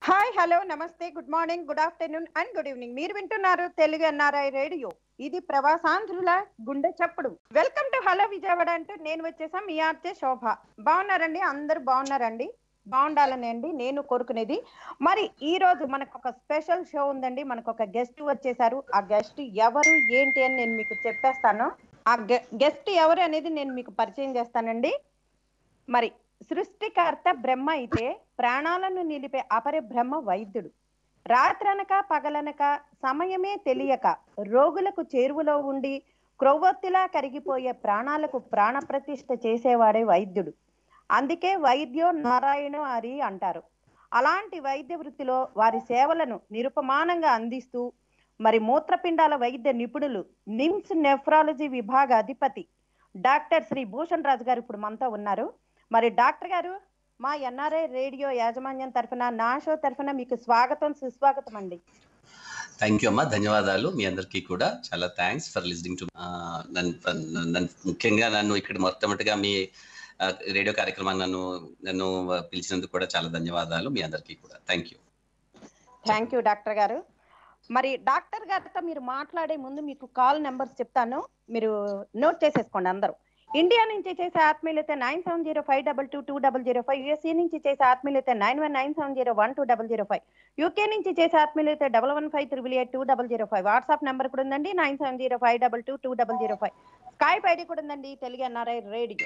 Hi hello నమస్తే good morning good afternoon and good evening మీరు వింటున్నారు తెలుగు ఎన్ఆర్ఐ రేడియో ఇది ప్రవాసాంధ్రుల గుండె చప్పుడు వెల్కమ్ టు హలో విజయవాడ అంటూ నేను వచ్చేసా మీ ఆర్జే శోభ బాగున్నారండి అందరు బాగున్నారండి బాగుండాలని అండి నేను కోరుకునేది మరి ఈ రోజు మనకు ఒక స్పెషల్ షో ఉందండి మనకు ఒక గెస్ట్ వచ్చేసారు ఆ గెస్ట్ ఎవరు ఏంటి అని నేను మీకు చెప్పేస్తాను ఆ గెస్ట్ ఎవరు అనేది నేను మీకు పరిచయం చేస్తానండి మరి సృష్టికర్త బ్రహ్మ అయితే ప్రాణాలను నిలిపే అపరి బ్రహ్మ వైద్యుడు రాత్రనక పగలనక సమయమే తెలియక రోగులకు చేరువలో ఉండి క్రొవ్వొత్తిలా కరిగిపోయే ప్రాణాలకు ప్రాణ ప్రతిష్ఠ చేసేవాడే వైద్యుడు అందుకే వైద్యో నారాయణ హరి అంటారు అలాంటి వైద్య వృత్తిలో వారి సేవలను నిరుపమానంగా అందిస్తూ మరి మూత్రపిండాల వైద్య నిపుణులు నిమ్స్ నెఫ్రాలజీ విభాగ అధిపతి డాక్టర్ శ్రీ భూషణ్ రాజు గారు ఇప్పుడు మనతో ఉన్నారు మరి డాక్టర్ గారు మా ఎన్ఆర్ఐ రేడియో యాజమాన్యం తరఫున నా షో తరఫున మీకు స్వాగతం సుస్వాగతం అండి థ్యాంక్ యూ అమ్మా ధన్యవాదాలు మీ అందరికీ కూడా చాలా థ్యాంక్స్ ఫర్ లిస్నింగ్ టు నన్ను ముఖ్యంగా నన్ను ఇక్కడ మొట్టమొదటిగా మీ రేడియో కార్యక్రమాన్ని నన్ను నన్ను పిలిచినందుకు కూడా చాలా ధన్యవాదాలు మీ అందరికీ కూడా thank you thank you doctor గారు మరి డాక్టర్ గారితో మీరు మాట్లాడే ముందు మీకు కాల్ నెంబర్స్ చెప్తాను మీరు నోట్ చేసేసుకోండి అందరూ ఇండియా నుంచి చేసే ఆత్మీయులైతే nine seven zero five double two two double zero five USA నుంచి చేసే ఆత్మీయులైతే nine one nine seven zero one two double zero five UK నుంచి చేసే ఆత్మీయులైతే double one five triple eight two double zero five WhatsApp number కూడా ఉందండి nine seven zero five double two two double zero five Skype ID కూడా ఉందండి Telugu NRI radio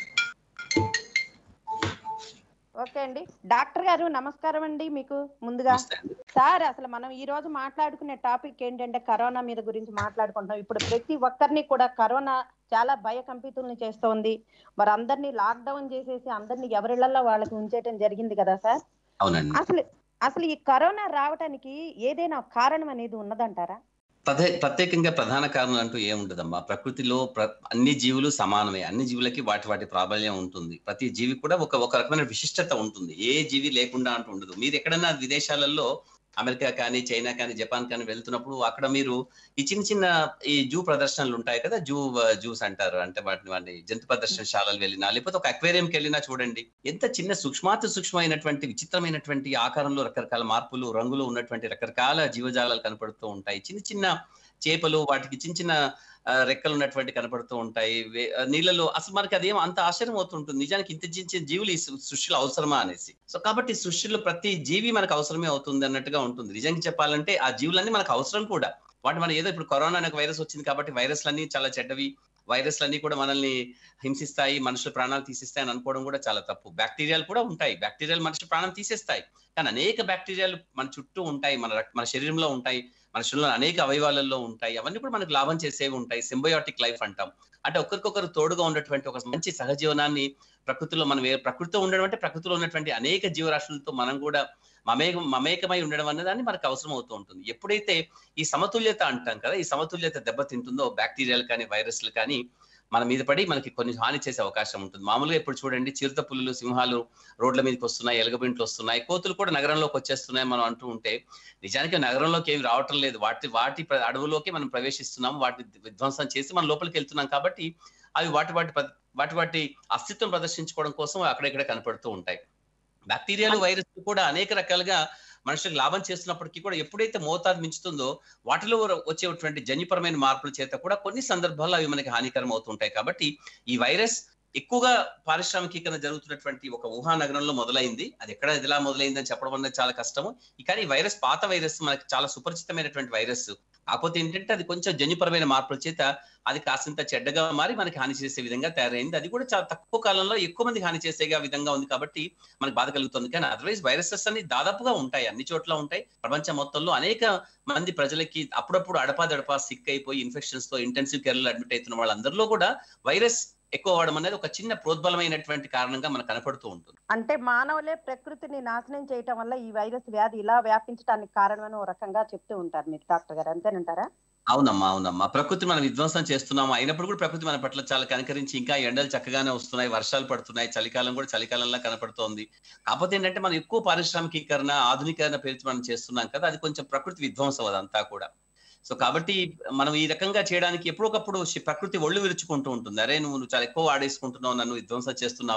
okay అండి doctor గారు నమస్కారం అండి మీకు ముందుగా సార్ అసలు మనం ఈ రోజు మాట్లాడుకునే టాపిక్ ఏంటంటే కరోనా మీద గురించి మాట్లాడుకుంటాం ఇప్పుడు ప్రతి ఒక్కరిని కూడా కరోనా చాలా భయకంపితుల్ని చేస్తోంది మరి అందరినీ లాక్డౌన్ చేసేసి అందరినీ ఎవరిళ్లలో వాళ్ళకి ఉంచేయటం జరిగింది కదా సార్ అవునండి అసలు అసలు ఈ కరోనా రావటానికి ఏదైనా కారణం అనేది ఉన్నదంటారా ప్రత్యే ప్రత్యేకంగా ప్రధాన కారణం అంటూ ఏముండదమ్మా ప్రకృతిలో ప్ర అన్ని జీవులు సమానమే అన్ని జీవులకి వాటి వాటి ప్రాబల్యం ఉంటుంది ప్రతి జీవి కూడా ఒక ఒక రకమైన విశిష్టత ఉంటుంది ఏ జీవి లేకుండా అంటూ ఉండదు మీరు ఎక్కడైనా విదేశాలలో అమెరికా కానీ చైనా కానీ జపాన్ కానీ వెళ్తున్నప్పుడు అక్కడ మీరు ఈ చిన్న చిన్న ఈ జూ ప్రదర్శనలు ఉంటాయి కదా జూ జూస్ అంటారు అంటే వాటిని వాటిని జంతు ప్రదర్శనశాలలు వెళ్ళినా లేకపోతే ఒక అక్వేరియంకి వెళ్ళినా చూడండి ఎంత చిన్న సూక్ష్మాతి సూక్ష్మమైనటువంటి విచిత్రమైనటువంటి ఆకారంలో రకరకాల మార్పులు రంగులు ఉన్నటువంటి రకరకాల జీవజాలాలు కనపడుతూ ఉంటాయి చిన్న చిన్న చేపలు వాటికి చిన్న చిన్న రెక్కలు ఉన్నటువంటి కనపడుతూ ఉంటాయి నీళ్ళలో అసలు మనకి అదేం అంత ఆశ్చర్యం అవుతుంటుంది నిజానికి ఇంత చిన్న చిన్న జీవులు ఈ సృష్టిలో అవసరమా అనేసి సో కాబట్టి సృష్టిలో ప్రతి జీవి మనకు అవసరమే అవుతుంది అన్నట్టుగా ఉంటుంది నిజంగా చెప్పాలంటే ఆ జీవులన్నీ మనకు అవసరం కూడా వాటి మనం ఏదో ఇప్పుడు కరోనా అనే వైరస్ వచ్చింది కాబట్టి వైరస్లన్నీ చాలా చెడ్డవి వైరస్లన్నీ కూడా మనల్ని హింసిస్తాయి మనుషుల ప్రాణాలు తీసేస్తాయి అని అనుకోవడం కూడా చాలా తప్పు బ్యాక్టీరియాలు కూడా ఉంటాయి బ్యాక్టీరియాలు మనిషి ప్రాణం తీసేస్తాయి కానీ అనేక బ్యాక్టీరియాలు మన చుట్టూ ఉంటాయి మన మన శరీరంలో ఉంటాయి మనుషుల్లో అనేక అవయవాలలో ఉంటాయి అవన్నీ కూడా మనకు లాభం చేసేవి ఉంటాయి సింబయోటిక్ లైఫ్ అంటాం అంటే ఒకరికొకరు తోడుగా ఉన్నటువంటి ఒక మంచి సహజీవనాన్ని ప్రకృతిలో మనం ప్రకృతిలో ఉండడం అంటే ప్రకృతిలో ఉన్నటువంటి అనేక జీవరాశులతో మనం కూడా మమేక మమేకమై ఉండడం అన్నదాన్ని మనకు అవసరం అవుతూ ఉంటుంది ఎప్పుడైతే ఈ సమతుల్యత అంటాం కదా ఈ సమతుల్యత దెబ్బతింటుందో బ్యాక్టీరియాలు కానీ వైరస్లు కానీ మన మీద పడి మనకి కొన్ని హాని చేసే అవకాశం ఉంటుంది మామూలుగా ఇప్పుడు చూడండి చిరుత పులులు సింహాలు రోడ్ల మీదకి వస్తున్నాయి ఎలుగబింట్లు వస్తున్నాయి కోతులు కూడా నగరంలోకి వచ్చేస్తున్నాయి మనం అంటూ ఉంటే నిజానికి నగరంలోకి ఏమి రావటం లేదు వాటి వాటి అడవులోకి మనం ప్రవేశిస్తున్నాం వాటిని విధ్వంసం చేసి మనం లోపలికి వెళ్తున్నాం కాబట్టి అవి వాటి వాటి వాటి వాటి అస్తిత్వం ప్రదర్శించుకోవడం కోసం అక్కడెక్కడ కనపడుతూ ఉంటాయి బ్యాక్టీరియాలు వైరస్ కూడా అనేక రకాలుగా మనుషులకు లాభం చేస్తున్నప్పటికీ కూడా ఎప్పుడైతే మోతాదు మించుతుందో వాటిలో వచ్చేటువంటి జన్యుపరమైన మార్పుల చేత కూడా కొన్ని సందర్భాల్లో అవి మనకి హానికరం అవుతుంటాయి కాబట్టి ఈ వైరస్ ఎక్కువగా పారిశ్రామికీకరణ జరుగుతున్నటువంటి ఒక వుహా నగరంలో మొదలైంది అది ఎక్కడ ఎలా మొదలైంది అని చెప్పడం అనేది చాలా కష్టము కానీ ఈ వైరస్ పాత వైరస్ మనకి చాలా సుపరిచితమైనటువంటి వైరస్ కాకపోతే ఏంటంటే అది కొంచెం జన్యుపరమైన మార్పుల చేత అది కాసింత చెడ్డగా మారి మనకి హాని చేసే విధంగా తయారైంది అది కూడా చాలా తక్కువ కాలంలో ఎక్కువ మంది హాని చేసే విధంగా ఉంది కాబట్టి మనకు బాధ కలుగుతుంది కానీ అదర్వైజ్ వైరసెస్ అన్ని దాదాపుగా ఉంటాయి అన్ని చోట్ల ఉంటాయి ప్రపంచం మొత్తంలో అనేక మంది ప్రజలకి అప్పుడప్పుడు అడపాదడపా సిక్ అయిపోయి ఇన్ఫెక్షన్స్ తో ఇంటెన్సివ్ కేర్ లో అడ్మిట్ అవుతున్న వాళ్ళందరిలో కూడా వైరస్ ఎక్కువ అవడం అనేది ఒక చిన్న ప్రోద్బలమైనటువంటి కారణంగా మనకు కనపడుతూ ఉంటుంది అంటే మానవులే ప్రకృతిని నాశనం చేయటం వల్ల ఈ వైరస్ వ్యాధి ఇలా వ్యాపించడానికి కారణమని ఒక రకంగా చెప్తూ ఉంటారు మీరు డాక్టర్ గారు అంతేనంటారా అవునమ్మా అవునమ్మా ప్రకృతి మనం విధ్వంసం చేస్తున్నాము అయినప్పుడు కూడా ప్రకృతి మన పట్ల చాలా కనికరించి ఇంకా ఎండలు చక్కగానే వస్తున్నాయి వర్షాలు పడుతున్నాయి చలికాలం కూడా చలికాలంలో కనపడుతోంది కాకపోతే ఏంటంటే మనం ఎక్కువ పారిశ్రామికీకరణ ఆధునీకరణ పేర్చి మనం చేస్తున్నాం కదా అది కొంచెం ప్రకృతి విధ్వంసం అదంతా కూడా సో కాబట్టి మనం ఈ రకంగా చేయడానికి ఎప్పుడొకప్పుడు ప్రకృతి ఒళ్ళు విరుచుకుంటూ ఉంటుంది అరే నువ్వు చాలా ఎక్కువ వాడేసుకుంటున్నావు నన్ను విధ్వంసం చేస్తున్నావు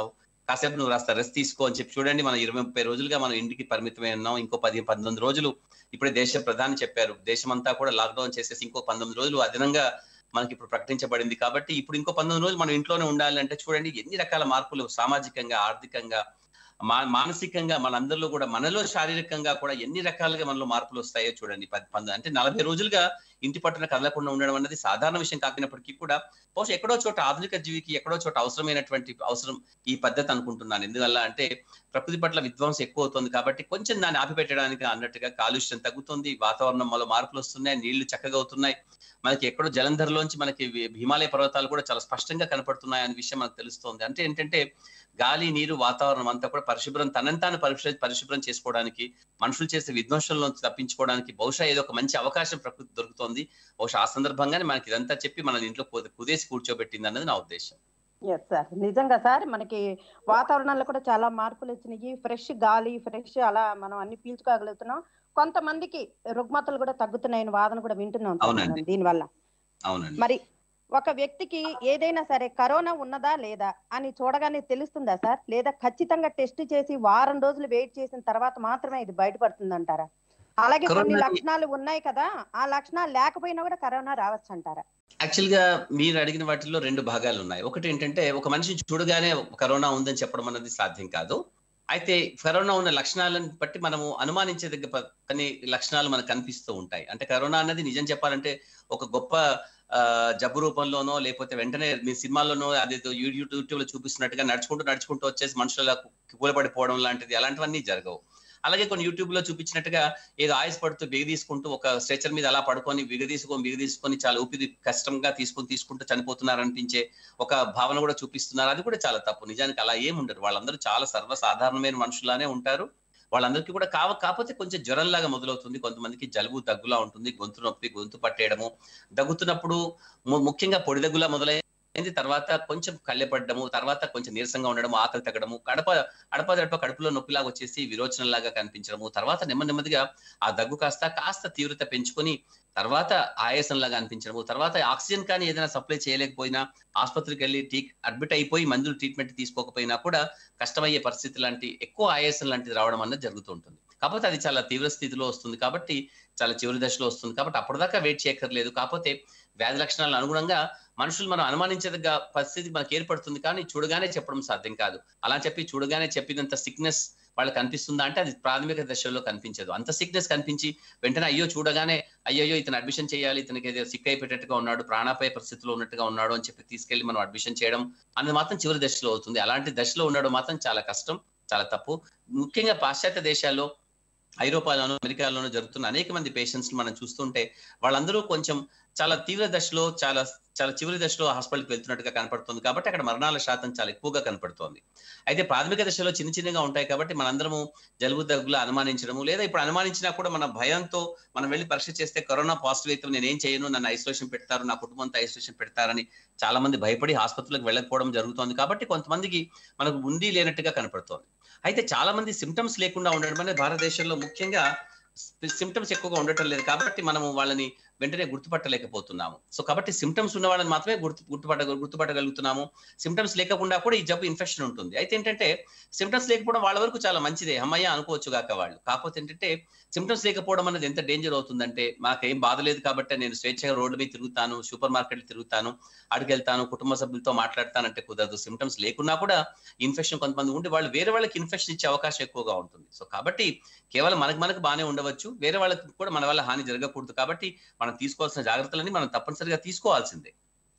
కాసేపు నువ్వు రాస్తా రెస్ట్ తీసుకో అని చెప్పి చూడండి మనం ఇరవై ముప్పై రోజులుగా మనం ఇంటికి పరిమితమై ఉన్నాం ఇంకో పది పంతొమ్మిది రోజులు ఇప్పుడే దేశ ప్రధాని చెప్పారు దేశమంతా కూడా లాక్డౌన్ చేసేసి ఇంకో పంతొమ్మిది రోజులు అదనంగా మనకి ఇప్పుడు ప్రకటించబడింది కాబట్టి ఇప్పుడు ఇంకో పంతొమ్మిది రోజులు మనం ఇంట్లోనే ఉండాలి అంటే చూడండి ఎన్ని రకాల మార్పులు సామాజికంగా ఆర్థికంగా మా మానసికంగా మనందరిలో కూడా మనలో శారీరకంగా కూడా ఎన్ని రకాలుగా మనలో మార్పులు వస్తాయో చూడండి పది పంద అంటే నలభై రోజులుగా ఇంటి పట్టున కదలకుండా ఉండడం అనేది సాధారణ విషయం కాకినప్పటికీ కూడా బహుశా ఎక్కడో చోట ఆధునిక జీవికి ఎక్కడో చోట అవసరమైనటువంటి అవసరం ఈ పద్ధతి అనుకుంటున్నాను ఎందువల్ల అంటే ప్రకృతి పట్ల విధ్వంసం ఎక్కువ అవుతుంది కాబట్టి కొంచెం దాన్ని ఆపిపెట్టడానికి అన్నట్టుగా కాలుష్యం తగ్గుతుంది వాతావరణంలో మార్పులు వస్తున్నాయి నీళ్లు చక్కగా అవుతున్నాయి మనకి ఎక్కడో జలంధర్లోంచి మనకి హిమాలయ పర్వతాలు కూడా చాలా స్పష్టంగా కనపడుతున్నాయి అనే విషయం మనకు తెలుస్తోంది అంటే ఏంటంటే గాలి నీరు వాతావరణం అంతా కూడా పరిశుభ్రం తనంతాను పరిశు పరిశుభ్రం చేసుకోవడానికి మనుషులు చేసే విధ్వంసంలో తప్పించుకోవడానికి బహుశా ఏదో ఒక మంచి అవకాశం ప్రకృతి దొరుకుతోంది బహుశా ఆ సందర్భంగానే మనకి ఇదంతా చెప్పి మన ఇంట్లో కుదేసి కూర్చోబెట్టింది అన్నది నా ఉద్దేశం ఎస్ సార్ నిజంగా సార్ మనకి వాతావరణంలో కూడా చాలా మార్పులు వచ్చినాయి ఫ్రెష్ గాలి ఫ్రెష్ అలా మనం అన్ని పీల్చుకోగలుగుతున్నాం కొంతమందికి రుగ్మతలు కూడా తగ్గుతున్నాయని వాదన కూడా వింటున్నాం అవునండి. దీనివల్ల అవునండి మరి ఒక వ్యక్తికి ఏదైనా సరే కరోనా ఉన్నదా లేదా అని చూడగానే తెలుస్తుందా సార్ లేదా ఖచ్చితంగా టెస్ట్ చేసి వారం రోజులు వెయిట్ చేసిన తర్వాత మాత్రమే ఇది బయటపడుతుంది అంటారా అలాగే కొన్ని కరోనా- లక్షణాలు ఉన్నాయి కదా ఆ లక్షణాలు లేకపోయినా కూడా కరోనా రావచ్చు అంటారా యాక్చువల్ గా మీరు అడిగిన వాటిల్లో రెండు భాగాలు ఉన్నాయి ఒకటి ఏంటంటే ఒక మనిషిని చూడగానే కరోనా ఉందని చెప్పడం అనేది సాధ్యం కాదు అయితే కరోనా ఉన్న లక్షణాలను బట్టి మనము అనుమానించదగ్గ ప- కొన్ని లక్షణాలు మనకు కనిపిస్తూ ఉంటాయి అంటే కరోనా అన్నది నిజం చెప్పాలంటే ఒక గొప్ప ఆ, జబ్బు రూపంలోనో లేకపోతే వెంటనే మీ సినిమాల్లోనో అదే యూట్యూబ్ లో చూపిస్తున్నట్టుగా నడుచుకుంటూ నడుచుకుంటూ వచ్చేసి మనుషుల కూలపడిపోవడం లాంటిది అలాంటివన్నీ జరగవు అలాగే కొన్ని యూట్యూబ్ లో చూపించినట్టుగా ఏదో ఆయుస్ పడుతూ బిగదీసుకుంటూ ఒక స్ట్రెచర్ మీద అలా పడుకొని బిగదీసుకొని బిగదీసుకొని చాలా ఊపిరి కష్టంగా తీసుకొని తీసుకుంటూ చనిపోతున్నారు అనిపించే ఒక భావన కూడా చూపిస్తున్నారు అది కూడా చాలా తప్పు నిజానికి అలా ఏం ఉండరు వాళ్ళందరూ చాలా సర్వసాధారణమైన మనుషులానే ఉంటారు వాళ్ళందరికీ కూడా కావ కాకపోతే కొంచెం జ్వరంలాగా మొదలవుతుంది కొంతమందికి జలుబు దగ్గులా ఉంటుంది గొంతు నొప్పి గొంతు పట్టేయడము దగ్గుతున్నప్పుడు ము- ముఖ్యంగా పొడి దగ్గులా మొదలైంది తర్వాత కొంచెం కళ్ళెపడ్డము తర్వాత కొంచెం నీరసంగా ఉండడము ఆకలి తగ్గడము కడప అడప దడప కడుపులో నొప్పిలాగా వచ్చేసి విరోచనలాగా కనిపించడము తర్వాత నెమ్మది నెమ్మదిగా ఆ దగ్గు కాస్త కాస్త తీవ్రత పెంచుకొని తర్వాత ఆయాసంలాగా అనిపించడము తర్వాత ఆక్సిజన్ కానీ ఏదైనా సప్లై చేయలేకపోయినా ఆసుపత్రికి వెళ్ళి టీ అడ్మిట్ అయిపోయి మందులు ట్రీట్మెంట్ తీసుకోకపోయినా కూడా కష్టమయ్యే పరిస్థితి లాంటి ఎక్కువ ఆయాసం లాంటిది రావడం అన్నది జరుగుతూ ఉంటుంది కాకపోతే అది చాలా తీవ్ర స్థితిలో వస్తుంది కాబట్టి చాలా చివరి దశలో వస్తుంది కాబట్టి అప్పటిదాకా వెయిట్ చేయక్కర్లేదు కాకపోతే వ్యాధి లక్షణాలను అనుగుణంగా మనుషులు మనం అనుమానించదగ్గ పరిస్థితి మనకి ఏర్పడుతుంది కానీ చూడగానే చెప్పడం సాధ్యం కాదు అలా చెప్పి చూడగానే చెప్పినంత సిక్నెస్ వాళ్ళకి కనిపిస్తుందా అంటే అది ప్రాథమిక దశలో కనిపించదు అంత సిక్నెస్ కనిపించి వెంటనే అయ్యో చూడగానే అయ్యో ఇతను అడ్మిషన్ చేయాలి ఇతనికి ఏదో సిక్ అయిపోయేటట్టుగా ఉన్నాడు ప్రాణాపాయ పరిస్థితిలో ఉన్నట్టుగా ఉన్నాడు అని చెప్పి తీసుకెళ్లి మనం అడ్మిషన్ చేయడం అనేది మాత్రం చివరి దశలో అవుతుంది అలాంటి దశలో ఉండడం మాత్రం చాలా కష్టం చాలా తప్పు ముఖ్యంగా పాశ్చాత్య దేశాల్లో ఐరోపాలోను అమెరికాలోనూ జరుగుతున్న అనేక మంది పేషెంట్స్ మనం చూస్తుంటే వాళ్ళందరూ కొంచెం చాలా తీవ్ర దశలో చాలా చాలా చివరి దశలో హాస్పిటల్కి వెళ్తున్నట్టుగా కనపడుతుంది కాబట్టి అక్కడ మరణాల శాతం చాలా ఎక్కువగా కనపడుతోంది అయితే ప్రాథమిక దశలో చిన్న చిన్నగా ఉంటాయి కాబట్టి మనందరము జలుబు దగ్గులు అనుమానించడము లేదా ఇప్పుడు అనుమానించినా కూడా మన భయంతో మనం వెళ్ళి పరీక్ష చేస్తే కరోనా పాజిటివ్ అయితే నేను ఏం చేయను నన్ను ఐసోలేషన్ పెడతారు నా కుటుంబంతో ఐసోలేషన్ పెడతారని చాలా మంది భయపడి హాస్పిటల్కి వెళ్ళకపోవడం జరుగుతోంది కాబట్టి కొంతమందికి మనకు ఉంది లేనట్టుగా కనపడుతోంది అయితే చాలా మంది సిమ్టమ్స్ లేకుండా ఉండడం అనేది భారతదేశంలో ముఖ్యంగా సిమ్టమ్స్ ఎక్కువగా ఉండటం లేదు కాబట్టి మనము వాళ్ళని వెంటనే గుర్తుపట్టలేకపోతున్నాము సో కాబట్టి సిమ్టమ్స్ ఉన్న వాళ్ళని మాత్రమే గుర్తు గుర్తుపట్ట గుర్తుపట్టగలుగుతున్నాము సిమ్టమ్స్ లేకుండా కూడా ఈ జబ్బు ఇన్ఫెక్షన్ ఉంటుంది అయితే ఏంటంటే సిమ్టమ్స్ లేకపోవడం వాళ్ళ వరకు చాలా మంచిదే అమ్మయ్య అనుకోవచ్చు కాక వాళ్ళు కాకపోతే ఏంటంటే సిమ్టమ్స్ లేకపోవడం అనేది ఎంత డేంజర్ అవుతుందంటే మాకేం బాధ లేదు కాబట్టి నేను స్వేచ్ఛగా రోడ్డు మీద తిరుగుతాను సూపర్ మార్కెట్లు తిరుగుతాను అడిగి వెళ్తాను కుటుంబ సభ్యులతో మాట్లాడతానంటే కుదరదు సిమ్టమ్స్ లేకున్నా కూడా ఇన్ఫెక్షన్ కొంతమంది ఉండి వాళ్ళు వేరే వాళ్ళకి ఇన్ఫెక్షన్ ఇచ్చే అవకాశం ఎక్కువగా ఉంటుంది సో కాబట్టి కేవలం మనకు మనకు బాగానే ఉండవచ్చు వేరే వాళ్ళకి కూడా మన వల్ల హాని జరగకూడదు కాబట్టి మనం తీసుకోవాల్సిన జాగ్రత్తలన్నీ మనం తప్పనిసరిగా తీసుకోవాల్సిందే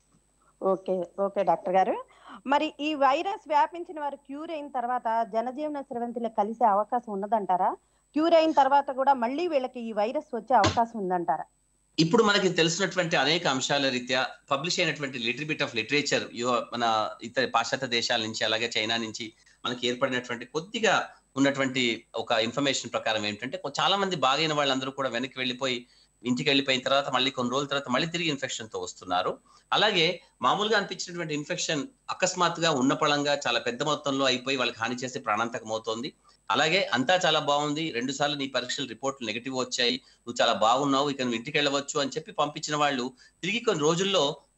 ఓకే ఓకే డాక్టర్ గారు మరి ఈ వైరస్ వ్యాపించిన వారు క్యూర్ అయిన తర్వాత జనజీవన స్రవంతిలో కలిసే అవకాశం ఉన్నదంటారా క్యూర్ అయిన తర్వాత కూడా మళ్ళీ వీళ్ళకి ఈ వైరస్ వచ్చే అవకాశం ఉందంటారా ఇప్పుడు మనకి తెలిసినటువంటి అనేక అంశాల రీత్యా పబ్లిష్ అయినటువంటి లిటిల్ బిట్ ఆఫ్ లిటరేచర్ మన ఇతర పాశ్చాత్య దేశాల నుంచి అలాగే చైనా నుంచి మనకి ఏర్పడినటువంటి కొద్దిగా ఉన్నటువంటి ఒక ఇన్ఫర్మేషన్ ప్రకారం ఏంటంటే చాలా మంది బాగైన వాళ్ళందరూ కూడా వెనక్కి వెళ్ళిపోయి ఇంటికి వెళ్ళిపోయిన తర్వాత మళ్ళీ కొన్ని రోజుల తర్వాత మళ్ళీ తిరిగి ఇన్ఫెక్షన్ తో వస్తున్నారు అలాగే మామూలుగా అనిపించినటువంటి ఇన్ఫెక్షన్ అకస్మాత్తుగా ఉన్న పళంగా చాలా పెద్ద మొత్తంలో అయిపోయి వాళ్ళకి హాని చేసి ప్రాణాంతకం అవుతోంది అలాగే అంతా చాలా బాగుంది రెండు సార్లు నీ పరీక్షలు రిపోర్ట్లు నెగిటివ్ వచ్చాయి నువ్వు చాలా బాగున్నావు ఇక నువ్వు ఇంటికి వెళ్ళవచ్చు అని చెప్పి పంపించిన వాళ్ళు తిరిగి కొన్ని రోజుల్లో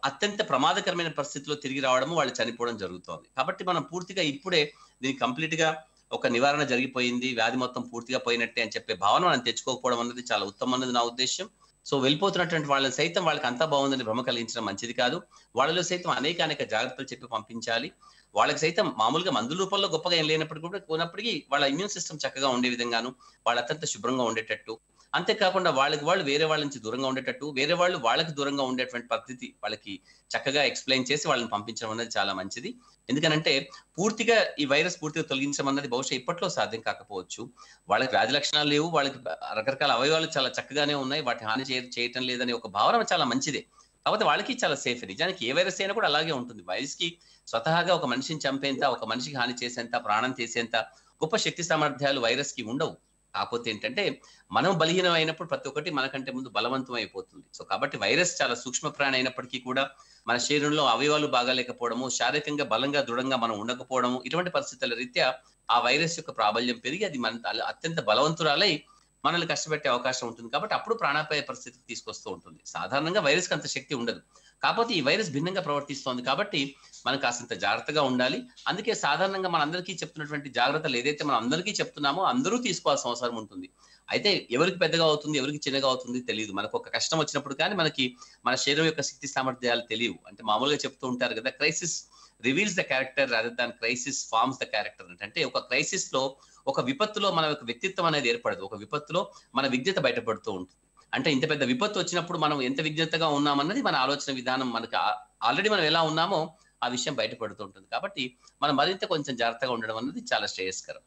అత్యంత ప్రమాదకరమైన పరిస్థితిలో తిరిగి రావడం వాళ్ళు చనిపోవడం జరుగుతోంది కాబట్టి మనం పూర్తిగా ఇప్పుడే దీనికి కంప్లీట్ గా ఒక నివారణ జరిగిపోయింది వ్యాధి మొత్తం పూర్తిగా పోయినట్టే అని చెప్పే భావన మనం తెచ్చుకోకపోవడం అన్నది చాలా ఉత్తమం అన్నది నా ఉద్దేశం సో వెళ్ళిపోతున్నటువంటి వాళ్ళని సైతం వాళ్ళకి అంతా బాగుందని భ్రమ కలిగించడం మంచిది కాదు వాళ్ళలో సైతం అనేక అనేక జాగ్రత్తలు చెప్పి పంపించాలి వాళ్ళకి సైతం మామూలుగా మందుల రూపంలో గొప్పగా ఏం లేనప్పటికీ కూడా ఉన్నప్పటికీ వాళ్ళ ఇమ్యూన్ సిస్టమ్ చక్కగా ఉండే విధంగాను వాళ్ళ అత్యంత శుభ్రంగా ఉండేటట్టు అంతేకాకుండా వాళ్ళకి వాళ్ళు వేరే వాళ్ళ నుంచి దూరంగా ఉండేటట్టు వేరే వాళ్ళు వాళ్ళకి దూరంగా ఉండేటువంటి పద్ధతి వాళ్ళకి చక్కగా ఎక్స్ప్లెయిన్ చేసి వాళ్ళని పంపించడం అనేది చాలా మంచిది ఎందుకనంటే పూర్తిగా ఈ వైరస్ పూర్తిగా తొలగించడం అన్నది బహుశా ఇప్పట్లో సాధ్యం కాకపోవచ్చు వాళ్ళకి వ్యాధి లక్షణాలు లేవు వాళ్ళకి రకరకాల అవయవాలు చాలా చక్కగానే ఉన్నాయి వాటి హాని చేయటం లేదనే ఒక భావన చాలా మంచిదే కాకపోతే వాళ్ళకి చాలా సేఫ్ నిజానికి ఏ వైరస్ అయినా కూడా అలాగే ఉంటుంది వైరస్ కి స్వతహాగా ఒక మనిషిని చంపేంత ఒక మనిషికి హాని చేసేంత ప్రాణం తీసేంత గొప్ప శక్తి సామర్థ్యాలు వైరస్ కి ఉండవు కాకపోతే ఏంటంటే మనం బలహీనం అయినప్పుడు ప్రతి ఒక్కటి మనకంటే ముందు బలవంతం అయిపోతుంది సో కాబట్టి వైరస్ చాలా సూక్ష్మ ప్రాణి అయినప్పటికీ కూడా మన శరీరంలో అవయవాలు బాగాలేకపోవడము శారీరకంగా బలంగా దృఢంగా మనం ఉండకపోవడము ఇటువంటి పరిస్థితుల రీత్యా ఆ వైరస్ యొక్క ప్రాబల్యం పెరిగి అది మన అత్యంత బలవంతురాలై మనల్ని కష్టపెట్టే అవకాశం ఉంటుంది కాబట్టి అప్పుడు ప్రాణాపాయ పరిస్థితికి తీసుకొస్తూ ఉంటుంది సాధారణంగా వైరస్ కి అంత శక్తి ఉండదు కాకపోతే ఈ వైరస్ భిన్నంగా ప్రవర్తిస్తోంది కాబట్టి మనం కాసింత జాగ్రత్తగా ఉండాలి అందుకే సాధారణంగా మన అందరికీ చెప్తున్నటువంటి జాగ్రత్తలు ఏదైతే మనం అందరికీ చెప్తున్నామో అందరూ తీసుకోవాల్సిన అవసరం ఉంటుంది అయితే ఎవరికి పెద్దగా అవుతుంది ఎవరికి చిన్నగా అవుతుంది తెలియదు మనకు ఒక కష్టం వచ్చినప్పుడు కానీ మనకి మన శరీరం యొక్క శక్తి సామర్థ్యాలు తెలియవు అంటే మామూలుగా చెప్తూ ఉంటారు కదా crisis reveals the character rather than crisis forms the character అంటే ఒక క్రైసిస్ లో ఒక విపత్తులో మన యొక్క వ్యక్తిత్వం అనేది ఏర్పడదు ఒక విపత్తులో మన విజ్ఞత బయటపడుతూ ఉంటుంది అంటే ఇంత పెద్ద విపత్తు వచ్చినప్పుడు మనం ఎంత విజ్ఞతగా ఉన్నామన్నది మన ఆలోచన విధానం మనకి ఆల్రెడీ మనం ఎలా ఉన్నామో ఆ విషయం బయటపడుతూ ఉంటుంది కాబట్టి మనం మరింత కొంచెం జాగ్రత్తగా ఉండడం అన్నది చాలా శ్రేయస్కరం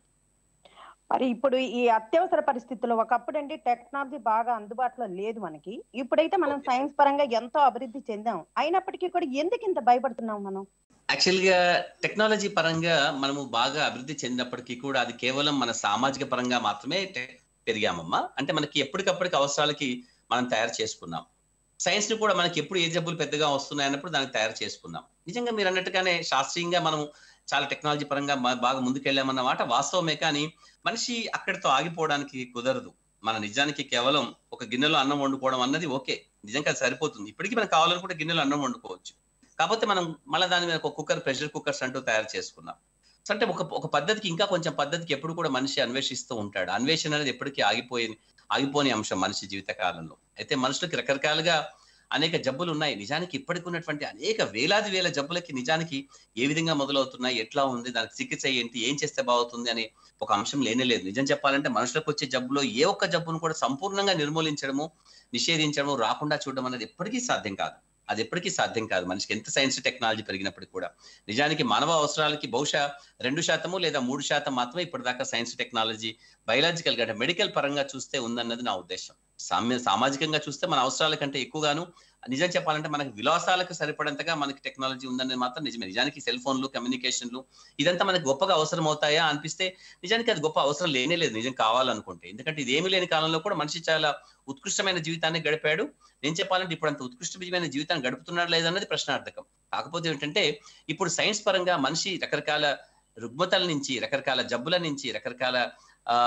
మరి ఇప్పుడు ఈ అత్యవసర పరిస్థితుల్లో ఒకప్పుడు అండి టెక్నాలజీ బాగా అందుబాటులో లేదు మనకి ఇప్పుడైతే మనం సైన్స్ పరంగా ఎంతో అభివృద్ధి చెందాం అయినప్పటికీ కూడా ఎందుకు ఇంత భయపడుతున్నాం మనం యాక్చువల్ గా టెక్నాలజీ పరంగా మనము బాగా అభివృద్ధి చెందినప్పటికీ కూడా అది కేవలం మన సామాజిక పరంగా మాత్రమే పెరిగామమ్మా అంటే మనకి ఎప్పటికప్పటికి అవసరాలకి మనం తయారు చేసుకున్నాం సైన్స్ ని కూడా మనకి ఎప్పుడు ఏ జబ్బులు పెద్దగా వస్తున్నాయి అన్నప్పుడు దానికి తయారు చేసుకున్నాం నిజంగా మీరు అన్నట్టుగానే శాస్త్రీయంగా మనం చాలా టెక్నాలజీ పరంగా బాగా ముందుకెళ్ళామన్న మాట వాస్తవమే కానీ మనిషి అక్కడితో ఆగిపోవడానికి కుదరదు మన నిజానికి కేవలం ఒక గిన్నెలో అన్నం వండుకోవడం అన్నది ఓకే నిజంగా అది సరిపోతుంది ఇప్పటికీ మనకు కావాలనుకుంటే గిన్నెలో అన్నం వండుకోవచ్చు కాకపోతే మనం మళ్ళీ దాని మీద ఒక కుక్కర్ ప్రెషర్ కుక్కర్స్ అంటూ తయారు చేసుకున్నాం అంటే ఒక ఒక పద్ధతికి ఇంకా కొంచెం పద్ధతికి ఎప్పుడు కూడా మనిషి అన్వేషిస్తూ ఉంటాడు అన్వేషణ అనేది ఎప్పటికీ ఆగిపోయి ఆగిపోని అంశం మనిషి జీవిత కాలంలో అయితే మనుషులకి రకరకాలుగా అనేక జబ్బులు ఉన్నాయి నిజానికి ఇప్పటికి ఉన్నటువంటి అనేక వేలాది వేల జబ్బులకి నిజానికి ఏ విధంగా మొదలవుతున్నాయి ఎట్లా ఉంది దానికి చికిత్స ఏంటి ఏం చేస్తే బాగుతుంది అనే ఒక అంశం లేనే లేదు నిజం చెప్పాలంటే మనుషులకు వచ్చే జబ్బులో ఏ ఒక్క జబ్బును కూడా సంపూర్ణంగా నిర్మూలించడము నిషేధించడము రాకుండా చూడడం అనేది ఎప్పటికీ సాధ్యం కాదు అది ఎప్పటికీ సాధ్యం కాదు మనిషికి ఎంత సైన్స్ టెక్నాలజీ పెరిగినప్పటికీ కూడా నిజానికి మానవ అవసరాలకి బహుశా రెండు శాతము లేదా మూడు శాతం మాత్రమే ఇప్పటిదాకా సైన్స్ టెక్నాలజీ బయలాజికల్ గా అంటే మెడికల్ పరంగా చూస్తే ఉందన్నది నా ఉద్దేశం సామ్య సామాజికంగా చూస్తే మన అవసరాల కంటే ఎక్కువగాను నిజం చెప్పాలంటే మనకి విలాసాలకు సరిపడంతగా మనకి టెక్నాలజీ ఉందనేది మాత్రం నిజమే నిజానికి సెల్ ఫోన్లు కమ్యూనికేషన్లు ఇదంతా మనకి గొప్పగా అవసరం అవుతాయా అనిపిస్తే నిజానికి అది గొప్ప అవసరం లేనే లేదు నిజం కావాలనుకుంటే ఎందుకంటే ఇదేమీ లేని కాలంలో కూడా మనిషి చాలా ఉత్కృష్టమైన జీవితాన్ని గడిపాడు నేను చెప్పాలంటే ఇప్పుడు అంత ఉత్కృష్టమైన జీవితాన్ని గడుపుతున్నాడు లేదన్నది ప్రశ్నార్థకం కాకపోతే ఏంటంటే ఇప్పుడు సైన్స్ పరంగా మనిషి రకరకాల రుగ్మతల నుంచి రకరకాల జబ్బుల నుంచి రకరకాల ఆ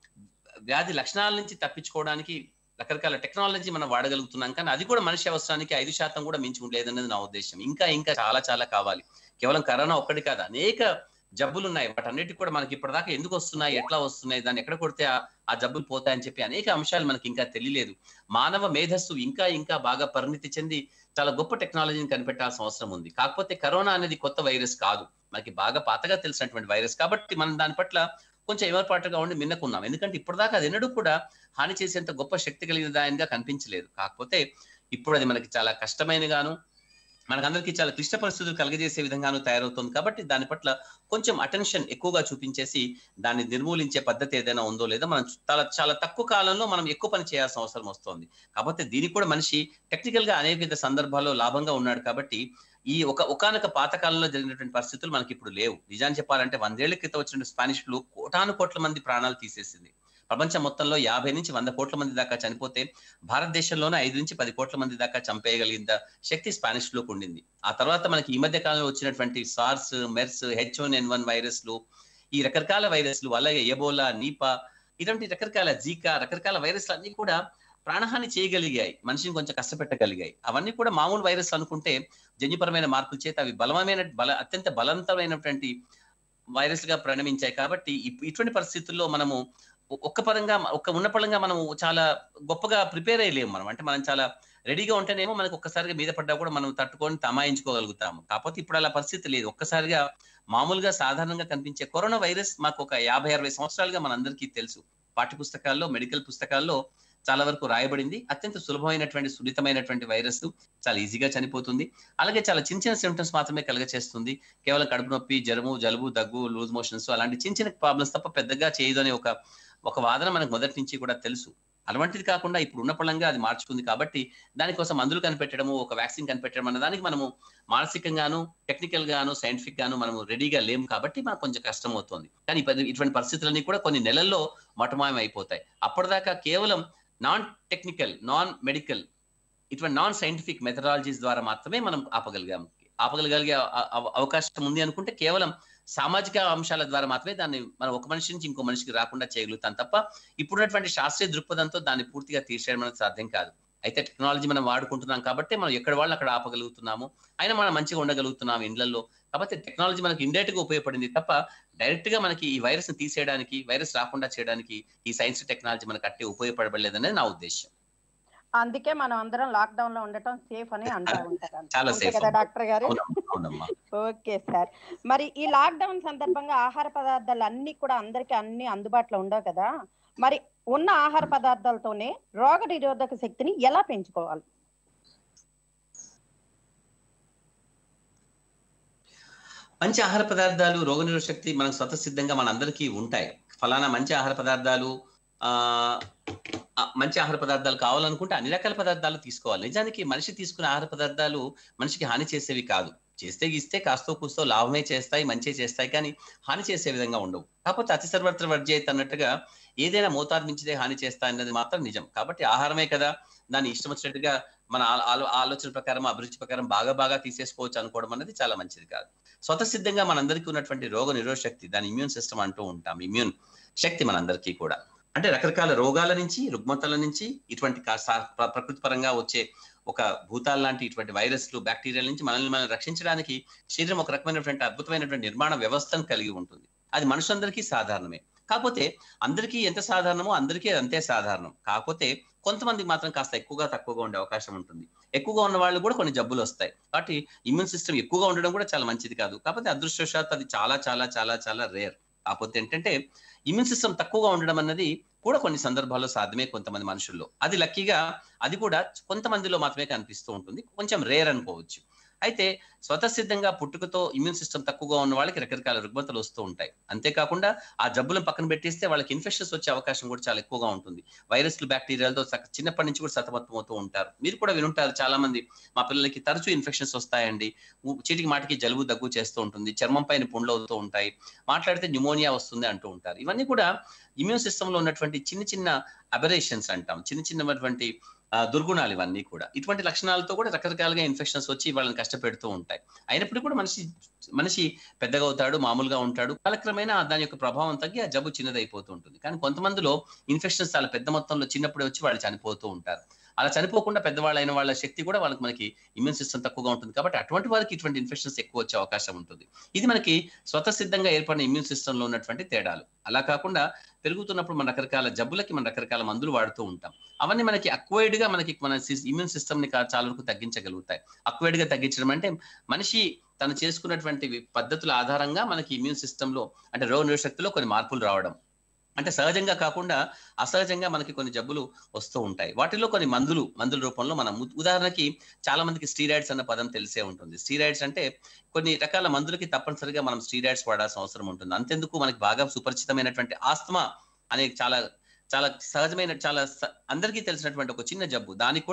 వ్యాధి లక్షణాల నుంచి తప్పించుకోవడానికి రకరకాల టెక్నాలజీ మనం వాడగలుగుతున్నాం కానీ అది కూడా మనిషి అవసరానికి ఐదు శాతం కూడా మించి ఉండలేదన్నది నా ఉద్దేశం ఇంకా ఇంకా చాలా చాలా కావాలి కేవలం కరోనా ఒక్కటి కాదు అనేక జబ్బులు ఉన్నాయి వాటన్నిటికి కూడా మనకి ఇప్పటిదాకా ఎందుకు వస్తున్నాయి ఎట్లా వస్తున్నాయి దాన్ని ఎక్కడ కొడితే ఆ జబ్బులు పోతాయని చెప్పి అనేక అంశాలు మనకి ఇంకా తెలియలేదు మానవ మేధస్సు ఇంకా ఇంకా బాగా పరిణితి చెంది చాలా గొప్ప టెక్నాలజీని కనిపెట్టాల్సిన అవసరం ఉంది కాకపోతే కరోనా అనేది కొత్త వైరస్ కాదు మనకి బాగా పాతగా తెలిసినటువంటి వైరస్ కాబట్టి మనం దాని పట్ల కొంచెం ఏమర్పాటుగా ఉండి మిన్నకున్నాం ఎందుకంటే ఇప్పటిదాకా అది ఎన్నడూ కూడా హాని చేసేంత గొప్ప శక్తి కలిగిన దానిగా కనిపించలేదు కాకపోతే ఇప్పుడు అది మనకి చాలా కష్టమైన గాను మనకందరికీ చాలా క్లిష్ట పరిస్థితులు కలిగజేసే విధంగాను తయారవుతుంది కాబట్టి దాని పట్ల కొంచెం అటెన్షన్ ఎక్కువగా చూపించేసి దాన్ని నిర్మూలించే పద్ధతి ఏదైనా ఉందో లేదో మనం చాలా చాలా తక్కువ కాలంలో మనం ఎక్కువ పని చేయాల్సిన అవసరం వస్తుంది కాకపోతే దీనికి కూడా మనిషి టెక్నికల్ గా అనేక సందర్భాల్లో లాభంగా ఉన్నాడు కాబట్టి ఈ ఒక ఒకనొక పాతకాలంలో జరిగినటువంటి పరిస్థితులు మనకి ఇప్పుడు లేవు నిజాన్ని చెప్పాలంటే వందేళ్ల క్రితం వచ్చిన స్పానిష్ ఫ్లూ కోటాను కోట్ల మంది ప్రాణాలు తీసేసింది ప్రపంచం మొత్తంలో యాభై నుంచి వంద కోట్ల మంది దాకా చనిపోతే భారతదేశంలోనే ఐదు నుంచి పది కోట్ల మంది దాకా చంపేయగలిగిన శక్తి స్పానిష్ ఫ్లూకు ఉండింది ఆ తర్వాత మనకి ఈ మధ్య కాలంలో వచ్చినటువంటి SARS MERS H one N one వైరస్లు ఈ రకరకాల వైరస్లు అలాగే ఎబోలా నీపా ఇటువంటి రకరకాల జీకా రకరకాల వైరస్లు అన్ని కూడా ప్రాణహాని చేయగలిగాయి మనిషిని కొంచెం కష్టపెట్టగలిగాయి అవన్నీ కూడా మామూలు వైరస్ అనుకుంటే జన్యుపరమైన మార్పుల చేత అవి బలమైన బల అత్యంత బలవంతమైనటువంటి వైరస్ గా పరిణమించాయి కాబట్టి ఇప్- ఇటువంటి పరిస్థితుల్లో మనము ఒ- ఒక్క పరంగా ఒక్క ఉన్న పరంగా మనం చాలా గొప్పగా ప్రిపేర్ అయ్యలేము మనం అంటే మనం చాలా రెడీగా ఉంటేనేమో మనకు ఒక్కసారిగా మీద పడ్డా కూడా మనం తట్టుకొని తమాయించుకోగలుగుతాము కాకపోతే ఇప్పుడు అలా పరిస్థితి లేదు ఒక్కసారిగా మామూలుగా సాధారణంగా కనిపించే కరోనా వైరస్ మాకు ఒక యాభై అరవై సంవత్సరాలుగా మనందరికీ తెలుసు పాఠ్య పుస్తకాల్లో మెడికల్ పుస్తకాల్లో చాలా వరకు రాయబడింది అత్యంత సులభమైనటువంటి సున్నితమైనటువంటి వైరస్ చాలా ఈజీగా చనిపోతుంది అలాగే చాలా చిన్న చిన్న సిమ్టమ్స్ మాత్రమే కలగచేస్తుంది కేవలం కడుపు నొప్పి జ్వరము జలుబు దగ్గు లూజ్ మోషన్స్ అలాంటి చిన్న చిన్న ప్రాబ్లమ్స్ తప్ప పెద్దగా చేయదు అనే ఒక ఒక వాదన మనకు మొదటి నుంచి కూడా తెలుసు అలాంటిది కాకుండా ఇప్పుడు ఉన్న పళంగా అది మార్చుకుంది కాబట్టి దానికోసం మందులు కనిపెట్టడము ఒక వ్యాక్సిన్ కనిపెట్టడం అన్న దానికి మనము మానసికంగాను టెక్నికల్ గాను సైంటిఫిక్ గాను మనము రెడీగా లేము కాబట్టి మనకు కొంచెం కష్టం అవుతుంది కానీ ఇప్పటి- ఇటువంటి పరిస్థితులన్నీ కూడా కొన్ని నెలల్లో మటమాయం అయిపోతాయి అప్పటిదాకా కేవలం నాన్ టెక్నికల్ నాన్ మెడికల్ ఇటువంటి నాన్ సైంటిఫిక్ మెథడాలజీస్ ద్వారా మాత్రమే మనం ఆపగలిగాం ఆపగలిగే అ- అవ- అవకాశం ఉంది అనుకుంటే కేవలం సామాజిక అంశాల ద్వారా మాత్రమే దాన్ని మనం ఒక మనిషి నుంచి ఇంకో మనిషికి రాకుండా చేయగలుగుతాం తప్ప ఇప్పుడున్నటువంటి శాస్త్రీయ దృక్పథంతో దాన్ని పూర్తిగా తీసేయడం అనేది సాధ్యం కాదు అయితే టెక్నాలజీ మనం వాడుకుంటున్నాం కాబట్టి మనం ఎక్కడ వాళ్ళు అక్కడ ఆపగలుగుతున్నాము అయినా మనం మంచిగా ఉండగలుగుతున్నాం ఇండ్లలో కాబట్టి టెక్నాలజీ మనకి ఇండైరెక్ట్ గా ఉపయోగపడింది తప్ప డైరెక్ట్ గా మనకి ఈ వైరస్ ని తీసేయడానికి వైరస్ రాకుండా చేయడానికి ఈ సైన్స్ టెక్నాలజీ మనకు అట్టే ఉపయోగపడలేదనేది నా ఉద్దేశం అందుకే మనం అందరం లాక్డౌన్ లో ఉండటం సేఫ్ అని అంటూ ఉంటారు చాలా అంతే safe కదా అమ్మా. డాక్టర్ గారు అవునమ్మా అవునమ్మా ఓకే సార్ మరి ఈ లాక్డౌన్ సందర్భంగా ఆహార పదార్థాలు అన్ని కూడా అందరికి అన్ని అందుబాటులో ఉండవు కదా మరి ఉన్న ఆహార పదార్థాలతోనే రోగ నిరోధక శక్తిని ఎలా పెంచుకోవాలి మంచి ఆహార పదార్థాలు రోగనిరోధక శక్తి మనకు స్వతసిద్ధంగా మనందరికీ ఉంటాయి ఫలానా మంచి ఆహార పదార్థాలు ఆ ఆ, మంచి ఆహార పదార్థాలు కావాలనుకుంటే అన్ని రకాల పదార్థాలు తీసుకోవాలి నిజానికి మనిషి తీసుకునే ఆహార పదార్థాలు మనిషికి హాని చేసేవి కాదు చేస్తే గీస్తే కాస్తో కూస్తో లాభమే చేస్తాయి మంచి చేస్తాయి కానీ హాని చేసే విధంగా ఉండవు కాకపోతే అతి సర్వత్ర వర్జయిత్ అన్నట్టుగా ఏదైనా మోతాదు మించితే హాని చేస్తాయి అన్నది మాత్రం నిజం కాబట్టి ఆహారమే కదా దాన్ని ఇష్టం వచ్చినట్టుగా మన ఆలో- ఆలో- ఆలోచన ప్రకారం అభిరుచి ప్రకారం బాగా బాగా తీసేసుకోవచ్చు అనుకోవడం అనేది చాలా మంచిది కాదు స్వతసిద్ధంగా మనందరికీ ఉన్నటువంటి రోగ నిరోధ శక్తి దాని ఇమ్యూన్ సిస్టమ్ అంటూ ఉంటాం ఇమ్యూన్ శక్తి మనందరికీ కూడా అంటే రకరకాల రోగాల నుంచి రుగ్మతల నుంచి ఇటువంటి కా- సా- ప్ర- ప్రకృతి పరంగా వచ్చే ఒక భూతాల లాంటి ఇటువంటి వైరస్లు బ్యాక్టీరియా నుంచి మనల్ని మనం రక్షించడానికి శరీరం ఒక రకమైనటువంటి అద్భుతమైనటువంటి నిర్మాణ వ్యవస్థను కలిగి ఉంటుంది అది మనుషులందరికీ సాధారణమే కాకపోతే అందరికీ ఎంత సాధారణమో అందరికీ అంతే సాధారణం కాకపోతే కొంతమందికి మాత్రం కాస్త ఎక్కువగా తక్కువగా ఉండే అవకాశం ఉంటుంది ఎక్కువగా ఉన్న వాళ్ళు కూడా కొన్ని జబ్బులు వస్తాయి కాబట్టి ఇమ్యూన్ సిస్టమ్ ఎక్కువగా ఉండడం కూడా చాలా మంచిది కాదు కాకపోతే అదృష్టవశాత్తు అది చాలా చాలా చాలా చాలా రేర్ కాకపోతే ఏంటంటే ఇమ్యూన్ సిస్టమ్ తక్కువగా ఉండడం అన్నది కూడా కొన్ని సందర్భాల్లో సాధ్యమే కొంతమంది మనుషుల్లో అది లక్కీగా అది కూడా కొంతమందిలో మాత్రమే కనిపిస్తూ ఉంటుంది కొంచెం రేర్ అనుకోవచ్చు అయితే స్వతసిద్ధంగా పుట్టుకతో ఇమ్యూన్ సిస్టమ్ తక్కువగా ఉన్న వాళ్ళకి రకరకాల రుగ్మతలు వస్తూ ఉంటాయి అంతేకాకుండా ఆ జబ్బులను పక్కన పెట్టేస్తే వాళ్ళకి ఇన్ఫెక్షన్స్ వచ్చే అవకాశం కూడా చాలా ఎక్కువగా ఉంటుంది వైరస్లు బ్యాక్టీరియాలతో సక- చిన్నప్పటి నుంచి కూడా సతమతమవుతూ ఉంటారు మీరు కూడా వినుంటారు చాలా మంది మా పిల్లలకి తరచూ ఇన్ఫెక్షన్స్ వస్తాయండి ఊ- చీటికి మాటికి జలుబు దగ్గు చేస్తూ ఉంటుంది చర్మం పైన పుండ్లు అవుతూ ఉంటాయి మాట్లాడితే న్యూమోనియా వస్తుంది అంటూ ఉంటారు ఇవన్నీ కూడా ఇమ్యూన్ సిస్టమ్ లో ఉన్నటువంటి చిన్న చిన్న అబరేషన్స్ అంటాం చిన్న చిన్నటువంటి ఆ, దుర్గుణాలు ఇవన్నీ కూడా ఇటువంటి లక్షణాలతో కూడా రకరకాలుగా ఇన్ఫెక్షన్స్ వచ్చి వాళ్ళని కష్టపెడుతూ ఉంటాయి అయినప్పుడు కూడా మనిషి మనిషి పెద్దగా అవుతాడు మామూలుగా ఉంటాడు కాలక్రమేణా దాని యొక్క ప్రభావం తగ్గి ఆ జబ్బు చిన్నదైపోతూ ఉంటుంది కానీ కొంతమందిలో ఇన్ఫెక్షన్స్ చాలా పెద్ద మొత్తంలో చిన్నప్పుడే వచ్చి వాళ్ళు చనిపోతూ ఉంటారు అలా చనిపోకుండా పెద్దవాళ్ళు అయిన వాళ్ళ శక్తి కూడా వాళ్ళకి మనకి ఇమ్యూన్ సిస్టమ్ తక్కువగా ఉంటుంది కాబట్టి అటువంటి వారికి ఇటువంటి ఇన్ఫెక్షన్స్ ఎక్కువ వచ్చే అవకాశం ఉంటుంది ఇది మనకి స్వతసిద్ధంగా ఏర్పడిన ఇమ్యూన్ సిస్టమ్ లో ఉన్నటువంటి తేడాలు అలా కాకుండా పెరుగుతున్నప్పుడు మన రకరకాల జబ్బులకి మన రకరకాల మందులు వాడుతూ ఉంటాం అవన్నీ మనకి అక్వైర్డ్ గా మనకి మన ఇమ్యూన్ సిస్టమ్ ని కా- చాలా వరకు తగ్గించగలుగుతాయి అక్వైర్డ్ గా తగ్గించడం అంటే మనిషి తను చేసుకున్నటువంటి పద్ధతుల ఆధారంగా మనకి ఇమ్యూన్ సిస్టమ్ లో అంటే రోగ నిరోధశక్తిలో కొన్ని మార్పులు రావడం అంటే సహజంగా కాకుండా అసహజంగా మనకి కొన్ని జబ్బులు వస్తూ ఉంటాయి వాటిలో కొన్ని మందులు మందుల రూపంలో మనం ఉ- ఉదాహరణకి చాలా మందికి స్టీరాయిడ్స్ అన్న పదం తెలిసే ఉంటుంది స్టీరాయిడ్స్ అంటే కొన్ని రకాల మందులకి తప్పనిసరిగా మనం స్టీరాయిడ్స్ వాడాల్సిన అవసరం ఉంటుంది అంతెందుకు మనకి బాగా సుపరిచితమైనటువంటి ఆస్తమా అనే చాలా చాలా సహజమైన చాలా స- అందరికీ తెలిసినటువంటి ఒక చిన్న జబ్బు దానికి కూడా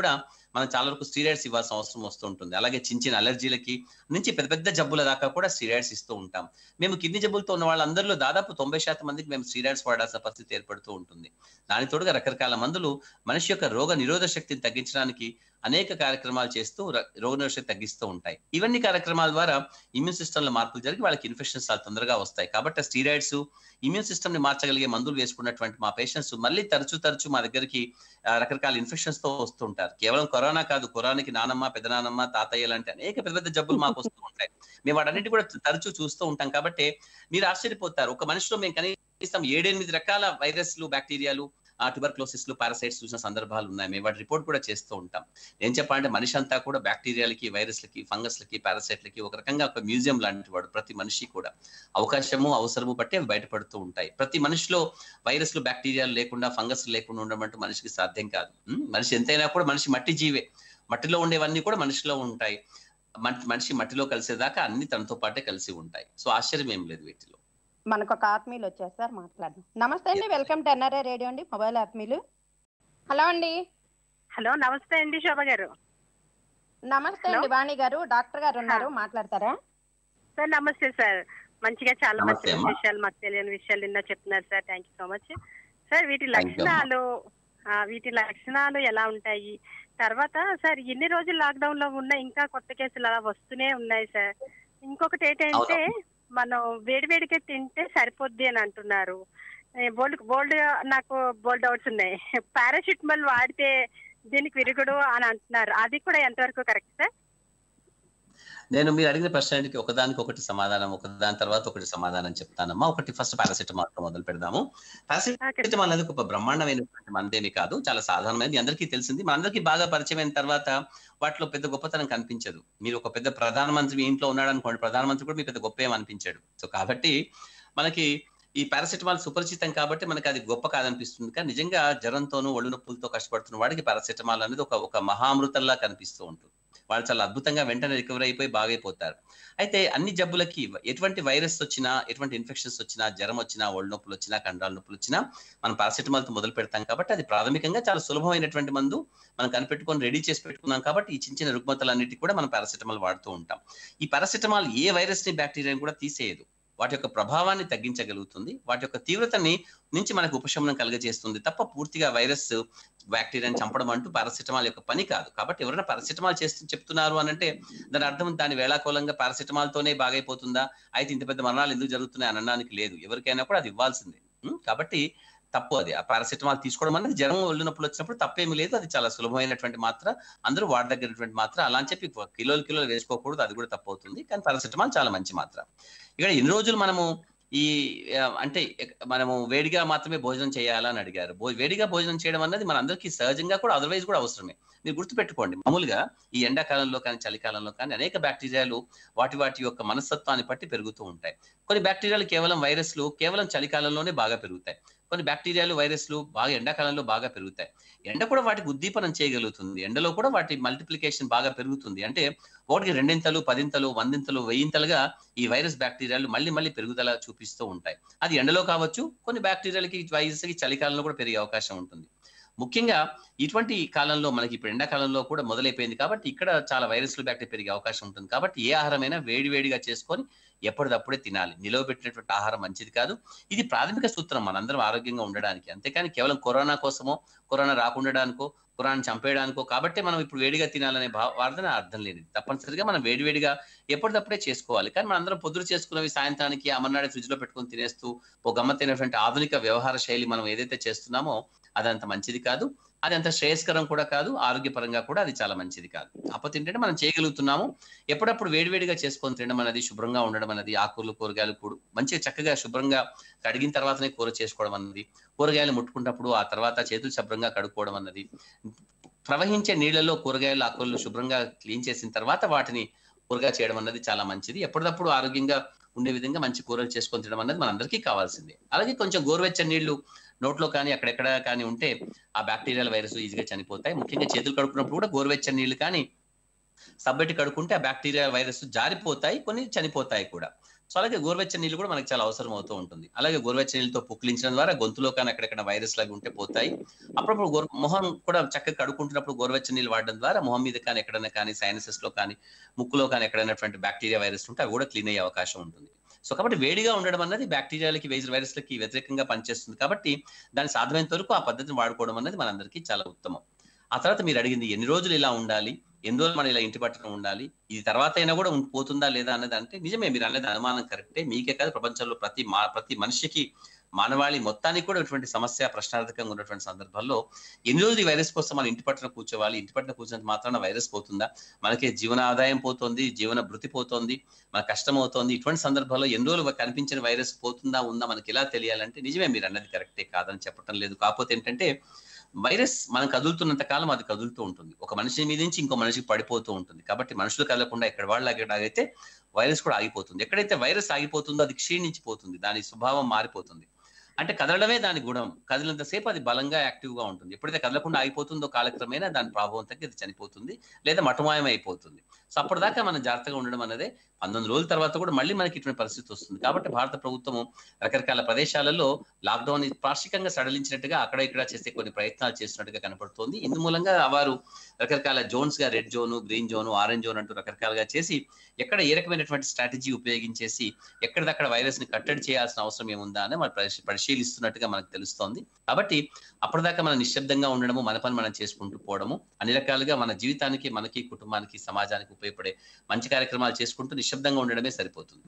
మనం చాలా వరకు స్టీరాయిడ్స్ ఇవ్వాల్సిన అవసరం వస్తూ ఉంటుంది అలాగే చిన్న చిన్న అలర్జీలకి నుంచి పెద్ద పెద్ద జబ్బుల దాకా కూడా స్టీరాయిడ్స్ ఇస్తూ ఉంటాం మేము కిడ్నీ జబ్బులతో ఉన్న వాళ్ళందరిలో దాదాపు తొంభై శాతం మందికి మేము స్టీరాయిడ్స్ వాడాల్సిన పరిస్థితి ఏర్పడుతూ ఉంటుంది దాని తోడుగా రకరకాల మందులు మనిషి యొక్క రోగ నిరోధక శక్తిని తగ్గించడానికి అనేక కార్యక్రమాలు చేస్తూ రోగ నిరోధక శక్తి తగ్గిస్తూ ఉంటాయి ఇవన్నీ కార్యక్రమాల ద్వారా ఇమ్యూన్ సిస్టమ్ లో మార్పులు జరిగి వాళ్ళకి ఇన్ఫెక్షన్స్ చాలా తొందరగా వస్తాయి కాబట్టి స్టీరాయిడ్స్ ఇమ్యూన్ సిస్టమ్ ని మార్చగలిగే మందులు వేసుకున్నటువంటి మా పేషెంట్స్ మళ్ళీ తరచూ తరచూ మా దగ్గరికి రకరకాల ఇన్ఫెక్షన్స్ తో వస్తుంటారు కేవలం కరోనా కాదు కరోనాకి నానమ్మ పెదనానమ్మ తాతయ్య లాంటి అనేక పెద్ద పెద్ద జబ్బులు మాకు వస్తూ ఉంటాయి మేము వాటన్నిటి కూడా తరచూ చూస్తూ ఉంటాం కాబట్టి మీరు ఆశ్చర్యపోతారు ఒక మనిషిలో మేము కనీసం ఏడెనిమిది రకాల వైరస్లు బ్యాక్టీరియాలు ఆ ట్యూబర్క్లోసిస్ లు పారాసైట్స్ చూసిన సందర్భాలు ఉన్నాయి మేము వాటి రిపోర్ట్ కూడా చేస్తూ ఉంటాం ఏం చెప్పాలంటే మనిషి అంతా కూడా బ్యాక్టీరియాలకి వైరస్లకి ఫంగస్లకి పారాసైట్లకి ఒక రకంగా ఒక మ్యూజియం లాంటి వాడు ప్రతి మనిషి కూడా అవకాశము అవసరము బట్టి అవి బయటపడుతూ ఉంటాయి ప్రతి మనిషిలో వైరస్లు బ్యాక్టీరియాలు లేకుండా ఫంగస్ లేకుండా ఉండమంటూ మనిషికి సాధ్యం కాదు మనిషి ఎంతైనా కూడా మనిషి మట్టి జీవే మట్టిలో ఉండేవన్నీ కూడా మనిషిలో ఉంటాయి మనిషి మట్టిలో కలిసేదాకా అన్ని తనతో పాటే కలిసి ఉంటాయి సో ఆశ్చర్యం ఏం లేదు వీటిలో మనకు ఒక ఆత్మీయులు వచ్చేస్తారు మాట్లాడదాం నమస్తే అండి వెల్కమ్ టు ఎన్ఆర్ఐ రేడియో అండి మొబైల్ ఆత్మీయులు హలో అండి హలో నమస్తే అండి శోభ గారు నమస్తే అండి వాణి గారు డాక్టర్ గారు ఉన్నారు మాట్లాడతారా సార్ నమస్తే సార్ మంచిగా చాలా మంచి నమస్తే అమ్మా. విషయాలు మాకు తెలియని విషయాలు నిన్న చెప్తున్నారు sir thank you so much sir వీటి Thank you, అమ్మా. లక్షణాలు ఆ, వీటి లక్షణాలు ఎలా ఉంటాయి తర్వాత సార్ ఎన్ని రోజులు లాక్డౌన్ లో ఉన్న ఇంకా కొత్త కేసులు అలా వస్తూనే ఉన్నాయి సార్ ఇంకొకటి ఏంటంటే మనం వేడివేడిగా తింటే సరిపోద్ది అని అంటున్నారు బోల్డ్ బోల్డ్ నాకు బోల్డ్ డౌట్స్ ఉన్నాయి పారాసిటమాల్ వాడితే దీనికి విరుగుడు అని అంటున్నారు అది కూడా ఎంతవరకు కరెక్ట్ సార్ నేను మీరు అడిగిన ప్రశ్నకి ఒకదానికి ఒకటి సమాధానం ఒకదాని తర్వాత ఒకటి సమాధానం చెప్తానమ్మా ఒకటి ఫస్ట్ పారాసిటమాల్ తో మొదలు పెడదాము పారాసిటమాల్ అనేది ఒక బ్రహ్మాండమైనటువంటి మందేమి కాదు చాలా సాధారణమైనది అందరికీ తెలిసింది మనందరికీ బాగా పరిచయం అయిన తర్వాత వాటిలో పెద్ద గొప్పతనం కనిపించదు మీరు ఒక పెద్ద ప్రధానమంత్రి మీ ఇంట్లో ఉన్నాడు అనుకోండి ప్రధానమంత్రి కూడా మీ పెద్ద గొప్ప ఏం అనిపించాడు సో కాబట్టి మనకి ఈ పారాసిటమాల్ సుపరిచితం కాబట్టి మనకి అది గొప్ప కాదనిపిస్తుంది కానీ నిజంగా జ్వరంతోనూ ఒళ్ళు నొప్పులతో కష్టపడుతున్న వాడికి పారాసిటమాల్ అనేది ఒక ఒక మహామృతంలా కనిపిస్తూ ఉంటుంది వాళ్ళు చాలా అద్భుతంగా వెంటనే రికవర్ అయిపోయి బాగైపోతారు అయితే అన్ని జబ్బులకి ఎటువంటి వైరస్ వచ్చినా ఎటువంటి ఇన్ఫెక్షన్స్ వచ్చినా జ్వరం వచ్చినా ఒళ్ళు నొప్పులు వచ్చినా కండరాల నొప్పులు వచ్చినా మనం పారాసిటమాల్ తో మొదలు పెడతాం కాబట్టి అది ప్రాథమికంగా చాలా సులభమైనటువంటి మందు మనం కనిపెట్టుకొని రెడీ చేసి పెట్టుకున్నాం కాబట్టి ఈ చిన్న చిన్న రుగ్మతలన్నిటికీ కూడా మనం పారాసిటమాల్ వాడుతూ ఉంటాం ఈ పారాసిటమాల్ ఏ వైరస్ ని బ్యాక్టీరియాని కూడా తీసేయదు వాటి యొక్క ప్రభావాన్ని తగ్గించగలుగుతుంది వాటి యొక్క తీవ్రతని నుంచి మనకు ఉపశమనం కలుగజేస్తుంది తప్ప పూర్తిగా వైరస్ బ్యాక్టీరియాని చంపడం అంటూ పారాసిటమాల్ యొక్క పని కాదు కాబట్టి ఎవరైనా పారాసిటమాల్ చేస్తూ చెప్తున్నారు అని అంటే దాని అర్థం దాని వేళాకోళంగా పారాసిటమాల్ తోనే బాగైపోతుందా అయితే ఇంత పెద్ద మరణాలు ఎందుకు జరుగుతున్నాయి అనడానికి లేదు ఎవరికైనా కూడా అది ఇవ్వాల్సిందే ఉం? కాబట్టి తప్పు అది ఆ పారాసిటమాల్ తీసుకోవడం అనేది జ్వరం ఒళ్ళు నొప్పులు వచ్చినప్పుడు తప్పేమీ లేదు అది చాలా సులభమైనటువంటి మాత్ర అందరూ వాడదగినటువంటి మాత్ర అలా అని చెప్పి కిలోలు కిలోలు వేసుకోకూడదు అది కూడా తప్పు అవుతుంది కానీ పారాసిటమాల్ చాలా మంచి మాత్ర ఇక్కడ ఎన్ని రోజులు మనము ఈ ఆ, అంటే ఎక్- మనము వేడిగా మాత్రమే భోజనం చేయాలా అని అడిగారు భో- వేడిగా భోజనం చేయడం అన్నది మన అందరికీ సహజంగా కూడా అదర్వైజ్ కూడా అవసరమే మీరు గుర్తుపెట్టుకోండి మామూలుగా ఈ ఎండాకాలంలో కానీ చలికాలంలో కానీ అనేక బ్యాక్టీరియాలు వాటి వాటి యొక్క మనస్తత్వాన్ని బట్టి పెరుగుతూ ఉంటాయి కొన్ని బ్యాక్టీరియాలు కేవలం వైరస్లు కేవలం చలికాలంలోనే బాగా పెరుగుతాయి కొన్ని బ్యాక్టీరియాలు వైరస్లు బాగా ఎండాకాలంలో బాగా పెరుగుతాయి ఎండ కూడా వాటికి ఉద్దీపనం చేయగలుగుతుంది ఎండలో కూడా వాటి మల్టిప్లికేషన్ బాగా పెరుగుతుంది అంటే ఒకటికి రెండింతలు పదింతలు వందింతలు వెయ్యింతలుగా ఈ వైరస్ బ్యాక్టీరియాలు మళ్ళీ మళ్ళీ పెరుగుదల చూపిస్తూ ఉంటాయి అది ఎండలో కావచ్చు కొన్ని బ్యాక్టీరియాలకి వైరస్కి చలికాలంలో కూడా పెరిగే అవకాశం ఉంటుంది ముఖ్యంగా ఇటువంటి కాలంలో మనకి ఇప్పుడు ఎండాకాలంలో కూడా మొదలైపోయింది కాబట్టి ఇక్కడ చాలా వైరస్లు బ్యాక్టీరియా పెరిగే అవకాశం ఉంటుంది కాబట్టి ఏ ఆహారమైనా వేడి వేడిగా చేసుకొని ఎప్పటిదప్పుడే తినాలి నిలవ పెట్టినటువంటి ఆహారం మంచిది కాదు ఇది ప్రాథమిక సూత్రం మనందరం ఆరోగ్యంగా ఉండడానికి అంతేకాని కేవలం కరోనా కోసమో కరోనా రాకుండడానికో కరోనాను చంపేయడానికో కాబట్టి మనం ఇప్పుడు వేడిగా తినాలనే భావ వాదన అర్థం లేదు తప్పనిసరిగా మనం వేడివేడిగా ఎప్పటికప్పుడే చేసుకోవాలి కానీ మనం అందరం పొద్దురు చేసుకున్నవి సాయంత్రానికి అమర్నాడే ఫ్రిడ్జ్ లో పెట్టుకొని తినేస్తూ ఒక గమ్మత్తైనటువంటి ఆధునిక వ్యవహార శైలి మనం ఏదైతే చేస్తున్నామో అదంత మంచిది కాదు అది అంత శ్రేయస్కరం కూడా కాదు ఆరోగ్యపరంగా కూడా అది చాలా మంచిది కాదు కాకపోతే ఏంటంటే మనం చేయగలుగుతున్నాము ఎప్పుడప్పుడు వేడివేడిగా చేసుకొని తినడం అనేది శుభ్రంగా ఉండడం అనేది ఆకులు కూరగాయలు కూడా మంచిగా చక్కగా శుభ్రంగా కడిగిన తర్వాతనే కూర చేసుకోవడం అన్నది కూరగాయలు ముట్టుకున్నప్పుడు ఆ తర్వాత చేతులు శుభ్రంగా కడుక్కోవడం అన్నది ప్రవహించే నీళ్లలో కూరగాయలు ఆకులు శుభ్రంగా క్లీన్ చేసిన తర్వాత వాటిని కూరగా చేయడం అన్నది చాలా మంచిది ఎప్పటికప్పుడు ఆరోగ్యంగా ఉండే విధంగా మంచి కూరలు చేసుకొని తినడం అనేది మనందరికీ కావాల్సిందే అలాగే కొంచెం గోరువెచ్చని నీళ్లు నోట్లో కానీ అక్కడెక్కడ కానీ ఉంటే ఆ బ్యాక్టీరియల్ వైరస్ ఈజీగా చనిపోతాయి ముఖ్యంగా చేతులు కడుక్కున్నప్పుడు కూడా గోరువెచ్చని నీళ్లు కానీ సబ్బెట్టి కడుక్కుంటే ఆ బ్యాక్టీరియా వైరస్ జారిపోతాయి కొన్ని చనిపోతాయి కూడా సో అలాగే గోరువెచ్చని నీళ్ళు కూడా మనకి చాలా అవసరం అవుతూ ఉంటుంది అలాగే గోరువెచ్చని నీళ్ళతో పుక్కిలించడం ద్వారా గొంతులో కానీ అక్కడెక్కడ వైరస్ లాగా ఉంటే పోతాయి అప్పుడప్పుడు గోరు మొహం కూడా చక్కగా కడుక్కుంటున్నప్పుడు గోరువెచ్చని నీళ్ళు వాడడం ద్వారా మొహం మీద కానీ ఎక్కడైనా కానీ సైనసెస్ లో కానీ ముక్కులో కానీ ఎక్కడైనటువంటి బ్యాక్టీరియా వైరస్ ఉంటే అవి కూడా క్లీన్ అయ్యే అవకాశం ఉంటుంది సో కాబట్టి వేడిగా ఉండడం అన్నది బ్యాక్టీరియాలకి వైరస్ వైరస్లకి వ్యతిరేకంగా పనిచేస్తుంది కాబట్టి దాని సాధ్యమైనంత వరకు ఆ పద్ధతిని వాడుకోవడం అనేది మనందరికీ చాలా ఉత్తమం ఆ తర్వాత మీరు అడిగింది ఎన్ని రోజులు ఇలా ఉండాలి ఎన్ని రోజులు మనం ఇలా ఇంటి పట్టున ఉండాలి ఇది తర్వాత అయినా కూడా ఉం- పోతుందా లేదా అన్నది అంటే నిజమే మీరు అనేది అనుమానం కరెక్టే మీకే కాదు ప్రపంచంలో ప్రతి మా ప్రతి మనిషికి మానవాళి మొత్తానికి కూడా ఇటువంటి సమస్య ప్రశ్నార్థకంగా ఉన్నటువంటి సందర్భాల్లో ఎన్ని రోజులు ఈ వైరస్ కోసం మనం ఇంటి పట్టున కూర్చోవాలి ఇంటి పట్టున కూర్చున్నంత మాత్రాన వైరస్ పోతుందా మనకి జీవన ఆదాయం పోతుంది జీవన భృతి పోతుంది మన కష్టం అవుతోంది ఇటువంటి సందర్భాల్లో ఎన్ని రోజులు కనిపించిన వైరస్ పోతుందా ఉందా మనకి ఎలా తెలియాలంటే నిజమే మీరు అన్నది కరెక్టే కాదని చెప్పటం లేదు కాకపోతే ఏంటంటే వైరస్ మనం కదులుతున్నంత కాలం అది కదులుతూ ఉంటుంది ఒక మనిషి మీద నుంచి ఇంకో మనిషికి పడిపోతూ ఉంటుంది కాబట్టి మనుషులు కదలకుండా ఎక్కడ వాళ్ళు ఆగితే వైరస్ కూడా ఆగిపోతుంది ఎక్కడైతే వైరస్ ఆగిపోతుందో అది క్షీణించిపోతుంది దాని స్వభావం మారిపోతుంది అంటే కదలడమే దాని గుణం కదిలినంతసేపు అది బలంగా యాక్టివ్ గా ఉంటుంది ఎప్పుడైతే కదలకుండా ఆగిపోతుందో కాలక్రమేణా దాని ప్రభావం తగ్గి అది చనిపోతుంది లేదా మటుమాయం అయిపోతుంది సో అప్పటిదాకా మనం జాగ్రత్తగా ఉండడం అనేది పంతొమ్మిది రోజుల తర్వాత కూడా మళ్ళీ మనకి ఇటువంటి పరిస్థితి వస్తుంది కాబట్టి భారత ప్రభుత్వము రకరకాల ప్రదేశాలలో లాక్డౌన్ పాక్షికంగా సడలించినట్టుగా అక్కడ ఇక్కడ చేసే కొన్ని ప్రయత్నాలు చేస్తున్నట్టుగా కనపడుతోంది ఇందు మూలంగా వారు రకరకాల జోన్స్ గా red zone green zone orange zone అంటూ రకరకాలుగా చేసి ఎక్కడ ఏ రకమైనటువంటి స్ట్రాటజీ ఉపయోగించేసి ఎక్కడిదక్కడ వైరస్ ని కట్టడి చేయాల్సిన అవసరం ఏముందా అని మనం పరిశీ- పరిశీలిస్తున్నట్టుగా మనకు తెలుస్తోంది కాబట్టి అప్పటిదాకా మనం నిశ్శబ్దంగా ఉండడము మన పని మనం చేసుకుంటూ పోవడము అన్ని రకాలుగా మన జీవితానికి మనకి కుటుంబానికి సమాజానికి ఉపయోగపడే మంచి కార్యక్రమాలు చేసుకుంటూ నిశ్శబ్దంగా ఉండడమే సరిపోతుంది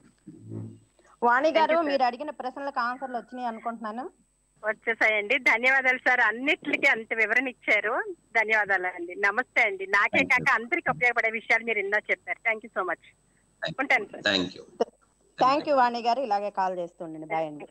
వాణి గారు Thank you, sir. మీరు అడిగిన ప్రశ్నలకు ఆన్సర్లు వచ్చినాయి అనుకుంటున్నాను వచ్చేసాయండి ధన్యవాదాలు సార్ అన్నిటికీ అంత వివరణ ఇచ్చారు ధన్యవాదాలు అండి నమస్తే అండి నాకే Thank you. కాక అందరికి ఉపయోగపడే విషయాలు మీరు ఎన్నో చెప్పారు thank you so much Thank ఉంటాను sir thank you thank you Vani garu ఇలాగే కాల్ చేస్తుండండి బాయ్ అండి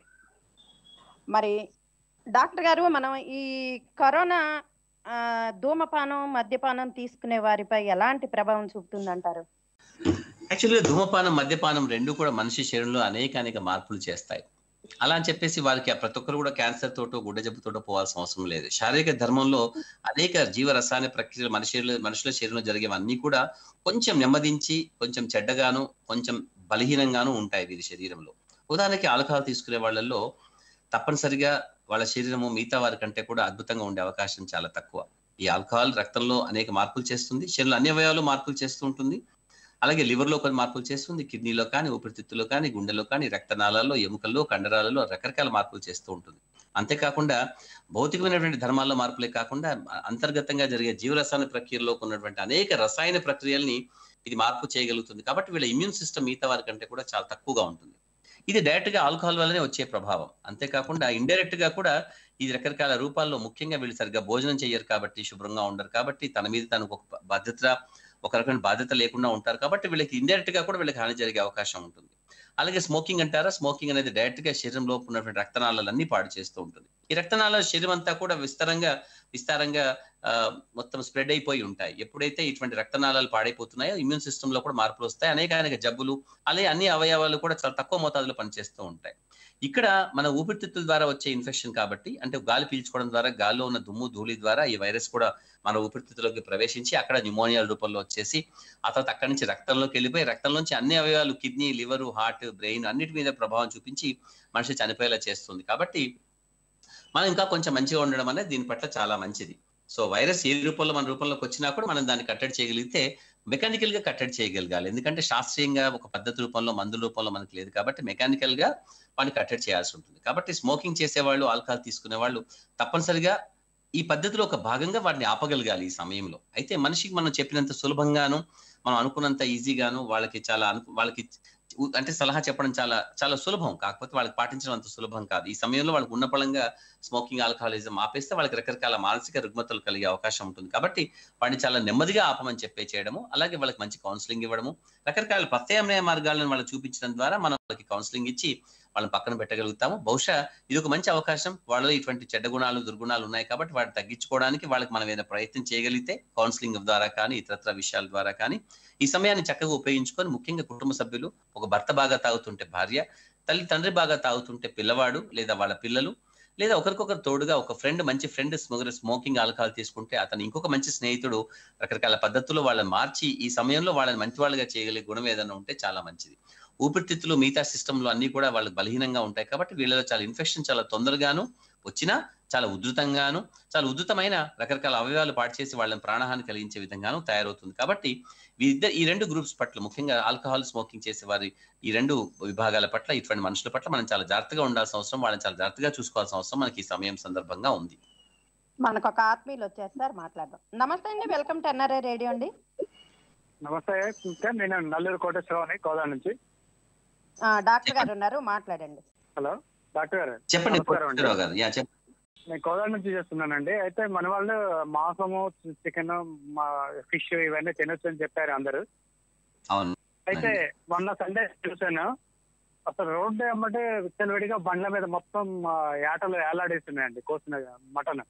మరి డాక్టర్ గారు మనం ఈ కరోనా ఆ, ధూమపానం మద్యపానం తీసుకునే వారిపై ఎలాంటి ప్రభావం చూపుతుందంటారు యాక్చువల్గా ధూమపానం మద్యపానం రెండు కూడా మనిషి శరీరంలో అనేక అనేక మార్పులు చేస్తాయి అలా అని చెప్పేసి వారికి ఆ ప్రతి ఒక్కరు కూడా క్యాన్సర్ తోటో గుండె జబ్బుతోటో పోవాల్సిన అవసరం లేదు శారీరక ధర్మంలో అనేక జీవ రసాయన ప్రక్రియలు మనిషిలో మనుషుల శరీరంలో జరిగేవన్నీ కూడా కొంచెం నెమ్మదించి కొంచెం చెడ్డగాను కొంచెం బలహీనంగాను ఉంటాయి వీరి శరీరంలో ఉదాహరణకి ఆల్కహాల్ తీసుకునే వాళ్ళల్లో తప్పనిసరిగా వాళ్ళ శరీరము మిగతా వారి కంటే కూడా అద్భుతంగా ఉండే అవకాశం చాలా తక్కువ ఈ ఆల్కహాల్ రక్తంలో అనేక మార్పులు చేస్తుంది శరీరంలో అన్ని అవయవాలు మార్పులు చేస్తూ ఉంటుంది అలాగే liver లో కొన్ని మార్పులు చేస్తుంది కిడ్నీలో కానీ ఊపిరితిత్తులో కానీ గుండెలో కానీ రక్తనాళాల్లో ఎముకల్లో కండరాలలో రకరకాల మార్పులు చేస్తూ ఉంటుంది అంతేకాకుండా భౌతికమైనటువంటి ధర్మాల్లో మార్పులే కాకుండా అంతర్గతంగా జరిగే జీవరసాయన ప్రక్రియలో ఉన్నటువంటి అనేక రసాయన ప్రక్రియల్ని ఇది మార్పు చేయగలుగుతుంది కాబట్టి వీళ్ళ ఇమ్యూన్ సిస్టమ్ మిగతా వారి కంటే కూడా చాలా తక్కువగా ఉంటుంది ఇది డైరెక్ట్ గా ఆల్కహాల్ వల్లనే వచ్చే ప్రభావం అంతేకాకుండా ఇండైరెక్ట్ గా కూడా ఇది రకరకాల రూపాల్లో ముఖ్యంగా వీళ్ళు సరిగ్గా భోజనం చేయరు కాబట్టి శుభ్రంగా ఉండరు కాబట్టి తన మీద తనకు ఒక బాధ్యత ఒక రకమైన బాధ్యత లేకుండా ఉంటారు కాబట్టి వీళ్ళకి ఇండైరెక్ట్ గా కూడా వీళ్ళకి హాని జరిగే అవకాశం ఉంటుంది అలాగే స్మోకింగ్ అంటారా స్మోకింగ్ అనేది డైరెక్ట్ గా శరీరంలో ఉన్నటువంటి రక్తనాళాలన్నీ పాడు చేస్తూ ఉంటుంది ఈ రక్తనాళాల శరీరం అంతా కూడా విస్తారంగా విస్తారంగా ఆ, మొత్తం స్ప్రెడ్ అయిపోయి ఉంటాయి ఎప్పుడైతే ఇటువంటి రక్తనాళాలు పాడైపోతున్నాయో ఇమ్యూన్ సిస్టమ్ లో కూడా మార్పులు వస్తాయి అనేక అనేక జబ్బులు అలాగే అన్ని అవయవాలు కూడా చాలా తక్కువ మోతాదులో పనిచేస్తూ ఉంటాయి ఇక్కడ మన ఊపిరితిత్తుల ద్వారా వచ్చే ఇన్ఫెక్షన్ కాబట్టి అంటే గాలి పీల్చుకోవడం ద్వారా గాలిలో ఉన్న దుమ్ము ధూళి ద్వారా ఈ వైరస్ కూడా మన ఊపిరితిత్తులోకి ప్రవేశించి అక్కడ న్యూమోనియా రూపంలో వచ్చేసి ఆ తర్వాత అక్కడి నుంచి రక్తంలోకి వెళ్ళిపోయి రక్తంలోంచి అన్ని అవయవాలు కిడ్నీ లివర్ హార్ట్ బ్రెయిన్ అన్నిటి మీద ప్రభావం చూపించి మనిషి చనిపోయేలా చేస్తుంది కాబట్టి మనం ఇంకా కొంచెం మంచిగా ఉండడం అనేది దీని పట్ల చాలా మంచిది సో వైరస్ ఏ రూపంలో మన రూపంలోకి వచ్చినా కూడా మనం దాన్ని కట్టడి చేయగలిగితే మెకానికల్ గా కట్టడి చేయగలగాలి ఎందుకంటే శాస్త్రీయంగా ఒక పద్ధతి రూపంలో మందుల రూపంలో మనకు లేదు కాబట్టి మెకానికల్ గా వాడిని కట్టడి చేయాల్సి ఉంటుంది కాబట్టి స్మోకింగ్ చేసేవాళ్ళు ఆల్కహాల్ తీసుకునే వాళ్ళు తప్పనిసరిగా ఈ పద్ధతిలో ఒక భాగంగా వాటిని ఆపగలగాలి ఈ సమయంలో అయితే మనిషికి మనం చెప్పినంత సులభంగాను మనం అనుకున్నంత ఈజీగాను వాళ్ళకి చాలా అను వాళ్ళకి ఉ- అంటే సలహా చెప్పడం చాలా చాలా సులభం కాకపోతే వాళ్ళకి పాటించడం అంత సులభం కాదు ఈ సమయంలో వాళ్ళకి ఉన్న పళంగా స్మోకింగ్ ఆల్కహాలిజం ఆపేస్తే వాళ్ళకి రకరకాల మానసిక రుగ్మతలు కలిగే అవకాశం ఉంటుంది కాబట్టి వాడిని చాలా నెమ్మదిగా ఆపమని చెప్పే చేయడము అలాగే వాళ్ళకి మంచి కౌన్సిలింగ్ ఇవ్వడము రకరకాల ప్రత్యామ్నాయ మార్గాలను వాళ్ళకి చూపించడం ద్వారా మనం వాళ్ళకి కౌన్సిలింగ్ ఇచ్చి వాళ్ళని పక్కన పెట్టగలుగుతాము బహుశా ఇది ఒక మంచి అవకాశం వాళ్ళలో ఇటువంటి చెడ్డ గుణాలు దుర్గుణాలు ఉన్నాయి కాబట్టి వాటిని తగ్గించుకోవడానికి వాళ్ళకి మనం ఏదైనా ప్రయత్నం చేయగలిగితే కౌన్సిలింగ్ ద్వారా కానీ ఇతరత్ర విషయాల ద్వారా కానీ ఈ సమయాన్ని చక్కగా ఉపయోగించుకొని ముఖ్యంగా కుటుంబ సభ్యులు ఒక భర్త బాగా తాగుతుంటే భార్య తల్లి తండ్రి బాగా తాగుతుంటే పిల్లవాడు లేదా వాళ్ళ పిల్లలు లేదా ఒకరికొకరు తోడుగా ఒక ఫ్రెండ్ మంచి ఫ్రెండ్ స్మోగర్ స్మోకింగ్ ఆల్కహాల్ తీసుకుంటే అతను ఇంకొక మంచి స్నేహితుడు రకరకాల పద్ధతుల్లో వాళ్ళని మార్చి ఈ సమయంలో వాళ్ళని మంచి వాళ్ళగా చేయగలిగే గుణం ఏదైనా ఉంటే చాలా మంచిది ఊపిరితిత్తులు మిగతా సిస్టంలో అన్ని కూడా వాళ్ళకి బలహీనంగా ఉంటాయి కాబట్టి వీళ్ళలో చాలా ఇన్ఫెక్షన్ చాలా తొందరగాను వచ్చినా చాలా ఉధృతంగాను చాలా ఉధృతమైన రకరకాల అవయవాలు పాటు చేసి వాళ్ళని ప్రాణహాని కలిగించే విధంగాను తయారవుతుంది కాబట్టి వీరిద్దరు ఈ రెండు గ్రూప్స్ పట్ల ముఖ్యంగా ఆల్కహాల్ స్మోకింగ్ చేసే వారి ఈ రెండు విభాగాల పట్ల ఇటువంటి మనుషుల పట్ల మనం చాలా జాగ్రత్తగా ఉండాల్సిన అవసరం వాళ్ళని చాలా జాగ్రత్తగా చూసుకోవాల్సిన అవసరం మనకి ఈ సమయం సందర్భంగా ఉంది మనకు ఒక ఆత్మీయులు వచ్చేస్తారు మాట్లాడదాం నమస్తే అండి వెల్కమ్ టు ఎన్ఆర్ఐ రేడియో అండి నమస్తే సార్ నేను నల్లూరు కోటేశ్వరరావుని కోదా నుంచి ఆ, డాక్టర్ గారు ఉన్నారు మాట్లాడండి హలో డాక్టర్ గారు చెప్పండి నమస్కారం అండి. కోటేశ్వరరావు గారు యా చెప్పండి నేను కోదా నుంచి చేస్తున్నానండి అయితే మన వాళ్ళు మాంసము చికెన్ మా ఫిష్ ఇవన్నీ తినొచ్చు అని చెప్పారు అందరూ అవును అయితే మొన్న సండే చూసాను అసలు రోడ్డు ఏమంటే విచ్చలవిడిగా బండ్ల మీద మొత్తం ఆ, యాటలు ఏలాడేస్తున్నాయండి కోసిన మటన్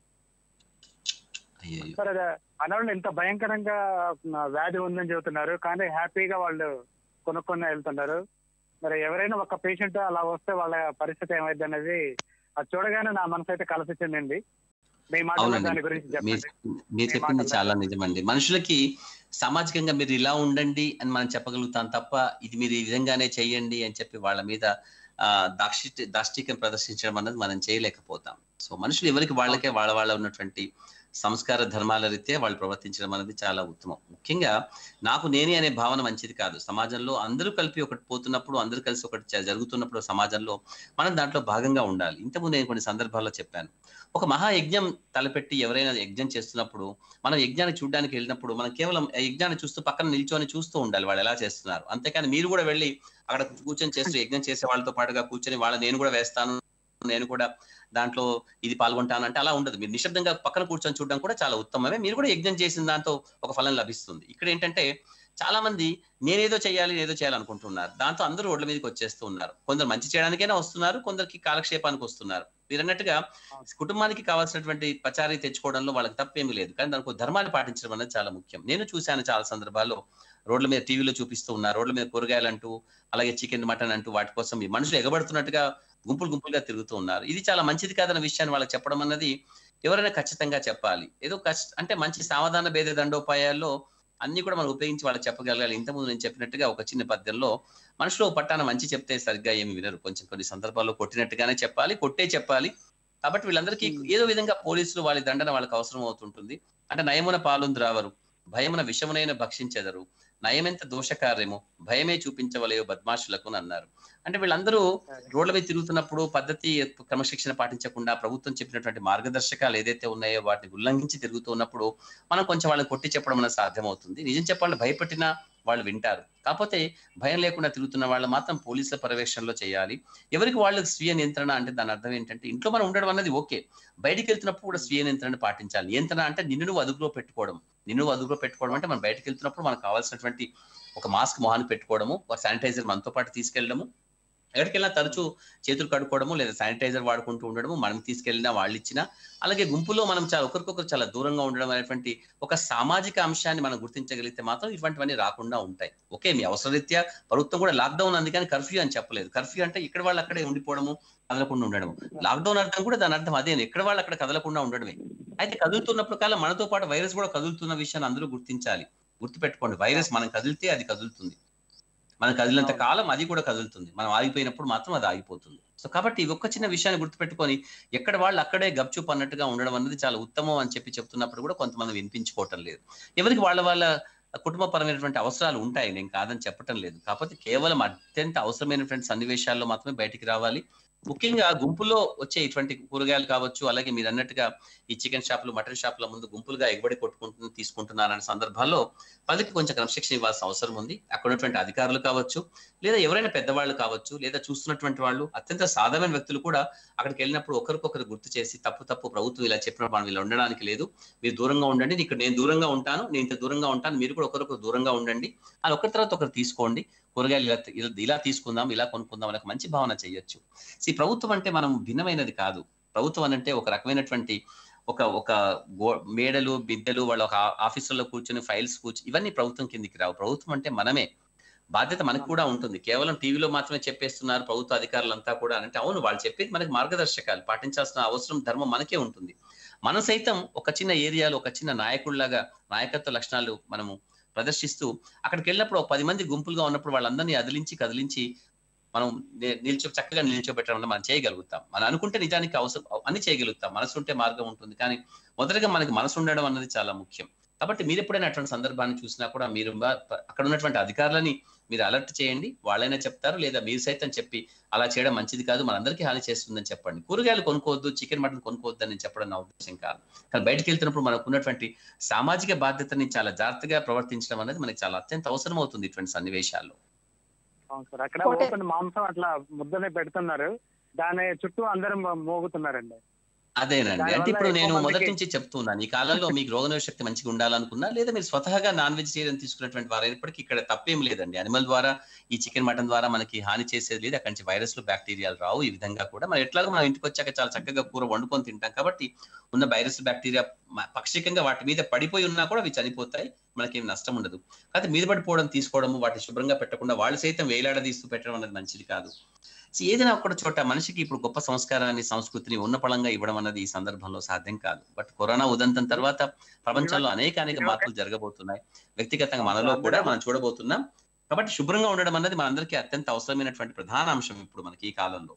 అయ్యో సార్ అది అనవాళ్ళు ఇంత భయంకరంగా ఆ, వ్యాధి ఉందని చెబుతున్నారు కానీ హ్యాపీగా వాళ్ళు కొనుక్కొని వెళ్తున్నారు మరి ఎవరైనా ఒక పేషెంట్ అలా వస్తే వాళ్ళ పరిస్థితి ఏమైంది అనేది అది చూడగానే నా మనసు అయితే కలసిచ్చిందండి మీ మాటలో అవునండి. దాని గురించి మీరు చెప్పండి మీరు మీ చెప్పింది మాటల్లో. చాలా నిజమండి మనుషులకి సామాజికంగా మీరు ఇలా ఉండండి అని మనం చెప్పగలుగుతాం తప్ప ఇది మీరు ఈ విధంగానే చేయండి అని చెప్పి వాళ్ళ మీద ఆ దాక్షి దాష్టికం ప్రదర్శించడం అన్నది మనం చేయలేకపోతాం సో మనుషులు ఎవరికి వాళ్ళకే వాళ్ళ వాళ్ళ ఉన్నటువంటి సంస్కార ధర్మాల రీత్యా వాళ్ళు ప్రవర్తించడం అనేది చాలా ఉత్తమం ముఖ్యంగా నాకు నేనే అనే భావన మంచిది కాదు సమాజంలో అందరూ కలిపి ఒకటి పోతున్నప్పుడు అందరూ కలిసి ఒకటి జ- జరుగుతున్నప్పుడు సమాజంలో మనం దాంట్లో భాగంగా ఉండాలి ఇంతకుముందు నేను కొన్ని సందర్భాల్లో చెప్పాను ఒక మహాయజ్ఞం తలపెట్టి ఎవరైనా యజ్ఞం చేస్తున్నప్పుడు మనం యజ్ఞాన్ని చూడడానికి వెళ్ళినప్పుడు మనం కేవలం ఆ యజ్ఞాన్ని చూస్తూ పక్కన నిల్చొని చూస్తూ ఉండాలి వాళ్ళు ఎలా చేస్తున్నారు అంతేకాని మీరు కూడా వెళ్ళి అక్కడ కూర్చొని చేస్తూ యజ్ఞం చేసే వాళ్ళతో పాటుగా కూర్చొని వాళ్ళ నేను కూడా వేస్తాను నేను కూడా దాంట్లో ఇది పాల్గొంటాను అంటే అలా ఉండదు మీరు నిశ్శబ్దంగా పక్కన కూర్చొని చూడడం కూడా చాలా ఉత్తమమే మీరు కూడా యజ్ఞం చేసిన దాంతో ఒక ఫలం లభిస్తుంది ఇక్కడ ఏంటంటే చాలా మంది నేనేదో చేయాలి ఏదో చేయాలనుకుంటున్నారు దాంతో అందరూ రోడ్ల మీదకి వచ్చేస్తూ ఉన్నారు కొందరు మంచి చేయడానికైనా వస్తున్నారు కొందరికి కాలక్షేపానికి వస్తున్నారు మీరు అన్నట్టుగా కుటుంబానికి కావాల్సినటువంటి పచారీ తెచ్చుకోవడంలో వాళ్ళకి తప్పేమీ లేదు కానీ దానికి ఒక ధర్మాన్ని పాటించడం అనేది చాలా ముఖ్యం నేను చూశాను చాలా సందర్భాల్లో రోడ్ల మీద టీవీలో చూపిస్తూ ఉన్నారు రోడ్ల మీద కూరగాయలు అంటూ అలాగే చికెన్ మటన్ అంటూ వాటి కోసం ఈ మనుషులు ఎగబడుతున్నట్టుగా గుంపులు గుంపులుగా తిరుగుతూ ఉన్నారు ఇది చాలా మంచిది కాదన్న విషయాన్ని వాళ్ళకి చెప్పడం అన్నది ఎవరైనా ఖచ్చితంగా చెప్పాలి ఏదో కష్ట అంటే మంచి సావధాన భేద దండోపాయాల్లో అన్ని కూడా మనం ఉపయోగించి వాళ్ళకి చెప్పగలగాలి ఇంతకుముందు నేను చెప్పినట్టుగా ఒక చిన్న పద్యంలో మనుషులు ఓ పట్టాన మంచి చెప్తే సరిగ్గా ఏమి వినరు కొంచెం కొన్ని సందర్భాల్లో కొట్టినట్టుగానే చెప్పాలి కొట్టే చెప్పాలి కాబట్టి వీళ్ళందరికీ ఏదో విధంగా పోలీసులు వాళ్ళ దండన వాళ్ళకి అవసరం అవుతుంటుంది అంటే నయమున పాలుంది రావరు భయమున విషమునైన భక్షించెదరు నయమెంత దోషకార్యము భయమే చూపించవలయో బద్మాషులకు అని అన్నారు అంటే వీళ్ళందరూ రోడ్ల మీద తిరుగుతున్నప్పుడు పద్ధతి క్రమశిక్షణ పాటించకుండా ప్రభుత్వం చెప్పినటువంటి మార్గదర్శకాలు ఏదైతే ఉన్నాయో వాటిని ఉల్లంఘించి తిరుగుతూ ఉన్నప్పుడు మనం కొంచెం వాళ్ళని కొట్టి చెప్పడం అనేది సాధ్యమవుతుంది నిజం చెప్పాలని భయపెట్టినా వాళ్ళు వింటారు కాకపోతే భయం లేకుండా తిరుగుతున్న వాళ్ళు మాత్రం పోలీసుల పర్యవేక్షణలో చేయాలి ఎవరికి వాళ్ళకి స్వీయ నియంత్రణ అంటే దాని అర్థం ఏంటంటే ఇంట్లో మనం ఉండడం అన్నది ఓకే బయటికి వెళ్తున్నప్పుడు కూడా స్వీయ నియంత్రణ పాటించాలి నియంత్రణ అంటే నిన్ను నువ్వు అదుపులో పెట్టుకోవడం నిన్ను నువ్వు అదుపులో పెట్టుకోవడం అంటే మనం బయటకు వెళ్తున్నప్పుడు మనకు కావాల్సినటువంటి ఒక మాస్క్ మొహాన్ని పెట్టుకోవడము ఒక శానిటైజర్ మనతో పాటు తీసుకెళ్ళడము ఎక్కడికి వెళ్ళినా తరచూ చేతులు కడుక్కోవడము లేదా శానిటైజర్ వాడుకుంటూ ఉండడము మనం తీసుకెళ్ళినా వాళ్ళు ఇచ్చినా అలాగే గుంపులో మనం చాలా ఒకరికొకరు చాలా దూరంగా ఉండడం అనేటువంటి ఒక సామాజిక అంశాన్ని మనం గుర్తించగలిగితే మాత్రం ఇటువంటివన్నీ రాకుండా ఉంటాయి ఓకే మీ అవసరరీత్యా ప్రభుత్వం కూడా లాక్డౌన్ అంది కానీ కర్ఫ్యూ అని చెప్పలేదు కర్ఫ్యూ అంటే ఇక్కడ వాళ్ళు అక్కడే ఉండిపోవడము కదలకుండా ఉండడము లాక్డౌన్ అర్థం కూడా దాని అర్థం అదే ఎక్కడ వాళ్ళు అక్కడ కదలకుండా ఉండడమే అయితే కదులుతున్నప్పుడు కాలం మనతో పాటు వైరస్ కూడా కదులుతున్న విషయాన్ని అందరూ గుర్తించాలి గుర్తుపెట్టుకోండి వైరస్ మనం కదిలితే అది కదులుతుంది మనం కదిలినంత కాలం అది కూడా కదులుతుంది మనం ఆగిపోయినప్పుడు మాత్రం అది ఆగిపోతుంది సో కాబట్టి ఈ ఒక్క చిన్న విషయాన్ని గుర్తుపెట్టుకొని ఎక్కడ వాళ్ళు అక్కడే గప్చుప్ అన్నట్టుగా ఉండడం అనేది చాలా ఉత్తమం అని చెప్పి చెప్తున్నప్పుడు కూడా కొంతమంది వినిపించుకోవటం లేదు ఎవరికి వాళ్ళ వాళ్ళ కుటుంబపరమైనటువంటి అవసరాలు ఉంటాయి నేను కాదని చెప్పటం లేదు కాకపోతే కేవలం అత్యంత అవసరమైనటువంటి సన్నివేశాల్లో మాత్రమే బయటికి రావాలి ముఖ్యంగా గుంపులో వచ్చే ఇటువంటి కూరగాయలు కావచ్చు అలాగే మీరు అన్నట్టుగా ఈ చికెన్ షాపులు మటన్ షాపుల ముందు గుంపులుగా ఎగబడి కొట్టుకుంటు తీసుకుంటున్నారనే సందర్భాల్లో వాళ్ళకి కొంచెం క్రమశిక్షణ ఇవ్వాల్సిన అవసరం ఉంది అక్కడ ఉన్నటువంటి అధికారులు కావచ్చు లేదా ఎవరైనా పెద్దవాళ్ళు కావచ్చు లేదా చూస్తున్నటువంటి వాళ్ళు అత్యంత సాధారణ వ్యక్తులు కూడా అక్కడికి వెళ్ళినప్పుడు ఒకరికొకరు గుర్తు చేసి తప్పు తప్పు ప్రభుత్వం ఇలా చెప్పినప్పుడు మనం ఇలా ఉండడానికి లేదు మీరు దూరంగా ఉండండి ఇక్కడ నేను దూరంగా ఉంటాను నేను ఇంత దూరంగా ఉంటాను మీరు కూడా ఒకరికొకరు దూరంగా ఉండండి అది ఒకరి తర్వాత ఒకరు తీసుకోండి కూరగాయలు ఇలా ఇలా- ఇలా తీసుకుందాం ఇలా కొనుక్కుందాం అనే ఒక మంచి భావన చేయొచ్చు ఈ ప్రభుత్వం అంటే మనం భిన్నమైనది కాదు ప్రభుత్వం అంటే ఒక రకమైనటువంటి ఒక ఒక గో మేడలు బిద్దెలు వాళ్ళ ఒక ఆఫీసుల్లో కూర్చొని ఫైల్స్ కూర్చొని ఇవన్నీ ప్రభుత్వం కిందికి రావు ప్రభుత్వం అంటే మనమే బాధ్యత మనకు కూడా ఉంటుంది కేవలం టీవీలో మాత్రమే చెప్పేస్తున్నారు ప్రభుత్వ అధికారులంతా కూడా అంటే అవును వాళ్ళు చెప్పేది మనకి మార్గదర్శకాలు పాటించాల్సిన అవసరం ధర్మం మనకే ఉంటుంది మనం సైతం ఒక చిన్న ఏరియాలో ఒక చిన్న నాయకుడిలాగా నాయకత్వ లక్షణాలు మనము ప్రదర్శిస్తూ అక్కడికి వెళ్ళినప్పుడు ఒక పది మంది గుంపులుగా ఉన్నప్పుడు వాళ్ళందరినీ అదిలించి కదిలించి మనం ని- నిల్చో చక్కగా నిల్చోబెట్టడం వల్ల మనం చేయగలుగుతాం మనం అనుకుంటే నిజానికి అవసరం అన్ని చేయగలుగుతాం మనసు ఉంటే మార్గం ఉంటుంది కానీ మొదటగా మనకి మనసు ఉండడం అన్నది చాలా ముఖ్యం కాబట్టి మీరు ఎప్పుడైనా అటువంటి సందర్భాన్ని చూసినా కూడా మీరు బా- అక్కడ ఉన్నటువంటి అధికారులని మీరు అలర్ట్ చేయండి వాళ్ళైనా చెప్తారు లేదా మీరు సైతం చెప్పి అలా చేయడం మంచిది కాదు మనందరికీ హాని చేస్తుందని చెప్పండి కూరగాయలు కొనుక్కోవద్దు చికెన్ మటన్ కొనుక్కోవద్దు అని చెప్పడం నా ఉద్దేశం కాదు కానీ బయటకు వెళ్తున్నప్పుడు మనకు ఉన్నటువంటి సామాజిక బాధ్యతని చాలా జాగ్రత్తగా ప్రవర్తించడం అనేది మనకి చాలా అత్యంత అవసరం అవుతుంది ఇటువంటి సన్నివేశాల్లో అవును సార్ అక్కడ ఒకటే- ఓపెన్ మాంసం అట్లా ముద్దనే పెడుతున్నారు దాని చుట్టూ అందరం మోగుతున్నారండి అదేనండి దానివల్ల అంటే ఇప్పుడు ఎక్కువ నేను మందికి- మొదటి నుంచి చెప్తున్నాను ఈ కాలంలో మీకు రోగనిరోధక శక్తి మంచిగా ఉండాలనుకున్నా లేదా మీరు స్వతహాగా నాన్ వెజిటేరియన్ తీసుకున్నటువంటి వారైనప్పటికీ ఇక్కడ తప్పేం లేదండి అనిమల్ ద్వారా ఈ చికెన్ మటన్ ద్వారా మనకి హాని చేసేది లేదు అక్కడి నుంచి వైరస్లు బ్యాక్టీరియాలు రావు ఈ విధంగా కూడా మనం ఎట్లాగో మనం ఇంటికి వచ్చాక చాలా చక్కగా కూర వండుకొని తింటాం కాబట్టి ఉన్న వైరస్ బ్యాక్టీరియా మ- పాక్షికంగా వాటి మీద పడిపోయి ఉన్నా కూడా అవి చనిపోతాయి మనకేం నష్టం ఉండదు కాకపోతే మీద పడిపోవడం తీసుకోవడము వాటిని శుభ్రంగా పెట్టకుండా వాళ్ళు సైతం వేలాడదీస్తూ పెట్టడం అనేది మంచిది కాదు సో ఏదైనా ఒక్కడ చోట మనిషికి ఇప్పుడు గొప్ప సంస్కారాన్ని సంస్కృతిని ఉన్నపళంగా ఇవ్వడం అన్నది ఈ సందర్భంలో సాధ్యం కాదు బట్ కరోనా ఉదంతం తర్వాత ప్రపంచంలో అనేక అనేక మార్పులు జరగబోతున్నాయి వ్యక్తిగతంగా మనలో కూడా మనం చూడబోతున్నాం కాబట్టి శుభ్రంగా ఉండడం అన్నది మనందరికీ అత్యంత అవసరమైనటువంటి ప్రధాన అంశం ఇప్పుడు మనకి ఈ కాలంలో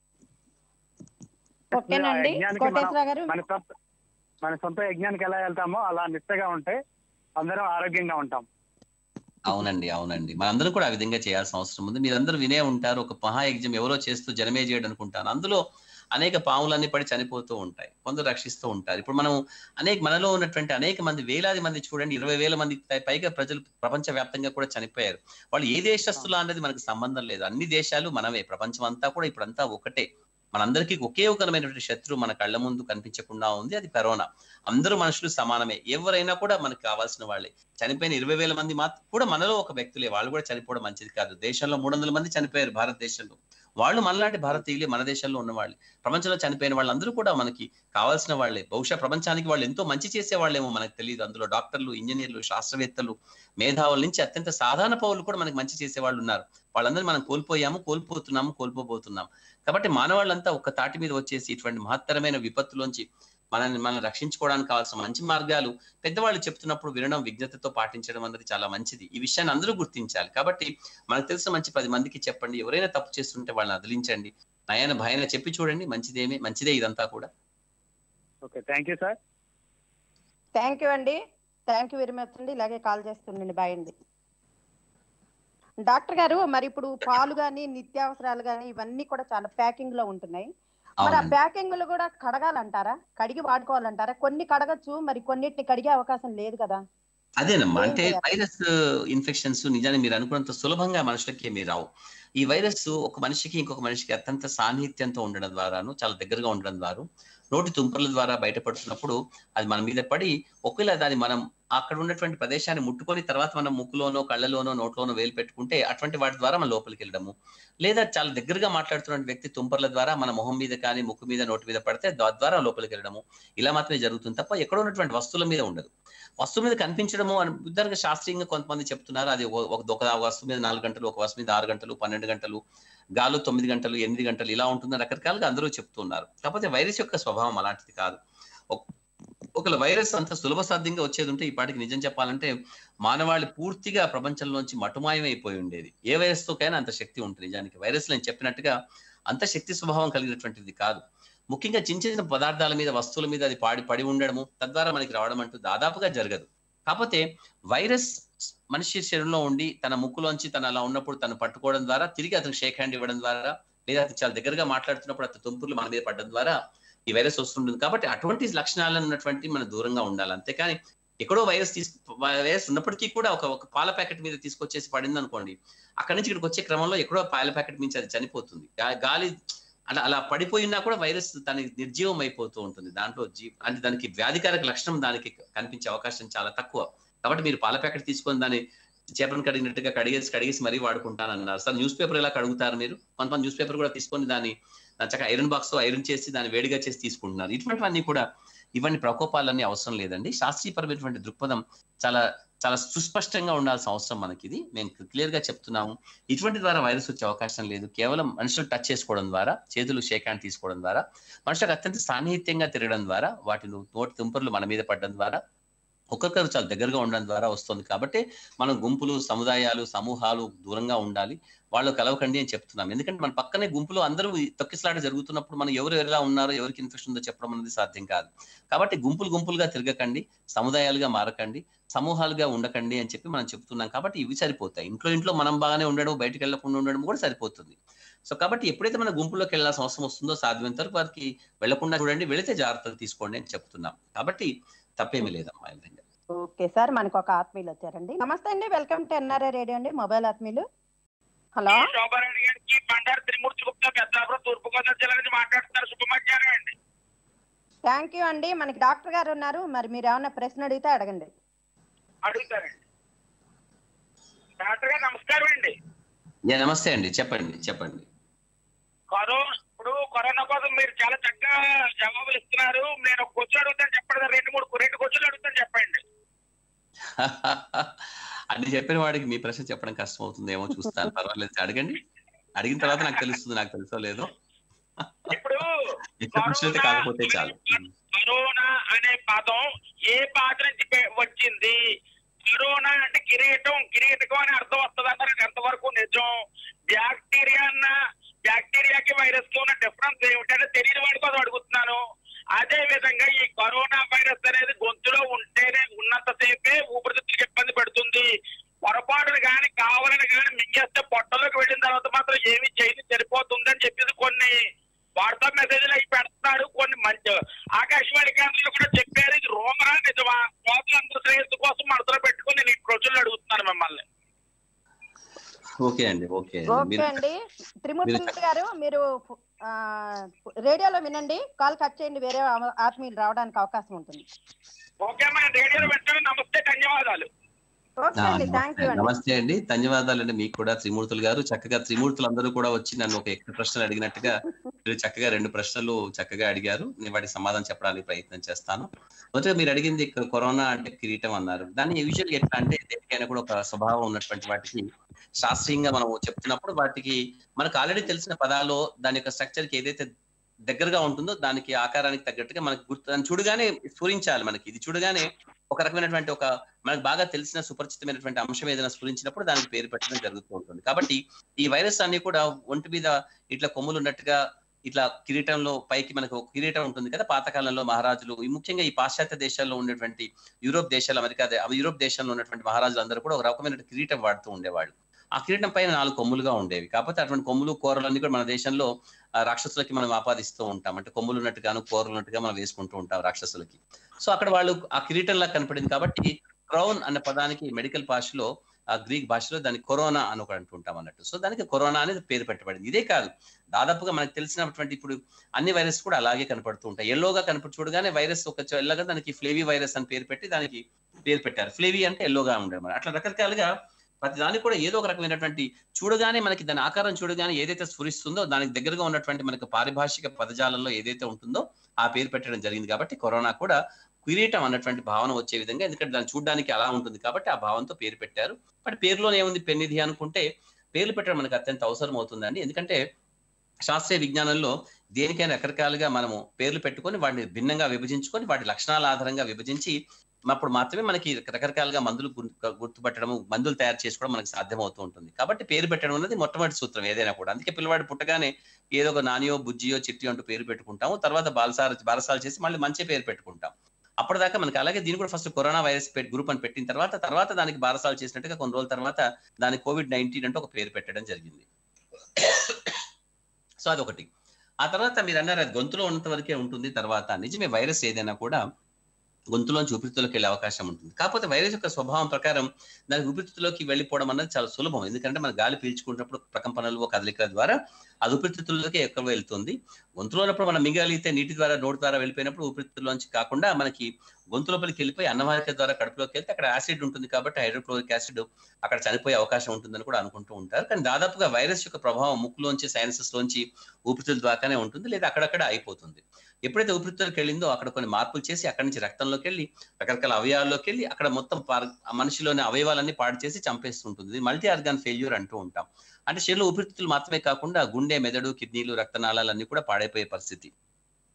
ఓకేనండి యజ్ఞానికి మనం- కోటేశ్వర గారు మన సొంత మన సొంత యజ్ఞానికి ఎలా వెళ్తామో అలా నిష్టగా ఉంటే అందరం ఆరోగ్యంగా ఉంటాం అవునండి అవునండి మనందరం కూడా ఆ విధంగా చేయాల్సిన అవసరం ఉంది మీరందరూ వినే ఉంటారు ఒక మహాయజ్ఞం ఎవరో చేస్తూ జనమే చేయడం అనుకుంటాను అందులో అనేక పాములన్నీ పడి చనిపోతూ ఉంటాయి కొందరు రక్షిస్తూ ఉంటారు ఇప్పుడు మనం అనేక మనలో ఉన్నటువంటి అనేక మంది వేలాది మంది చూడండి ఇరవై వేల మంది పై- పైగా ప్రజలు ప్రపంచ వ్యాప్తంగా కూడా చనిపోయారు వాళ్ళు ఏ దేశస్తులా అనేది మనకు సంబంధం లేదు అన్ని దేశాలు మనమే ప్రపంచం అంతా కూడా ఇప్పుడంతా ఒకటే మనందరికీ ఒకే ఒకరమైనటువంటి శత్రువు మన కళ్ళ ముందు కనిపించకుండా ఉంది అది కరోనా అందరూ మనుషులు సమానమే ఎవరైనా కూడా మనకు కావాల్సిన వాళ్ళే చనిపోయిన ఇరవై వేల మంది మాత్రం కూడా మనలో ఒక వ్యక్తులే వాళ్ళు కూడా చనిపోవడం మంచిది కాదు దేశంలో మూడు వందల మంది చనిపోయారు భారతదేశంలో వాళ్ళు మనలాంటి భారతీయులే మన దేశంలో ఉన్న వాళ్ళు ప్రపంచంలో చనిపోయిన వాళ్ళందరూ కూడా మనకి కావాల్సిన వాళ్ళే బహుశా ప్రపంచానికి వాళ్ళు ఎంతో మంచి చేసే వాళ్ళేమో మనకు తెలియదు అందులో డాక్టర్లు ఇంజనీర్లు శాస్త్రవేత్తలు మేధావుల నుంచి అత్యంత సాధారణ పౌరులు కూడా మనకి మంచి చేసే వాళ్ళు ఉన్నారు వాళ్ళందరూ మనం కోల్పోయాము కోల్పోతున్నాము కోల్పోబోతున్నాం కాబట్టి మానవాళ్ళంతా ఒక తాటి మీద వచ్చేసి ఇటువంటి మహత్తరమైన విపత్తులోంచి మనల్ని మనం రక్షించుకోవడానికి కావాల్సిన మంచి మార్గాలు పెద్దవాళ్ళు చెప్తున్నప్పుడు వినడం విజ్ఞతతో పాటించడం అన్నది చాలా మంచిది ఈ విషయాన్ని అందరూ గుర్తించాలి కాబట్టి మనకు తెలిసిన మంచి పది మందికి చెప్పండి ఎవరైనా తప్పు చేస్తుంటే వాళ్ళని అదిలించండి నయన భయన చెప్పి చూడండి మంచిదేమి మంచిదే ఇదంతా కూడా okay thank you sir thank you అండి థ్యాంక్ యూ వెరీ మచ్ అండి ఇలాగే కాల్ చేస్తుండండి బాయ్ అండి డాక్టర్ గారు మరి ఇప్పుడు పాలు గాని నిత్యావసరాలు గాని ఇవన్నీ కూడా చాలా ప్యాకింగ్ లో ఉంటున్నాయి మరి ఆ అవునండి ప్యాకింగ్ లో కూడా కడగాలంటారా కడిగి వాడుకోవాలంటారా కొన్ని కడగచ్చు మరి కొన్నిటిని కడిగే అవకాశం లేదు కదా అదేనమ్మా ఏం అంటే చేయాలి? వైరస్ ఇన్ఫెక్షన్స్ నిజానికి మీరు అనుకున్నంత సులభంగా మనుషులకి ఏమీ రావు ఈ వైరస్ ఒక మనిషికి ఇంకొక మనిషికి అత్యంత సాన్నిహిత్యంతో ఉండడం ద్వారాను చాలా దగ్గరగా ఉండడం ద్వారా నోటి తుంపర్ల ద్వారా బయటపడుతున్నప్పుడు అది మన మీద పడి ఒకవేళ దాన్ని మనం అక్కడ ఉన్నటువంటి ప్రదేశాన్ని ముట్టుకొని తర్వాత మనం ముక్కులోనో కళ్ళలోనో నోట్లోనో వేలు పెట్టుకుంటే అటువంటి వాటి ద్వారా మన లోపలికి వెళ్ళడము లేదా చాలా దగ్గరగా మాట్లాడుతున్న వ్యక్తి తుంపర్ల ద్వారా మన మొహం మీద కానీ ముక్కు మీద నోటి మీద పడితే దాని ద్వారా లోపలికి వెళ్ళడము ఇలా మాత్రమే జరుగుతుంది తప్ప ఎక్కడ ఉన్నటువంటి వస్తువుల మీద ఉండదు వస్తువు మీద కనిపించడము అని ఉదాహరణగా శాస్త్రీయంగా కొంతమంది చెప్తున్నారు అది ఒక ఒక- ఒక వస్తువు మీద నాలుగు గంటలు ఒక వస్తువు మీద ఆరు గంటలు పన్నెండు గంటలు గాలు తొమ్మిది గంటలు ఎనిమిది గంటలు ఇలా ఉంటుంది రకరకాలుగా అందరూ చెప్తున్నారు కాకపోతే వైరస్ యొక్క స్వభావం అలాంటిది కాదు ఒక- ఒకవేళ వైరస్ అంత సులభ సాధ్యంగా వచ్చేది ఉంటే ఈ పాటికి నిజం చెప్పాలంటే మానవాళి పూర్తిగా ప్రపంచంలోంచి మటుమాయమైపోయి ఉండేది ఏ వైరస్ తోకైనా అంత శక్తి ఉంటుంది నిజానికి వైరస్ నేను చెప్పినట్టుగా అంత శక్తి స్వభావం కలిగినటువంటిది కాదు ముఖ్యంగా చిన్న చిన్న పదార్థాల మీద వస్తువుల మీద అది పాడి పడి ఉండడము తద్వారా మనకి రావడం అంటూ దాదాపుగా జరగదు కాకపోతే వైరస్ మనిషి శరీరంలో ఉండి తన ముక్కులోంచి తను అలా ఉన్నప్పుడు తను పట్టుకోవడం ద్వారా తిరిగి అతను షేక్ హ్యాండ్ ఇవ్వడం ద్వారా లేదా అతను చాలా దగ్గరగా మాట్లాడుతున్నప్పుడు అతను తుంపుర్లు మన మీద పడడం ద్వారా ఈ వైరస్ వస్తుంటుంది కాబట్టి అటువంటి లక్షణాలను ఉన్నటువంటి మనం దూరంగా ఉండాలి అంతేకాని ఎక్కడో వైరస్ తీసుకు వైరస్ ఉన్నప్పటికీ కూడా ఒక ఒక పాల ప్యాకెట్ మీద తీసుకొచ్చేసి పడింది అనుకోండి అక్కడి నుంచి ఇక్కడికి వచ్చే క్రమంలో ఎక్కడో పాల ప్యాకెట్ నుంచి అది చనిపోతుంది గా- గాలి అలా అలా పడిపోయినా కూడా వైరస్ దానికి నిర్జీవం అయిపోతూ ఉంటుంది దాంట్లో జీ అంటే దానికి వ్యాధికారక లక్షణం దానికి కనిపించే అవకాశం చాలా తక్కువ కాబట్టి మీరు పాల ప్యాకెట్ తీసుకొని దాన్ని చేపలను కడిగినట్టుగా కడిగేసి కడిగేసి మరీ వాడుకుంటానన్నారు సార్ న్యూస్ పేపర్ ఎలా కడుగుతారు మీరు కొంతమంది న్యూస్ పేపర్ కూడా తీసుకొని దాన్ని చక్కగా ఐరన్ బాక్స్ తో ఐరన్ చేసి దాన్ని వేడిగా చేసి తీసుకుంటున్నారు ఇటువంటివన్నీ కూడా ఇవన్నీ ప్రకోపాలన్నీ అవసరం లేదండి శాస్త్రీయపరమైనటువంటి దృక్పథం చాలా చాలా సుస్పష్టంగా ఉండాల్సిన అవసరం మనకి ఇది మేము క్లియర్ గా చెప్తున్నాము ఇటువంటి ద్వారా వైరస్ వచ్చే అవకాశం లేదు కేవలం మనుషులు టచ్ చేసుకోవడం ద్వారా చేతులు షేక్ హ్యాండ్ తీసుకోవడం ద్వారా మనుషులకు అత్యంత సాన్నిహిత్యంగా తిరగడం ద్వారా వాటి నోటి తుంపర్లు మన మీద పడడం ద్వారా ఒక్కొక్కరు చాలా దగ్గరగా ఉండడం ద్వారా వస్తుంది కాబట్టి మనం గుంపులు సముదాయాలు సమూహాలు దూరంగా ఉండాలి వాళ్ళు కలవకండి అని చెప్తున్నాం ఎందుకంటే మన పక్కనే గుంపులో అందరూ ఈ తొక్కిసలాట జరుగుతున్నప్పుడు మనం ఎవరు ఎలా ఉన్నారో ఎవరికి ఇన్ఫెక్షన్ ఉందో చెప్పడం అనేది సాధ్యం కాదు కాబట్టి గుంపులు గుంపులుగా తిరగకండి సముదాయాలుగా మారకండి సమూహాలుగా ఉండకండి అని చెప్పి మనం చెప్తున్నాం కాబట్టి ఇవి సరిపోతాయి ఇంట్లో ఇంట్లో మనం బాగానే ఉండడం బయటకు వెళ్లకుండా ఉండడం కూడా సరిపోతుంది సో కాబట్టి ఎప్పుడైతే మన గుంపులోకి వెళ్ళాల్సిన అవసరం వస్తుందో సాధ్యమైనంత వరకు వారికి వెళ్లకుండా చూడండి వెళితే జాగ్రత్తలు తీసుకోండి అని చెప్తున్నాం కాబట్టి తప్పేమీ లేదమ్మా ఈ విధంగా ఓకే సార్ మనకు ఒక ఆత్మీయులు వచ్చారండి నమస్తే అండి వెల్కమ్ టు ఎన్ఆర్ఐ రేడియో అండి మొబైల్ ఆత్మీయులు హలో శోభారాణి గారికి బండారు త్రిమూర్తి గుప్తా పెద్దాపురం తూర్పుగోదావరి జిల్లా నుంచి మాట్లాడుతున్నారు శుభ మధ్యాహ్నం అండి థ్యాంక్ యూ అండి మనకి డాక్టర్ గారు ఉన్నారు మరి మీరు ఏమైనా ప్రశ్న అడిగితే అడగండి అడుగుతారండి డాక్టర్ గారు నమస్కారం అండి యా, నమస్తే అండి చెప్పండి చెప్పండి కరోనా ఇప్పుడు కరోనా కోసం మీరు చాలా చక్కగా జవాబులు ఇస్తున్నారు నేను ఒక క్వశ్చన్ అడుగుతాను చెప్పండి రెండు మూడు రెండు క్వశ్చన్లు అడుగుతాను చెప్పండి అన్ని చెప్పిన వాడికి మీ ప్రశ్న చెప్పడం కష్టం అవుతుందేమో చూస్తాను పర్వాలేదు అడగండి అడిగిన తర్వాత నాకు తెలుస్తుంది నాకు తెలుసో లేదో ఇప్పుడు ఇతర ప్రశ్న అయితే కాకపోతే చాలు కరోనా అనే పదం ఏ పాత్ర నుంచి పె- వచ్చింది కరోనా అంటే కిరీటం కిరీటకం అని అర్థం వస్తుంది అన్నారు అది ఎంతవరకు నిజం బ్యాక్టీరియా అన్న బ్యాక్టీరియాకి వైరస్ కి ఉన్న డిఫరెన్స్ ఏమిటంటే తెలియని వాడి కోసం అడుగుతున్నాను అదే విధంగా ఈ కరోనా వైరస్ అనేది గొంతులో ఉంటేనే ఉన్నంతసేపే ఊపిరితిత్తులకు ఇబ్బంది పెడుతుంది పొరపాటును కానీ కావాలని కానీ మింగేస్తే పొట్టలోకి వెళ్ళిన తర్వాత మాత్రం ఏమి చేయని సరిపోతుందని చెప్పేసి కొన్ని వాట్సాప్ మెసేజ్లు అవి పెడుతున్నారు కొన్ని మంచి ఆకాశవాణి కేంద్రాలు కూడా చెప్పారు ఇది రోమరా నిజమా శ్రోతలందరూ శ్రేయస్సు కోసం మనసులో పెట్టుకుని నేను ఈ ప్రశ్నలు అడుగుతున్నాను మిమ్మల్ని ఓకే అండి ఓకే అండి ఓకే మీరు అండి త్రిమూర్తి మీరు- గారు మీరు ఆ, రేడియోలో వినండి కాల్ కట్ చేయండి వేరే ఆ- ఆత్మీయులు రావడానికి అవకాశం ఉంటుంది ఓకే అమ్మా రేడియోలో పెట్టాను నమస్తే ధన్యవాదాలు ఓకే ఆ, అండి థ్యాంక్ యూ నమస్తే అండి నమస్తే అండి ధన్యవాదాలు అండి మీకు కూడా త్రిమూర్తులు గారు చక్కగా త్రిమూర్తులు అందరూ కూడా వచ్చి నన్ను ఒక ఎక్కువ ప్రశ్నలు అడిగినట్టుగా మీరు చక్కగా రెండు ప్రశ్నలు చక్కగా అడిగారు నేను వాటికి సమాధానం చెప్పడానికి ప్రయత్నం చేస్తాను మొదటగా మీరు అడిగింది ఇక్కడ కరోనా అంటే కిరీటం అన్నారు దాన్ని యూజువల్ ఎట్లా అంటే దేనికైనా కూడా ఒక స్వభావం ఉన్నటువంటి వాటికి శాస్త్రీయంగా మనం చెప్తున్నప్పుడు వాటికి మనకు ఆల్రెడీ తెలిసిన పదాలు దాని యొక్క స్ట్రక్చర్ కి ఏదైతే దగ్గరగా ఉంటుందో దానికి ఆకారానికి తగ్గట్టుగా మనకు గుర్తు దాన్ని చూడగానే స్ఫురించాలి మనకి ఇది చూడగానే ఒక రకమైనటువంటి ఒక మనకు బాగా తెలిసిన సుపరిచితమైనటువంటి అంశం ఏదైనా స్ఫురించినప్పుడు దానికి పేరు పెట్టడం జరుగుతూ ఉంటుంది కాబట్టి ఈ వైరస్ అన్ని కూడా ఒంటి మీద ఇట్లా కొమ్ములు ఉన్నట్టుగా ఇట్లా కిరీటంలో పైకి మనకు ఒక కిరీటం ఉంటుంది కదా పాతకాలంలో మహారాజులు ఈ ముఖ్యంగా ఈ పాశ్చాత్య దేశాల్లో ఉండేటువంటి యూరోప్ దేశాలు అమెరికా దే- అవి యూరోప్ దేశంలో ఉన్నటువంటి మహారాజులు అందరూ కూడా ఒక రకమైన కిరీటం వాడుతూ ఉండేవాళ్ళు ఆ కిరీటం పైన నాలుగు కొమ్ములుగా ఉండేవి కాకపోతే అటువంటి కొమ్ములు కూరలన్నీ కూడా మన దేశంలో ఆ, రాక్షసులకి మనం ఆపాదిస్తూ ఉంటాం అంటే కొమ్ములు ఉన్నట్టుగాను కూరలు ఉన్నట్టుగా మనం వేసుకుంటూ ఉంటాం రాక్షసులకి సో అక్కడ వాళ్ళు ఆ కిరీటంలా కనపడింది కాబట్టి క్రౌన్ అనే పదానికి మెడికల్ భాషలో ఆ గ్రీక్ భాషలో దాన్ని కరోనా అని ఒకటి అంటుంటాం అన్నట్టు సో దానికి కరోనా అనేది పేరు పెట్టబడింది ఇదే కాదు దాదాపుగా మనకు తెలిసినటువంటి ఇప్పుడు అన్ని వైరస్ కూడా అలాగే కనపడుతూ ఉంటాయి ఎల్లోగా కనపడి చూడగానే వైరస్ ఒక ఎల్లగా దానికి ఫ్లేవీ వైరస్ అని పేరు పెట్టి దానికి పేరు పెట్టారు ఫ్లేవీ అంటే ఎల్లోగా ఉండేది అట్లా రకరకాలుగా ప్రతి దానికి కూడా ఏదో ఒక రకమైనటువంటి చూడగానే మనకి దాని ఆకారం చూడగానే ఏదైతే స్ఫురిస్తుందో దానికి దగ్గరగా ఉన్నటువంటి మనకు పారిభాషిక పదజాలంలో ఏదైతే ఉంటుందో ఆ పేరు పెట్టడం జరిగింది కాబట్టి కరోనా కూడా కిరీటం అన్నటువంటి భావన వచ్చే విధంగా ఎందుకంటే దాన్ని చూడడానికి అలా ఉంటుంది కాబట్టి ఆ భావంతో పేరు పెట్టారు బట్ పేరులోనే ఏముంది పెన్నిధి అనుకుంటే పేర్లు పెట్టడం మనకు అత్యంత అవసరం అవుతుందండి ఎందుకంటే శాస్త్రీయ విజ్ఞానంలో దేనికైనా రకరకాలుగా మనము పేర్లు పెట్టుకొని వాటిని భిన్నంగా విభజించుకొని వాటి లక్షణాల ఆధారంగా విభజించి అప్పుడు మాత్రమే మనకి రకరకాలుగా మందులు గుర్తు- గుర్తుపట్టడం మందులు తయారు చేసుకోవడం మనకి సాధ్యం అవుతూ ఉంటుంది కాబట్టి పేరు పెట్టడం అనేది మొట్టమొదటి సూత్రం ఏదైనా కూడా అందుకే పిల్లవాడు పుట్టగానే ఏదో ఒక నానియో బుజ్జియో చిట్టి అంటూ పేరు పెట్టుకుంటాము తర్వాత బాలసార బారసాలు చేసి మళ్ళీ మంచి పేరు పెట్టుకుంటాం అప్పటిదాకా మనకి అలాగే దీని కూడా ఫస్ట్ కరోనా వైరస్ గ్రూప్ అని పెట్టిన తర్వాత తర్వాత దానికి బారసాలు చేసినట్టుగా కొన్ని రోజుల తర్వాత దానికి కోవిడ్ నైన్టీన్ అంటూ ఒక పేరు పెట్టడం జరిగింది సో అదొకటి ఆ తర్వాత మీరు అన్నారు అది గొంతులో ఉన్నంత వరకే ఉంటుంది తర్వాత నిజమే వైరస్ ఏదైనా కూడా గొంతులోంచి ఊపిరితిత్తులోకి వెళ్ళే అవకాశం ఉంటుంది కాకపోతే వైరస్ యొక్క స్వభావం ప్రకారం దాని ఊపిరితిత్తులోకి వెళ్ళిపోవడం అన్నది చాలా సులభం ఎందుకంటే మన గాలి పీల్చుకున్నప్పుడు ప్రకంపనలు కదలికల ద్వారా అది ఊపిరితిత్తుల్లోకి ఎక్కువ వెళ్తుంది గొంతులో ఉన్నప్పుడు మనం మిగలిగితే నీటి ద్వారా నోటి ద్వారా వెళ్ళిపోయినప్పుడు ఊపిరితిత్తుల్లోంచి కాకుండా మనకి గొంతు లోపలికి వెళ్ళిపోయి అన్నవాహిక ద్వారా కడుపులోకి వెళ్తే అక్కడ యాసిడ్ ఉంటుంది కాబట్టి హైడ్రోక్లోరిక్ యాసిడ్ అక్కడ చనిపోయే అవకాశం ఉంటుందని కూడా అనుకుంటూ ఉంటారు కానీ దాదాపుగా వైరస్ యొక్క ప్రభావం ముక్కులోంచి సైనసెస్ లోంచి ఊపిరితిత్తుల ద్వారానే ఉంటుంది లేదా అక్కడక్కడ అయిపోతుంది ఎప్పుడైతే ఊపిరితిత్తులకు వెళ్ళిందో అక్కడ కొన్ని మార్పులు చేసి అక్కడి నుంచి రక్తంలోకి వెళ్ళి రకరకాల అవయవాల్లోకి వెళ్ళి అక్కడ మొత్తం పార్- ఆ మనిషిలోని అవయవాలన్నీ పాడు చేసి చంపేస్తుంటుంది మల్టీ ఆర్గాన్ ఫెయిల్యూర్ అంటూ ఉంటాం అంటే శరీరంలో ఊపిరితిత్తులు మాత్రమే కాకుండా గుండె మెదడు కిడ్నీలు రక్తనాళాలు అన్ని కూడా పాడైపోయే పరిస్థితి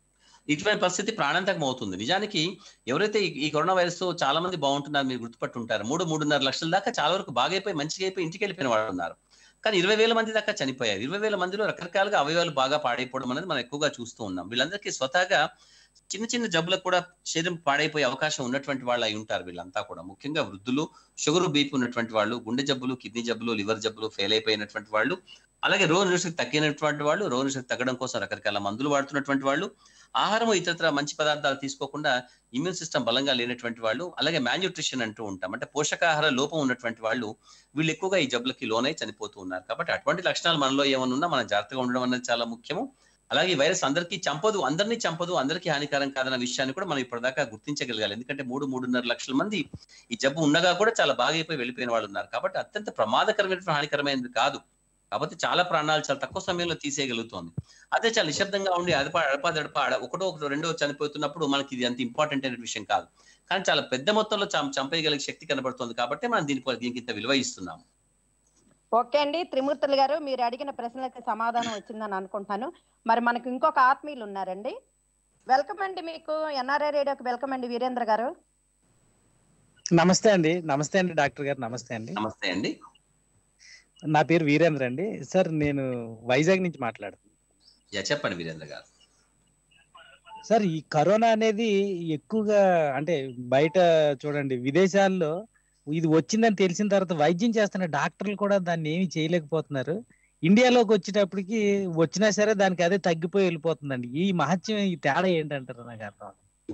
ఇటువంటి పరిస్థితి ప్రాణాంతకం అవుతుంది నిజానికి ఎవరైతే ఈ- ఈ కరోనా వైరస్ తో చాలా మంది బాగుంటున్నారు మీరు గుర్తుపట్టి ఉంటారు మూడు మూడున్నర లక్షల దాకా చాలా వరకు బాగైపోయి మంచిగా అయిపోయి ఇంటికి వెళ్ళిపోయిన వాళ్ళు ఉన్నారు కానీ ఇరవై వేల మంది దాకా చనిపోయారు ఇరవై వేల మందిలో రకరకాలుగా అవయవాలు బాగా పాడైపోవడం అనేది మనం ఎక్కువగా చూస్తూ ఉన్నాం వీళ్ళందరికీ స్వతహాగా చిన్న చిన్న జబ్బులకు కూడా శరీరం పాడైపోయే అవకాశం ఉన్నటువంటి వాళ్ళు అయి ఉంటారు వీళ్ళంతా కూడా ముఖ్యంగా వృద్ధులు షుగర్ బీపీ ఉన్నటువంటి వాళ్ళు గుండె జబ్బులు కిడ్నీ జబ్బులు లివర్ జబ్బులు ఫెయిల్ అయిపోయినటువంటి వాళ్ళు అలాగే రోగ నిరోధక తగ్గినటువంటి వాళ్ళు రోగ నిరోధక తగ్గడం కోసం రకరకాల మందులు వాడుతున్నటువంటి వాళ్ళు ఆహారం ఇతరత్ర మంచి పదార్థాలు తీసుకోకుండా ఇమ్యూన్ సిస్టమ్ బలంగా లేనటువంటి వాళ్ళు అలాగే న్యూట్రిషన్ అంటూ ఉంటాం అంటే పోషకాహార లోపం ఉన్నటువంటి వాళ్ళు వీళ్ళు ఎక్కువగా ఈ జబ్బులకి లోనై చనిపోతూ ఉన్నారు కాబట్టి అటువంటి లక్షణాలు మనలో ఏమైనా ఉన్నా మనం జాగ్రత్తగా ఉండడం అనేది చాలా ముఖ్యము అలాగే ఈ వైరస్ అందరికీ చంపదు అందరినీ చంపదు అందరికీ హానికరం కాదన్న విషయాన్ని కూడా మనం ఇప్పటిదాకా గుర్తించగలగాలి ఎందుకంటే మూడు మూడున్నర లక్షల మంది ఈ జబ్బు ఉండగా కూడా చాలా బాగా అయిపోయి వెళ్ళిపోయిన వాళ్ళు ఉన్నారు కాబట్టి అత్యంత ప్రమాదకరమైన హానికరమైనది కాదు కాబట్టి చాలా ప్రాణాలు చాలా తక్కువ సమయంలో తీసేయగలుగుతోంది అదే చాలా నిశ్శబ్దంగా ఉండి అదప అడప దడప ఆడ- ఒకటో ఒకటో రెండో చనిపోతున్నప్పుడు మనకి ఇది అంత ఇంపార్టెంట్ అయిన విషయం కాదు కానీ చాలా పెద్ద మొత్తంలో చం- చంపేయగలిగే శక్తి కనబడుతుంది కాబట్టి మనం దీనికి దీనికి ఇంత విలువ ఇస్తున్నాం ఓకే అండి త్రిమూర్తులు గారు మీరు అడిగిన ప్రశ్నలకి సమాధానం వచ్చిందని అనుకుంటున్నాను మరి మనకు ఇంకొక ఆత్మీయులు ఉన్నారండి వెల్కమ్ అండి మీకు ఎన్ఆర్ఐ రేడియోకి వెల్కమ్ అండి వీరేంద్ర గారు నమస్తే అండి నమస్తే అండి డాక్టర్ గారు నమస్తే అండి నమస్తే అండి నా పేరు వీరేంద్ర అండి సార్ నేను వైజాగ్ నుంచి మాట్లాడుతున్నాను యా చెప్పండి వీరేంద్ర గారు సార్ ఈ కరోనా అనేది ఎక్కువగా అంటే బయట చూడండి విదేశాల్లో ఇది వచ్చిందని తెలిసిన తర్వాత వైద్యం చేస్తున్న డాక్టర్లు కూడా దాన్ని ఏమీ చేయలేకపోతున్నారు ఇండియాలోకి వచ్చేటప్పటికి వచ్చినా సరే దానికి అదే తగ్గిపోయి వెళ్ళిపోతుందండి ఈ మహత్యం ఈ తేడా ఏంటంటారు నాకు అర్థం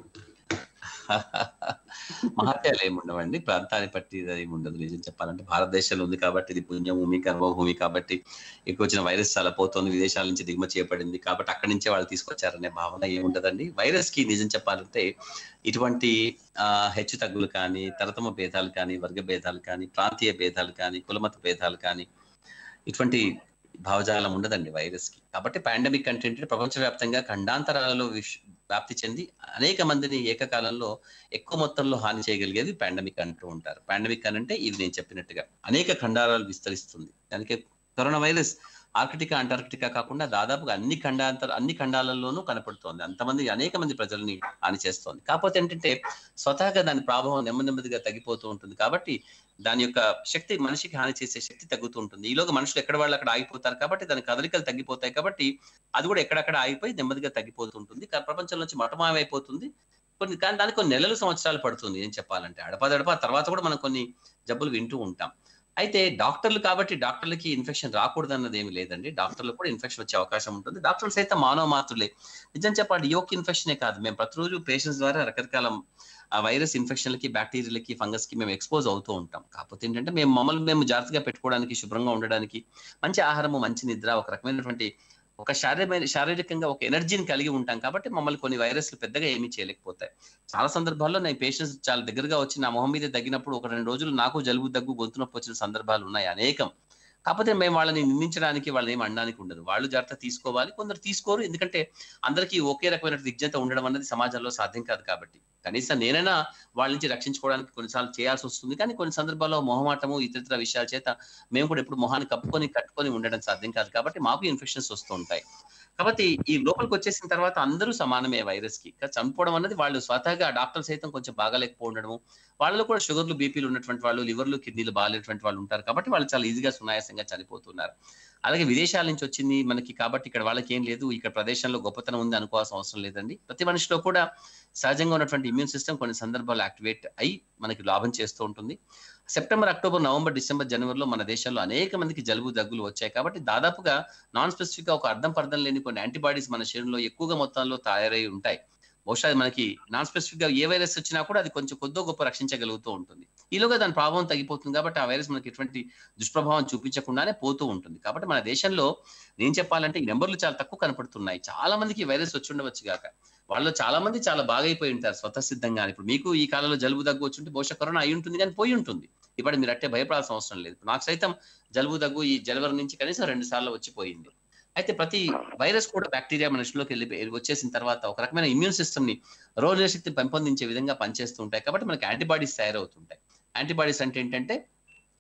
మహత్యాలు ఏమి ఉండవండి ప్రాంతాన్ని బట్టి ఇది ఏమి ఉండదు నిజం చెప్పాలంటే భారతదేశంలో ఉంది కాబట్టి ఇది పుణ్యభూమి కర్మభూమి కాబట్టి ఎక్కువ వచ్చిన వైరస్ చాలా పోతుంది విదేశాల నుంచి దిగుమతి చేయబడింది కాబట్టి అక్కడి నుంచే వాళ్ళు తీసుకొచ్చారనే భావన ఏమి ఉండదండి వైరస్ కి నిజం చెప్పాలంటే ఇటువంటి ఆ హెచ్చు తగ్గులు కానీ తరతమ భేదాలు కానీ వర్గ భేదాలు కానీ ప్రాంతీయ భేదాలు కానీ కులమత భేదాలు కానీ ఇటువంటి భావజాలం ఉండదండి వైరస్ కి కాబట్టి పాండమిక్ అంటే ఏంటంటే ప్రపంచవ్యాప్తంగా ఖండాంతరాలలో విష్- వ్యాప్తి చెంది అనేక మందిని ఏకకాలంలో ఎక్కువ మొత్తంలో హాని చేయగలిగేది పాండమిక్ అంటూ ఉంటారు పాండమిక్ అని అంటే ఇది నేను చెప్పినట్టుగా అనేక ఖండారాలు విస్తరిస్తుంది దానికి కరోనా వైరస్ ఆర్కిటికా అంటార్కిటికా కాకుండా దాదాపుగా అన్ని ఖండాంతర అన్ని ఖండాలలోనూ కనపడుతోంది అంతమంది అనేక మంది ప్రజల్ని హాని చేస్తోంది కాకపోతే ఏంటంటే స్వతహాగా దాని ప్రభావం నెమ్మది నెమ్మదిగా తగ్గిపోతూ ఉంటుంది కాబట్టి దాని యొక్క శక్తి మనిషికి హాని చేసే శక్తి తగ్గుతూ ఉంటుంది ఈలోగా మనుషులు ఎక్కడ వాళ్ళు అక్కడ ఆగిపోతారు కాబట్టి దాని కదలికలు తగ్గిపోతాయి కాబట్టి అది కూడా ఎక్కడక్కడ ఆగిపోయి నెమ్మదిగా తగ్గిపోతుంటుంది కా- ప్రపంచం నుంచి మటమాయమైపోతుంది కొన్ని కానీ దానికి కొన్ని నెలలు సంవత్సరాలు పడుతుంది ఏం చెప్పాలంటే అడపదడప తర్వాత కూడా మనం కొన్ని జబ్బులు వింటూ ఉంటాం అయితే డాక్టర్లు కాబట్టి డాక్టర్లకి ఇన్ఫెక్షన్ రాకూడదు అన్నది ఏమి లేదండి డాక్టర్లు కూడా ఇన్ఫెక్షన్ వచ్చే అవకాశం ఉంటుంది డాక్టర్లు సైతం మానవ మాత్రులే నిజం చెప్పాలి యోక్ ఇన్ఫెక్షనే కాదు మేము ప్రతిరోజు పేషెంట్స్ ద్వారా రకరకాల ఆ వైరస్ ఇన్ఫెక్షన్లకి బ్యాక్టీరియాలకి ఫంగస్ కి మేము ఎక్స్పోజ్ అవుతూ ఉంటాం కాకపోతే ఏంటంటే మేము మమ్మల్ని మేము జాగ్రత్తగా పెట్టుకోవడానికి శుభ్రంగా ఉండడానికి మంచి ఆహారము మంచి నిద్ర ఒక రకమైనటువంటి ఒక శారీరమైన శారీరకంగా ఒక ఎనర్జీని కలిగి ఉంటాం కాబట్టి మమ్మల్ని కొన్ని వైరస్లు పెద్దగా ఏమీ చేయలేకపోతాయి చాలా సందర్భాల్లో నేను పేషెంట్స్ చాలా దగ్గరగా వచ్చి నా మొహం మీద తగ్గినప్పుడు ఒక రెండు రోజులు నాకు జలుబు దగ్గు గొంతు నొప్పి వచ్చిన సందర్భాలు ఉన్నాయి అనేకం కాకపోతే మేము వాళ్ళని నిందించడానికి వాళ్ళని ఏమి అనడానికి ఉండదు వాళ్ళు జాగ్రత్త తీసుకోవాలి కొందరు తీసుకోరు ఎందుకంటే అందరికీ ఒకే రకమైన విజ్ఞత ఉండడం అనేది సమాజంలో సాధ్యం కాదు కాబట్టి కనీసం నేనైనా వాళ్ళ నుంచి రక్షించుకోవడానికి కొన్నిసార్లు చేయాల్సి వస్తుంది కానీ కొన్ని సందర్భాల్లో మొహమాటము ఇతర విషయాల చేత మేము కూడా ఎప్పుడు మొహాన్ని కప్పుకొని కట్టుకొని ఉండడం సాధ్యం కాదు కాబట్టి మాకు ఇన్ఫెక్షన్స్ వస్తూ ఉంటాయి కాబట్టి ఈ లోపలికి వచ్చేసిన తర్వాత అందరూ సమానమే వైరస్ కి కానీ చనిపోవడం అనేది వాళ్ళు స్వతహాగా డాక్టర్ సైతం కొంచెం బాగాలేకపోవడము వాళ్ళలో కూడా షుగర్లు బీపీలు ఉన్నటువంటి వాళ్ళు లివర్లు కిడ్నీలు బాగాలేనటువంటి వాళ్ళు ఉంటారు కాబట్టి వాళ్ళు చాలా ఈజీగా సునాయాసంగా చనిపోతున్నారు అలాగే విదేశాల నుంచి వచ్చింది మనకి కాబట్టి ఇక్కడ వాళ్ళకి ఏం లేదు ఇక్కడ ప్రదేశంలో గొప్పతనం ఉంది అనుకోవాల్సిన అవసరం లేదండి ప్రతి మనిషిలో కూడా సహజంగా ఉన్నటువంటి ఇమ్యూన్ సిస్టమ్ కొన్ని సందర్భాలు యాక్టివేట్ అయి మనకి లాభం చేస్తూ ఉంటుంది సెప్టెంబర్ అక్టోబర్ నవంబర్ డిసెంబర్ జనవరిలో మన దేశంలో అనేక మందికి జలుబు దగ్గులు వచ్చాయి కాబట్టి దాదాపుగా నాన్ స్పెసిఫిక్ గా ఒక అర్థం పర్థం లేని కొన్ని యాంటీబాడీస్ మన శరీరంలో ఎక్కువగా మొత్తంలో తయారై ఉంటాయి బహుశా అది మనకి నాన్ స్పెసిఫిక్ గా ఏ వైరస్ వచ్చినా కూడా అది కొంచెం కొద్దో గొప్ప రక్షించగలుగుతూ ఉంటుంది ఈలోగా దాని ప్రభావం తగ్గిపోతుంది కాబట్టి ఆ వైరస్ మనకి ఎటువంటి దుష్ప్రభావం చూపించకుండానే పోతూ ఉంటుంది కాబట్టి మన దేశంలో నేను చెప్పాలంటే ఈ నెంబర్లు చాలా తక్కువ కనపడుతున్నాయి చాలా మందికి ఈ వైరస్ వచ్చి ఉండవచ్చు గాక వాళ్ళు చాలా మంది చాలా బాగా అయిపోయి ఉంటారు స్వతసిద్ధంగా ఇప్పుడు మీకు ఈ కాలంలో జలుబు దగ్గు వచ్చి ఉంటే బహుశా కరోనా అయి ఉంటుంది కానీ పోయి ఉంటుంది ఇప్పుడు మీరు అట్టే భయపడాల్సిన అవసరం లేదు నాకు సైతం జలుబు దగ్గు ఈ జనవరి నుంచి కనీసం రెండు సార్లు వచ్చిపోయింది అయితే ప్రతి వైరస్ కూడా బ్యాక్టీరియా మనుషుల్లోకి వెళ్ళి వచ్చేసిన తర్వాత ఒక రకమైన ఇమ్యూన్ సిస్టమ్ ని రోగ శక్తిని పెంపొందించే విధంగా పనిచేస్తూ ఉంటాయి కాబట్టి మనకి యాంటీబాడీస్ తయారవుతుంటాయి యాంటీబాడీస్ అంటే ఏంటంటే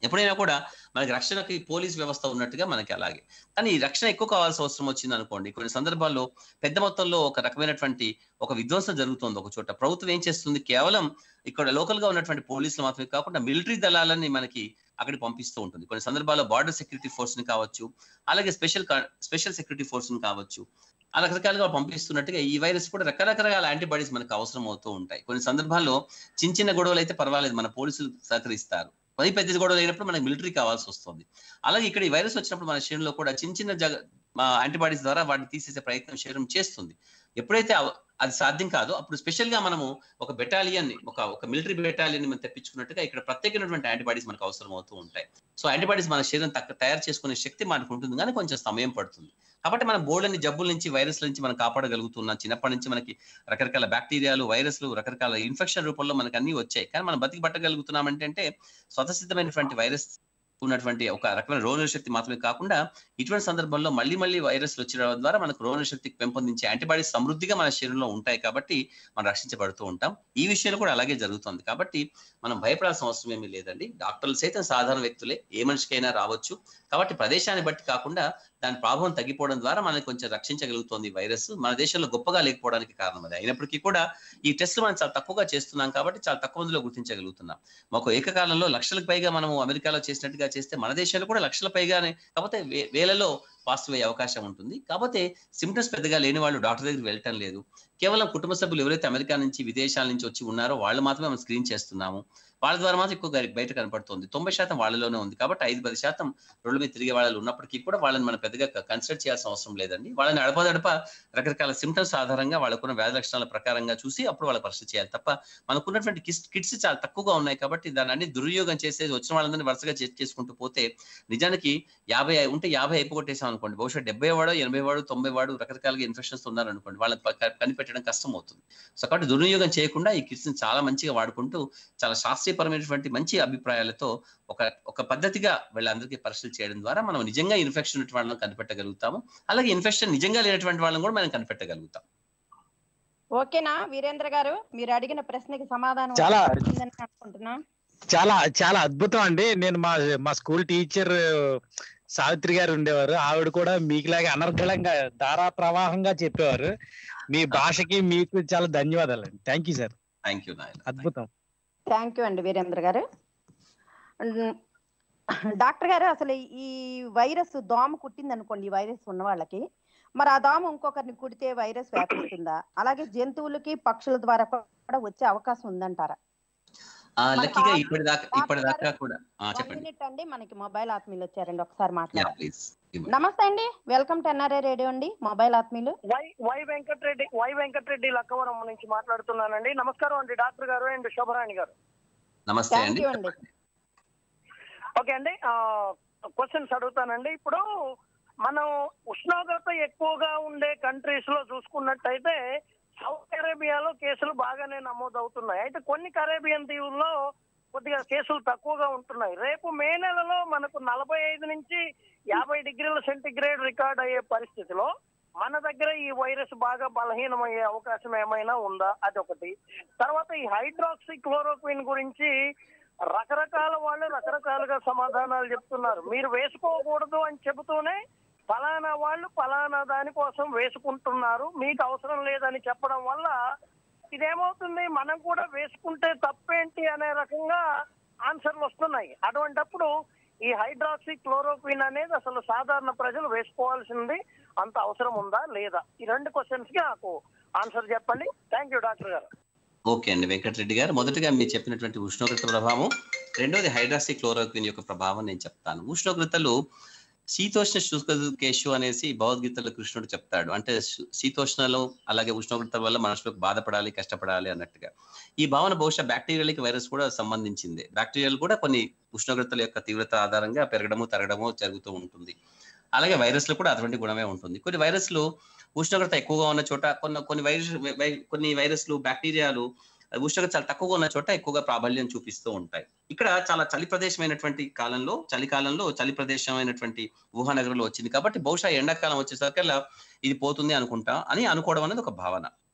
ఎప్పుడైనా కూడా మనకి రక్షణకి పోలీస్ వ్యవస్థ ఉన్నట్టుగా మనకి అలాగే కానీ ఈ రక్షణ ఎక్కువ కావాల్సిన అవసరం వచ్చింది అనుకోండి కొన్ని సందర్భాల్లో పెద్ద మొత్తంలో ఒక రకమైనటువంటి ఒక విధ్వంసం జరుగుతుంది ఒక చోట ప్రభుత్వం ఏం చేస్తుంది కేవలం ఇక్కడ లోకల్ గా ఉన్నటువంటి పోలీసులు మాత్రమే కాకుండా మిలిటరీ దళాలని మనకి అక్కడికి పంపిస్తూ ఉంటుంది కొన్ని సందర్భాల్లో బార్డర్ సెక్యూరిటీ ఫోర్స్ ని కావచ్చు అలాగే స్పెషల్ స్పెషల్ సెక్యూరిటీ ఫోర్స్ ని కావచ్చు ఆ రకరకాలుగా పంపిస్తున్నట్టుగా ఈ వైరస్ కూడా రకరకాల యాంటీబాడీస్ మనకు అవసరం అవుతూ ఉంటాయి కొన్ని సందర్భాల్లో చిన్న చిన్న గొడవలు అయితే పర్వాలేదు మన పోలీసులు సహకరిస్తారు పది పెద్ద గొడవలు అయినప్పుడు మనకి మిలిటరీ కావాల్సి వస్తుంది అలాగే ఇక్కడ ఈ వైరస్ వచ్చినప్పుడు మన శరీరంలో కూడా చిన్న చిన్న జగ యాంటీబాడీస్ ద్వారా వాటిని తీసేసే ప్రయత్నం శరీరం చేస్తుంది ఎప్పుడైతే అవ- అది సాధ్యం కాదో అప్పుడు స్పెషల్ గా మనము ఒక బెటాలియన్ ని ఒక ఒక మిలిటరీ బెటాలియన్ ని మనం తెప్పించుకున్నట్టుగా ఇక్కడ ప్రత్యేకమైనటువంటి యాంటీబాడీస్ మనకు అవసరం అవుతూ ఉంటాయి సో యాంటీబాడీస్ మన శరీరం తక్క తయారు చేసుకునే శక్తి మనకు ఉంటుంది కానీ కొంచెం సమయం పడుతుంది కాబట్టి మనం బోర్డుని జబ్బుల నుంచి వైరస్ నుంచి మనం కాపాడగలుగుతున్నాం చిన్నప్పటి నుంచి మనకి రకరకాల బ్యాక్టీరియాలు వైరస్లు రకరకాల ఇన్ఫెక్షన్ రూపంలో మనకు అన్ని వచ్చాయి కానీ మనం బతికి పట్టగలుగుతున్నామంటే అంటే స్వతసిద్ధమైనటువంటి వైరస్ ఉన్నటువంటి ఒక రకమైన రోగ శక్తి మాత్రమే కాకుండా ఇటువంటి సందర్భంలో మళ్ళీ మళ్ళీ వైరస్లు వచ్చిన ద్వారా మనకు రోగ శక్తికి పెంపొందించే యాంటీబాడీస్ సమృద్ధిగా మన శరీరంలో ఉంటాయి కాబట్టి మనం రక్షించబడుతూ ఉంటాం ఈ విషయంలో కూడా అలాగే జరుగుతుంది కాబట్టి మనం భయపడాల్సిన అవసరం ఏమీ లేదండి డాక్టర్లు సైతం సాధారణ వ్యక్తులే ఏ మనిషికైనా రావచ్చు కాబట్టి ప్రదేశాన్ని బట్టి కాకుండా దాని ప్రభావం తగ్గిపోవడం ద్వారా మనకి కొంచెం రక్షించగలుగుతోంది ఈ వైరస్ మన దేశంలో గొప్పగా లేకపోవడానికి కారణం అది అయినప్పటికీ కూడా ఈ టెస్ట్లు మనం చాలా తక్కువగా చేస్తున్నాం కాబట్టి చాలా తక్కువ మందిలో గుర్తించగలుగుతున్నాం మాకు ఏకకాలంలో లక్షలకు పైగా మనము అమెరికాలో చేసినట్టుగా చేస్తే మన దేశంలో కూడా లక్షల పైగానే కాకపోతే వే- వేలలో పాజిటివ్ అయ్యే అవకాశం ఉంటుంది కాకపోతే సిమ్టమ్స్ పెద్దగా లేని వాళ్ళు డాక్టర్ దగ్గరికి వెళ్ళటం లేదు కేవలం కుటుంబ సభ్యులు ఎవరైతే అమెరికా నుంచి విదేశాల నుంచి వచ్చి ఉన్నారో వాళ్ళు మాత్రమే మనం స్క్రీన్ చేస్తున్నాము వాళ్ళ ద్వారా మాత్రం ఎక్కువ గరి- బయట కనపడుతుంది తొంభై శాతం వాళ్ళలోనే ఉంది కాబట్టి ఐదు పది శాతం రోడ్ల మీద తిరిగే వాళ్ళు ఉన్నప్పటికీ కూడా వాళ్ళని మనం పెద్దగా కన్సిడర్ చేయాల్సిన అవసరం లేదండి వాళ్ళని అడపదడప రకరకాల సిమ్టమ్స్ ఆధారంగా వాళ్ళకున్న వ్యాధి లక్షణాల ప్రకారంగా చూసి అప్పుడు వాళ్ళ పరీక్ష చేయాలి తప్ప మనకున్నటువంటి కిట్స్ కిట్స్ చాలా తక్కువగా ఉన్నాయి కాబట్టి దాన్ని అన్ని దుర్వినియోగం చేసేసి వచ్చిన వాళ్ళందరినీ వరుసగా చెక్ చేసుకుంటూ పోతే నిజానికి యాభై ఉంటే యాభై అయిపోగొట్టేసాం అనుకోండి బహుశా డెబ్బై వాడు ఎనభై వాడు తొంభై వాడు రకరకాలుగా ఇన్ఫెక్షన్స్ ఉన్నారు అనుకోండి వాళ్ళని ప- క- కనిపెట్టడం కష్టం అవుతుంది సో కాబట్టి దుర్వినియోగం చేయకుండా ఈ కిట్స్ ని చాలా మంచిగా వాడుకుంటూ చాలా శాస్త్రీయపరమైనటువంటి మంచి అభిప్రాయాలతో ఒక ఒక పద్ధతిగా వీళ్ళందరికీ పరీక్షలు చేయడం ద్వారా మనం నిజంగా ఇన్ఫెక్షన్ ఉన్నటువంటి వాళ్ళని కనిపెట్టగలుగుతాము అలాగే ఇన్ఫెక్షన్ నిజంగా లేనటువంటి వాళ్ళని కూడా మనం కనిపెట్టగలుగుతాం ఓకేనా వీరేంద్ర గారు మీరు అడిగిన ప్రశ్నకి సమాధానం చాలా వచ్చిందని అనుకుంటున్నా చాలా చాలా అద్భుతం అండి నేను మా మా స్కూల్ టీచర్ సావిత్రి గారు ఉండేవారు ఆవిడ కూడా మీకులాగే అనర్గళంగా ధారా ప్రవాహంగా చెప్పేవారు మీ భాషకి మీకు చాలా ధన్యవాదాలు అండి thank you sir thank you నాయన అద్భుతం థ్యాంక్ యూ అండి వీరేంద్ర గారు ఉమ్, డాక్టర్ గారు అసలు ఈ వైరస్ దోమ కుట్టింది అనుకోండి ఈ వైరస్ ఉన్న వాళ్ళకి మరి ఆ దోమ ఇంకొకరిని కుడితే వైరస్ వ్యాపిస్తుందా అలాగే జంతువులకి పక్షుల ద్వారా కూడా వచ్చే అవకాశం ఉందంటారా ఆ, మన లక్కీగా కా- ఇప్పటిదాకా డాక్టర్ ఇప్పటిదాకా గారు, కూడా ఆ, వన్ చెప్పండి మినిట్ అండి మనకి మొబైల్ ఆత్మీయులు వచ్చారండి ఒకసారి యా మాట్లాడాలి ప్లీజ్ నమస్తే అండి వెల్కమ్ టు ఎన్ఆర్ఐ రేడియో అండి మొబైల్ ఆత్మీయులు Y Y Venkatareddy Y Venkatareddy Lakkavaram నుంచి మాట్లాడుతున్నానండి నమస్కారం అండి డాక్టర్ గారు అండ్ శోభరాణి గారు నమస్తే థ్యాంక్ అండి యూ అండి ఓకే అండి క్వశ్చన్స్ అడుగుతానండి ఇప్పుడు మనం ఉష్ణోగ్రత ఎక్కువగా ఉండే కంట్రీస్ లో చూసుకున్నట్టయితే సౌత్ అరేబియాలో కేసులు బాగానే నమోదవుతున్నాయి అయితే కొన్ని కరేబియన్ దీవుల్లో కొద్దిగా కేసులు తక్కువగా ఉంటున్నాయి రేపు మే నెలలో మనకు నలభై ఐదు నుంచి యాభై డిగ్రీల సెంటిగ్రేడ్ రికార్డ్ అయ్యే పరిస్థితిలో మన దగ్గర ఈ వైరస్ బాగా బలహీనమయ్యే అవకాశం ఏమైనా ఉందా అదొకటి తర్వాత ఈ హైడ్రాక్సీ క్లోరోక్విన్ గురించి రకరకాల వాళ్ళు రకరకాలుగా సమాధానాలు చెప్తున్నారు మీరు వేసుకోకూడదు అని చెబుతూనే ఫలానా వాళ్ళు ఫలానా దానికోసం వేసుకుంటున్నారు మీకు అవసరం లేదని చెప్పడం వల్ల ఇదేమవుతుంది మనం కూడా వేసుకుంటే తప్పేంటి అనే రకంగా ఆన్సర్లు వస్తున్నాయి అటువంటప్పుడు ఈ హైడ్రాక్సీ క్లోరోక్విన్ అనేది అసలు సాధారణ ప్రజలు వేసుకోవాల్సింది అంత అవసరం ఉందా లేదా ఈ రెండు క్వశ్చన్స్ కి నాకు ఆన్సర్ చెప్పండి థ్యాంక్ యూ డాక్టర్ గారు ఓకే అండి వెంకటరెడ్డి గారు మొదటగా మీరు చెప్పినటువంటి ఉష్ణోగ్రత ప్రభావం రెండోది హైడ్రాక్సీ క్లోరోక్విన్ యొక్క ప్రభావం నేను చెప్తాను ఉష్ణోగ్రతలు శీతోష్ణ శుష్కేషు అనేసి భగవద్గీతలో కృష్ణుడు చెప్తాడు అంటే శు- శీతోష్ణలో అలాగే ఉష్ణోగ్రత వల్ల మనుషులకు బాధపడాలి కష్టపడాలి అన్నట్టుగా ఈ భావన బహుశా బ్యాక్టీరియాలకి వైరస్ కూడా సంబంధించింది బ్యాక్టీరియాలు కూడా కొన్ని ఉష్ణోగ్రతల యొక్క తీవ్రత ఆధారంగా పెరగడము తరగడము జరుగుతూ ఉంటుంది అలాగే వైరస్లు కూడా అటువంటి గుణమే ఉంటుంది కొన్ని వైరస్లు ఉష్ణోగ్రత ఎక్కువగా ఉన్న చోట కొన్ని కొన్ని వైరస్ వై- కొన్ని వైరస్లు బ్యాక్టీరియాలు ఉష్ణోగ్రత చాలా తక్కువగా ఉన్న చోట ఎక్కువగా ప్రాబల్యం చూపిస్తూ ఉంటాయి ఇక్కడ చాలా చలి ప్రదేశమైనటువంటి కాలంలో చలికాలంలో చలి ప్రదేశమైనటువంటి ఊహానగరంలో వచ్చింది కాబట్టి బహుశా ఎండాకాలం వచ్చేసరికల్లా ఇది పోతుంది అనుకుంటా అని అనుకోవడం అనేది ఒక భావన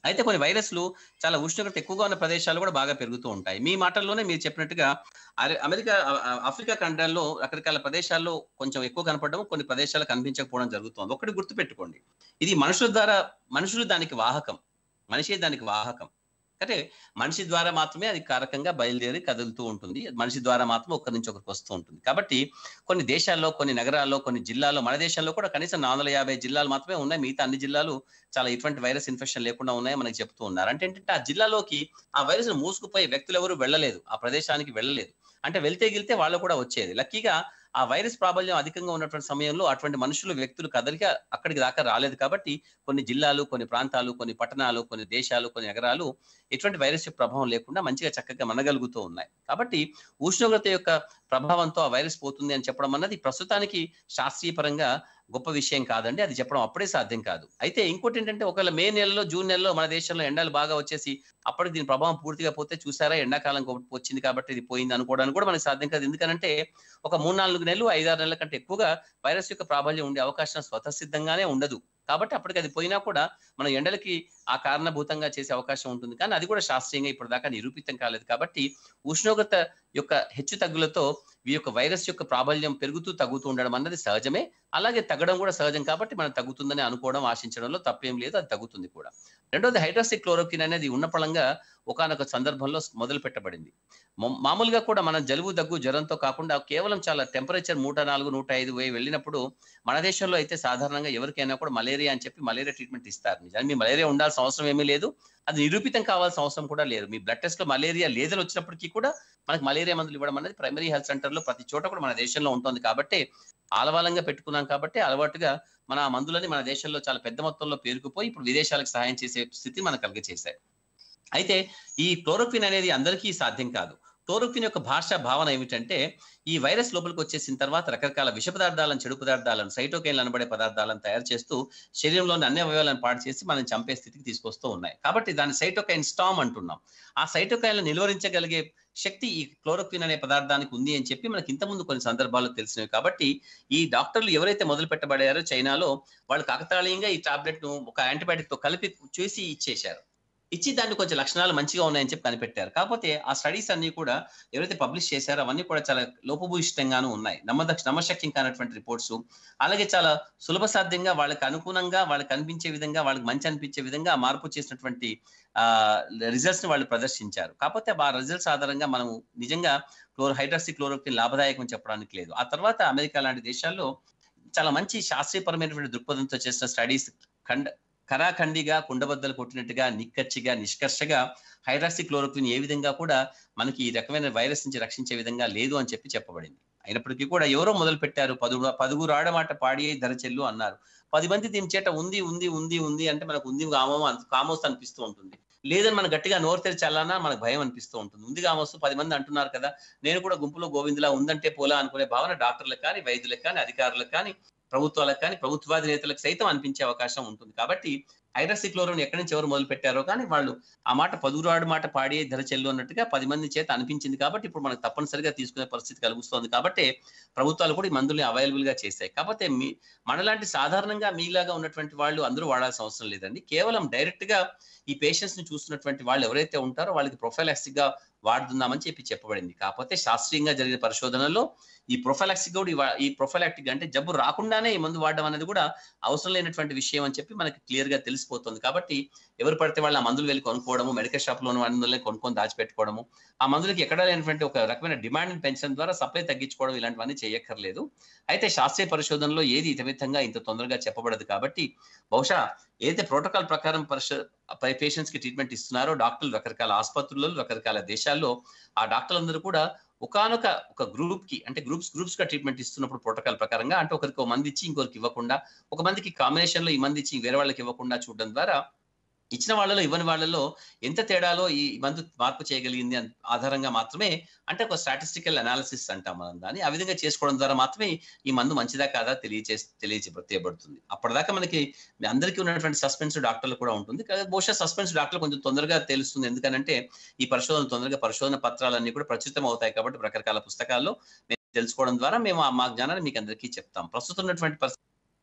అయితే కొన్ని వైరస్లు చాలా ఉష్ణోగ్రత ఎక్కువగా ఉన్న ప్రదేశాలు కూడా బాగా పెరుగుతూ ఉంటాయి మీ మాటల్లోనే మీరు చెప్పినట్టుగా అరె- అమెరికా ఆ- ఆ- ఆఫ్రికా ఖండాల్లో రకరకాల ప్రదేశాల్లో కొంచెం ఎక్కువ కనపడడం కొన్ని ప్రదేశాలు కనిపించకపోవడం జరుగుతుంది ఒకటి గుర్తుపెట్టుకోండి ఇది మనుషుల ద్వారా మనుషులు దానికి వాహకం మనిషే దానికి వాహకం అంటే మనిషి ద్వారా మాత్రమే అది కారకంగా బయలుదేరి కదులుతూ ఉంటుంది మనిషి ద్వారా మాత్రం ఒకరి నుంచి ఒకరికి వస్తూ ఉంటుంది కాబట్టి కొన్ని దేశాల్లో కొన్ని నగరాల్లో కొన్ని జిల్లాల్లో మన దేశంలో కూడా కనీసం నాలుగు వందల యాభై జిల్లాలు మాత్రమే ఉన్నాయి మిగతా అన్ని జిల్లాలు చాలా ఇటువంటి వైరస్ ఇన్ఫెక్షన్ లేకుండా ఉన్నాయని మనకి చెప్తూ ఉన్నారు అంటే ఏంటంటే ఆ జిల్లాలోకి ఆ వైరస్ మూసుకుపోయి వ్యక్తులు ఎవరు వెళ్ళలేదు ఆ ప్రదేశానికి వెళ్ళలేదు అంటే వెళ్తే గిలితే వాళ్ళు కూడా వచ్చేది లక్కీగా ఆ వైరస్ ప్రాబల్యం అధికంగా ఉన్నటువంటి సమయంలో అటువంటి మనుషులు వ్యక్తులు కదలిక అక్కడికి దాకా రాలేదు కాబట్టి కొన్ని జిల్లాలు కొన్ని ప్రాంతాలు కొన్ని పట్టణాలు కొన్ని దేశాలు కొన్ని నగరాలు ఎటువంటి వైరస్ యొక్క ప్రభావం లేకుండా మంచిగా చక్కగా మనగలుగుతూ ఉన్నాయి కాబట్టి ఉష్ణోగ్రత యొక్క ప్రభావంతో ఆ వైరస్ పోతుంది అని చెప్పడం అన్నది ప్రస్తుతానికి శాస్త్రీయ పరంగా గొప్ప విషయం కాదండి అది చెప్పడం అప్పుడే సాధ్యం కాదు అయితే ఇంకోటి ఏంటంటే ఒకవేళ మే నెలలో జూన్ నెలలో మన దేశంలో ఎండలు బాగా వచ్చేసి అప్పటికి దీని ప్రభావం పూర్తిగా పోతే చూసారా ఎండాకాలం కొ- వచ్చింది కాబట్టి ఇది పోయింది అనుకోవడానికి కూడా మనకి సాధ్యం కాదు ఎందుకంటే ఒక మూడు నాలుగు నెలలు ఐదారు నెలల కంటే ఎక్కువగా వైరస్ యొక్క ప్రాబల్యం ఉండే అవకాశం స్వతసిద్ధంగానే ఉండదు కాబట్టి అప్పటికి అది పోయినా కూడా మన ఎండలకి ఆ కారణభూతంగా చేసే అవకాశం ఉంటుంది కానీ అది కూడా శాస్త్రీయంగా ఇప్పటిదాకా నిరూపితం కాలేదు కాబట్టి ఉష్ణోగ్రత యొక్క హెచ్చు తగ్గులతో ఈ యొక్క వైరస్ యొక్క ప్రాబల్యం పెరుగుతూ తగ్గుతూ ఉండడం అన్నది సహజమే అలాగే తగ్గడం కూడా సహజం కాబట్టి మనం తగ్గుతుందని అనుకోవడం ఆశించడంలో తప్పేం లేదు అది తగ్గుతుంది కూడా రెండోది హైడ్రాసిక్ క్లోరోకిన్ అనేది ఉన్న పళంగా ఒకనొక సందర్భంలో మొదలు పెట్టబడింది మా- మామూలుగా కూడా మనం జలుబు దగ్గు జ్వరంతో కాకుండా కేవలం చాలా టెంపరేచర్ నూట నాలుగు నూట ఐదు వేయి వెళ్ళినప్పుడు మన దేశంలో అయితే సాధారణంగా ఎవరికైనా కూడా మలేరియా అని చెప్పి మలేరియా ట్రీట్మెంట్ ఇస్తారు నిజానికి మీ మలేరియా ఉండాల్సిన అవసరం ఏమీ లేదు అది నిరూపితం కావాల్సిన అవసరం కూడా లేదు మీ బ్లడ్ టెస్ట్ లో మలేరియా లేదని వచ్చినప్పటికీ కూడా మనకి మలేరియా మందులు ఇవ్వడం అనేది ప్రైమరీ హెల్త్ సెంటర్ లో ప్రతి చోట కూడా మన దేశంలో ఉంటుంది కాబట్టి ఆలవాలంగా పెట్టుకున్నాం కాబట్టి అలవాటుగా మన ఆ మందులని మన దేశంలో చాలా పెద్ద మొత్తంలో పేరుకుపోయి ఇప్పుడు విదేశాలకు సహాయం చేసే స్థితి మనకు కలిగచేశాయి అయితే ఈ క్లోరోక్విన్ అనేది అందరికీ సాధ్యం కాదు క్లోరోక్విన్ యొక్క భాష భావన ఏమిటంటే ఈ వైరస్ లోపలికి వచ్చేసిన తర్వాత రకరకాల విష పదార్థాలను చెడు పదార్థాలను సైటోకైన్లు అనబడే పదార్థాలను తయారు చేస్తూ శరీరంలోని అన్ని అవయవాలను పాడు చేసి మనం చంపే స్థితికి తీసుకొస్తూ ఉన్నాయి కాబట్టి దాన్ని సైటోకైన్ స్టామ్ అంటున్నాం ఆ సైటోకైన్లు నిలువరించగలిగే శక్తి ఈ క్లోరోక్విన్ అనే పదార్థానికి ఉంది అని చెప్పి మనకి ఇంతకుముందు కొన్ని సందర్భాల్లో తెలిసినవి కాబట్టి ఈ డాక్టర్లు ఎవరైతే మొదలు పెట్టబడారో చైనాలో వాళ్ళు కాకతాళీయంగా ఈ టాబ్లెట్ ను ఒక యాంటీబయాటిక్ తో కలిపి చూసి ఇచ్చేశారు ఇచ్చి దాన్ని కొంచెం లక్షణాలు మంచిగా ఉన్నాయని చెప్పి కనిపెట్టారు కాకపోతే ఆ స్టడీస్ అన్ని కూడా ఎవరైతే పబ్లిష్ చేశారో అవన్నీ కూడా చాలా లోపభూయిష్టంగాను ఉన్నాయి నమ్మదక్ష నమ్మశక్యం కానటువంటి రిపోర్ట్స్ అలాగే చాలా సులభ సాధ్యంగా వాళ్ళకి అనుగుణంగా వాళ్ళకి అనిపించే విధంగా వాళ్ళకి మంచి అనిపించే విధంగా ఆ మార్పు చేసినటువంటి ఆ రిజల్ట్స్ ని వాళ్ళు ప్రదర్శించారు కాకపోతే ఆ రిజల్ట్స్ ఆధారంగా మనం నిజంగా క్లోరో హైడ్రాక్సీ క్లోరోక్విన్ లాభదాయకం చెప్పడానికి లేదు ఆ తర్వాత అమెరికా లాంటి దేశాల్లో చాలా మంచి శాస్త్రీయపరమైనటువంటి దృక్పథంతో చేసిన స్టడీస్ ఖండ కరాఖండిగా కుండబద్దలు కొట్టినట్టుగా నిక్కచ్చిగా నిష్కర్షగా హైడ్రాక్సీ క్లోరోక్విన్ ఏ విధంగా కూడా మనకి ఈ రకమైన వైరస్ నుంచి రక్షించే విధంగా లేదు అని చెప్పి చెప్పబడింది అయినప్పటికీ కూడా ఎవరో మొదలు పెట్టారు పదుగు పదుగురు ఆడమాట పాడి ధర చెల్లు అన్నారు పది మంది దీని చేట ఉంది ఉంది ఉంది ఉంది అంటే మనకు ఉంది కామో కామోస్ అనిపిస్తూ ఉంటుంది లేదని మనం గట్టిగా నోరు తెరిచాలన్నా మనకు భయం అనిపిస్తూ ఉంటుంది ఉంది కామోస్ పది మంది అంటున్నారు కదా నేను కూడా గుంపులో గోవిందులా ఉందంటే పోలా అనుకునే భావన డాక్టర్లకు కానీ వైద్యులకు కానీ అధికారులకు కానీ ప్రభుత్వాలకు కానీ ప్రభుత్వాధినేతలకు సైతం అనిపించే అవకాశం ఉంటుంది కాబట్టి హైడ్రాసిక్లోరోన్ ఎక్కడి నుంచి ఎవరు మొదలు పెట్టారో కానీ వాళ్ళు ఆ మాట పదురాడు మాట పాడి ధర చెల్లు అన్నట్టుగా పది మంది చేత అనిపించింది కాబట్టి ఇప్పుడు మనకు తప్పనిసరిగా తీసుకునే పరిస్థితి కలుగుతోంది కాబట్టి ప్రభుత్వాలు కూడా ఈ మందుల్ని అవైలబుల్ గా చేశాయి కాకపోతే మీ మనలాంటి సాధారణంగా మీలాగా ఉన్నటువంటి వాళ్ళు అందరూ వాడాల్సిన అవసరం లేదండి కేవలం డైరెక్ట్ గా ఈ పేషెంట్స్ ని చూస్తున్నటువంటి వాళ్ళు ఎవరైతే ఉంటారో వాళ్ళకి ప్రొఫైలాక్సిక్ గా వాడుతున్నామని చెప్పి చెప్పబడింది కాకపోతే శాస్త్రీయంగా జరిగిన పరిశోధనలో ఈ ప్రొఫైలాక్సిక్ కూడా ఈ వా- ఈ ప్రొఫైలాక్టిక్ అంటే జబ్బు రాకుండానే ఈ మందు వాడడం అనేది కూడా అవసరం లేనటువంటి విషయం అని చెప్పి మనకి క్లియర్ గా తెలిసిపోతుంది కాబట్టి ఎవరు పడితే వాళ్ళు ఆ మందులు వెళ్ళి కొనుక్కోవడము మెడికల్ షాప్ లో మందులే కొనుక్కొని దాచిపెట్టుకోవడము ఆ మందులకి ఎక్కడ లేనటువంటి ఒక రకమైన డిమాండ్ పెంచడం ద్వారా సప్లై తగ్గించుకోవడం ఇలాంటివన్నీ చేయక్కర్లేదు అయితే శాస్త్రీయ పరిశోధనలో ఏది ఇతమితంగా ఇంత తొందరగా చెప్పబడదు కాబట్టి బహుశా ఏదైతే ప్రోటోకాల్ ప్రకారం పరిశ పేషెంట్స్ కి ట్రీట్మెంట్ ఇస్తున్నారో డాక్టర్లు రకరకాల ఆసుపత్రుల్లో రకరకాల దేశాల్లో ఆ డాక్టర్లందరూ కూడా ఒకనొక ఒక గ్రూప్ కి అంటే గ్రూప్స్ గ్రూప్స్ గా ట్రీట్మెంట్ ఇస్తున్నప్పుడు ప్రోటోకాల్ ప్రకారంగా అంటే ఒకరికి ఒక మంది ఇచ్చి ఇంకొకరికి ఇవ్వకుండా ఒక మందికి కాంబినేషన్ లో ఈ మంది ఇచ్చి వేరే వాళ్ళకి ఇవ్వకుండా చూడడం ద్వారా ఇచ్చిన వాళ్ళలో ఇవ్వని వాళ్ళలో ఎంత తేడాలో ఈ మందు మార్పు చేయగలిగింది అన్- ఆధారంగా మాత్రమే అంటే ఒక స్టాటిస్టికల్ అనాలిసిస్ అంటాం మనం దాన్ని ఆ విధంగా చేసుకోవడం ద్వారా మాత్రమే ఈ మందు మంచిదా కాదా తెలియచే తెలియచేయబడుతుంది అప్పటిదాకా మనకి మీ అందరికీ ఉన్నటువంటి సస్పెన్స్ డాక్టర్లు కూడా ఉంటుంది కానీ బహుశా సస్పెన్స్ డాక్టర్లు కొంచెం తొందరగా తెలుస్తుంది ఎందుకనంటే ఈ పరిశోధన తొందరగా పరిశోధన పత్రాలన్నీ కూడా ప్రచురితం అవుతాయి కాబట్టి రకరకాల పుస్తకాల్లో మేము తెలుసుకోవడం ద్వారా మేము ఆ మా జ్ఞానాన్ని మీకు అందరికీ చెప్తాం ప్రస్తుతం ఉన్నటువంటి పరిస్థితి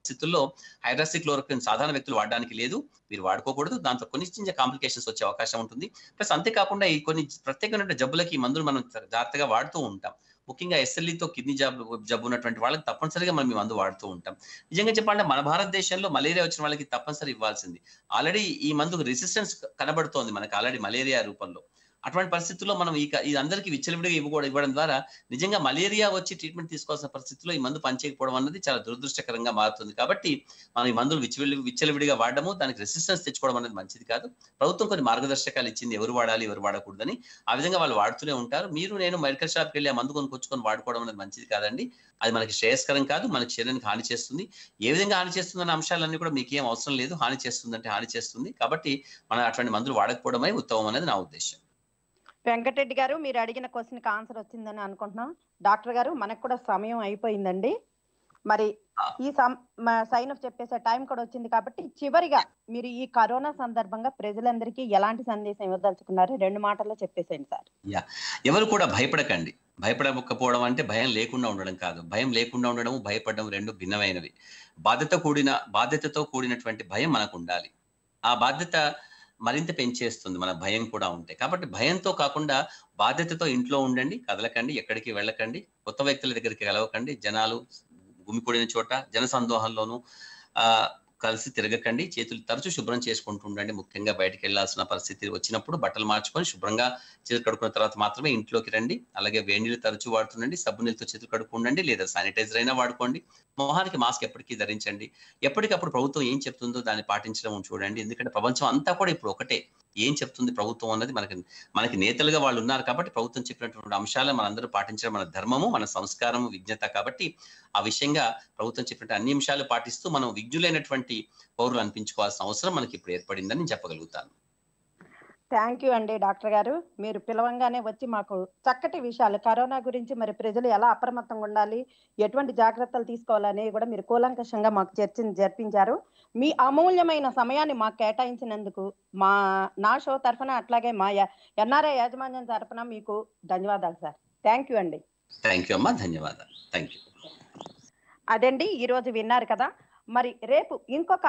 పరిస్థితుల్లో హైడ్రాక్సీ క్లోరోక్విన్ సాధారణ వ్యక్తులు వాడడానికి లేదు మీరు వాడుకోకూడదు దాంతో కొన్ని చిన్న కాంప్లికేషన్స్ వచ్చే అవకాశం ఉంటుంది ప్లస్ అంతేకాకుండా ఈ కొన్ని ప్రత్యేకమైన జబ్బులకి ఈ మందులు మనం జాగ్రత్తగా వాడుతూ ఉంటాం ముఖ్యంగా ఎస్ఎల్ఈతో కిడ్నీ జబ్బు జబ్బు ఉన్నటువంటి వాళ్ళకి తప్పనిసరిగా మనం ఈ మందు వాడుతూ ఉంటాం నిజంగా చెప్పాలంటే మన భారతదేశంలో మలేరియా వచ్చిన వాళ్ళకి తప్పనిసరి ఇవ్వాల్సింది ఆల్రెడీ ఈ మందుకు రెసిస్టెన్స్ కనబడుతోంది మనకి ఆల్రెడీ మలేరియా రూపంలో అటువంటి పరిస్థితుల్లో మనం ఈ ఈ అందరికీ విచ్చలవిడిగా ఇవ్వకూడదు ఇవ్వడం ద్వారా నిజంగా మలేరియా వచ్చి ట్రీట్మెంట్ తీసుకోవాల్సిన పరిస్థితిలో ఈ మందు పనిచేయకపోవడం అన్నది చాలా దురదృష్టకరంగా మారుతుంది కాబట్టి మనం ఈ మందులు విచ్చలవిడి విచ్చలవిడిగా వాడడము దానికి రెసిస్టెన్స్ తెచ్చుకోవడం అనేది మంచిది కాదు ప్రభుత్వం కొన్ని మార్గదర్శకాలు ఇచ్చింది ఎవరు వాడాలి ఎవరు వాడకూడదని ఆ విధంగా వాళ్ళు వాడుతూనే ఉంటారు మీరు నేను మెడికల్ షాప్కి వెళ్ళి ఆ మందు కొనుక్కొచ్చుకొని వాడుకోవడం అనేది మంచిది కాదండి అది మనకి శ్రేయస్కరం కాదు మనకి శరీరానికి హాని చేస్తుంది ఏ విధంగా హాని చేస్తుందన్న అంశాలన్నీ కూడా మీకు ఏం అవసరం లేదు హాని చేస్తుందంటే హాని చేస్తుంది కాబట్టి మనం అటువంటి మందులు వాడకపోవడమే ఉత్తమం అనేది నా ఉద్దేశం వెంకటరెడ్డి గారు మీరు అడిగిన క్వశ్చన్ కి ఆన్సర్ వచ్చిందని అనుకుంటున్నాం డాక్టర్ గారు మనకు కూడా సమయం అయిపోయిందండి మరి ఈ సైన్ ఆఫ్ చెప్పేసే టైం కూడా వచ్చింది కాబట్టి చివరిగా మీరు ఈ కరోనా సందర్భంగా ప్రజలందరికీ ఎలాంటి సందేశం ఇవ్వదలుచుకున్నారు రెండు మాటల్లో చెప్పేసేయండి సార్ ఎవరు కూడా భయపడకండి భయపడకపోవడం అంటే భయం లేకుండా ఉండడం కాదు భయం లేకుండా ఉండడం భయపడడం రెండు భిన్నమైనవి బాధ్యత కూడిన బాధ్యతతో కూడినటువంటి భయం మనకు ఉండాలి ఆ బాధ్యత మరింత పెంచేస్తుంది మన భయం కూడా ఉంటే కాబట్టి భయంతో కాకుండా బాధ్యతతో ఇంట్లో ఉండండి కదలకండి ఎక్కడికి వెళ్ళకండి కొత్త వ్యక్తుల దగ్గరికి కలవకండి జనాలు గుమికూడిన చోట జన సందోహంలోనూ ఆ కలిసి తిరగకండి చేతులు తరచూ శుభ్రం చేసుకుంటూ ఉండండి ముఖ్యంగా బయటకు వెళ్లాల్సిన పరిస్థితి వచ్చినప్పుడు బట్టలు మార్చుకొని శుభ్రంగా చేతులు కడుక్కున్న తర్వాత మాత్రమే ఇంట్లోకి రండి అలాగే వేడి నీళ్ళు తరచూ వాడుతుండండి సబ్బు నీళ్ళతో చేతులు కడుక్కుండండి లేదా శానిటైజర్ అయినా వాడుకోండి మొహానికి మాస్క్ ఎప్పటికీ ధరించండి ఎప్పటికప్పుడు ప్రభుత్వం ఏం చెప్తుందో దాన్ని పాటించడం చూడండి ఎందుకంటే ప్రపంచం అంతా కూడా ఇప్పుడు ఒకటే ఏం చెప్తుంది ప్రభుత్వం అన్నది మనకి మనకి నేతలుగా వాళ్ళు ఉన్నారు కాబట్టి ప్రభుత్వం చెప్పినటువంటి అంశాలను మనందరూ పాటించడం మన ధర్మము మన సంస్కారము విజ్ఞత కాబట్టి ఆ విషయంగా ప్రభుత్వం చెప్పినట్టు అన్ని అంశాలు పాటిస్తూ మనం విజ్ఞులైనటువంటి పౌరులు అనిపించుకోవాల్సిన అవసరం మనకి ఇప్పుడు ఏర్పడిందని చెప్పగలుగుతాను థ్యాంక్ యూ అండి డాక్టర్ గారు మీరు పిలవంగానే వచ్చి మాకు చక్కటి విషయాలు కరోనా గురించి మరి ప్రజలు ఎలా అప్రమత్తంగా ఉండాలి ఎటువంటి జాగ్రత్తలు తీసుకోవాలని కూడా మీరు కూలంకషంగా మాకు చర్చను జరిపించారు మీ అమూల్యమైన సమయాన్ని మాకు కేటాయించినందుకు మా నా షో తరఫున అట్లాగే మా ఎన్ఆర్ఐ యాజమాన్యం తరఫున మీకు ధన్యవాదాలు సార్ థ్యాంక్ యూ అండి థ్యాంక్ యూ అమ్మా ధన్యవాదాలు థ్యాంక్ యూ అదండి ఈ రోజు విన్నారు కదా మరి రేపు ఇంకొక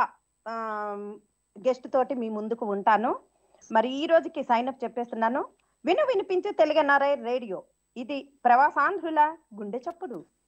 గెస్ట్ తోటి మీ ముందుకు ఉంటాను మరి ఈ రోజుకి సైన్ అప్ చెప్పేస్తున్నాను విను వినిపించు తెలుగు నారాయణ రేడియో ఇది ప్రవాసాంధ్రుల గుండె చప్పుడు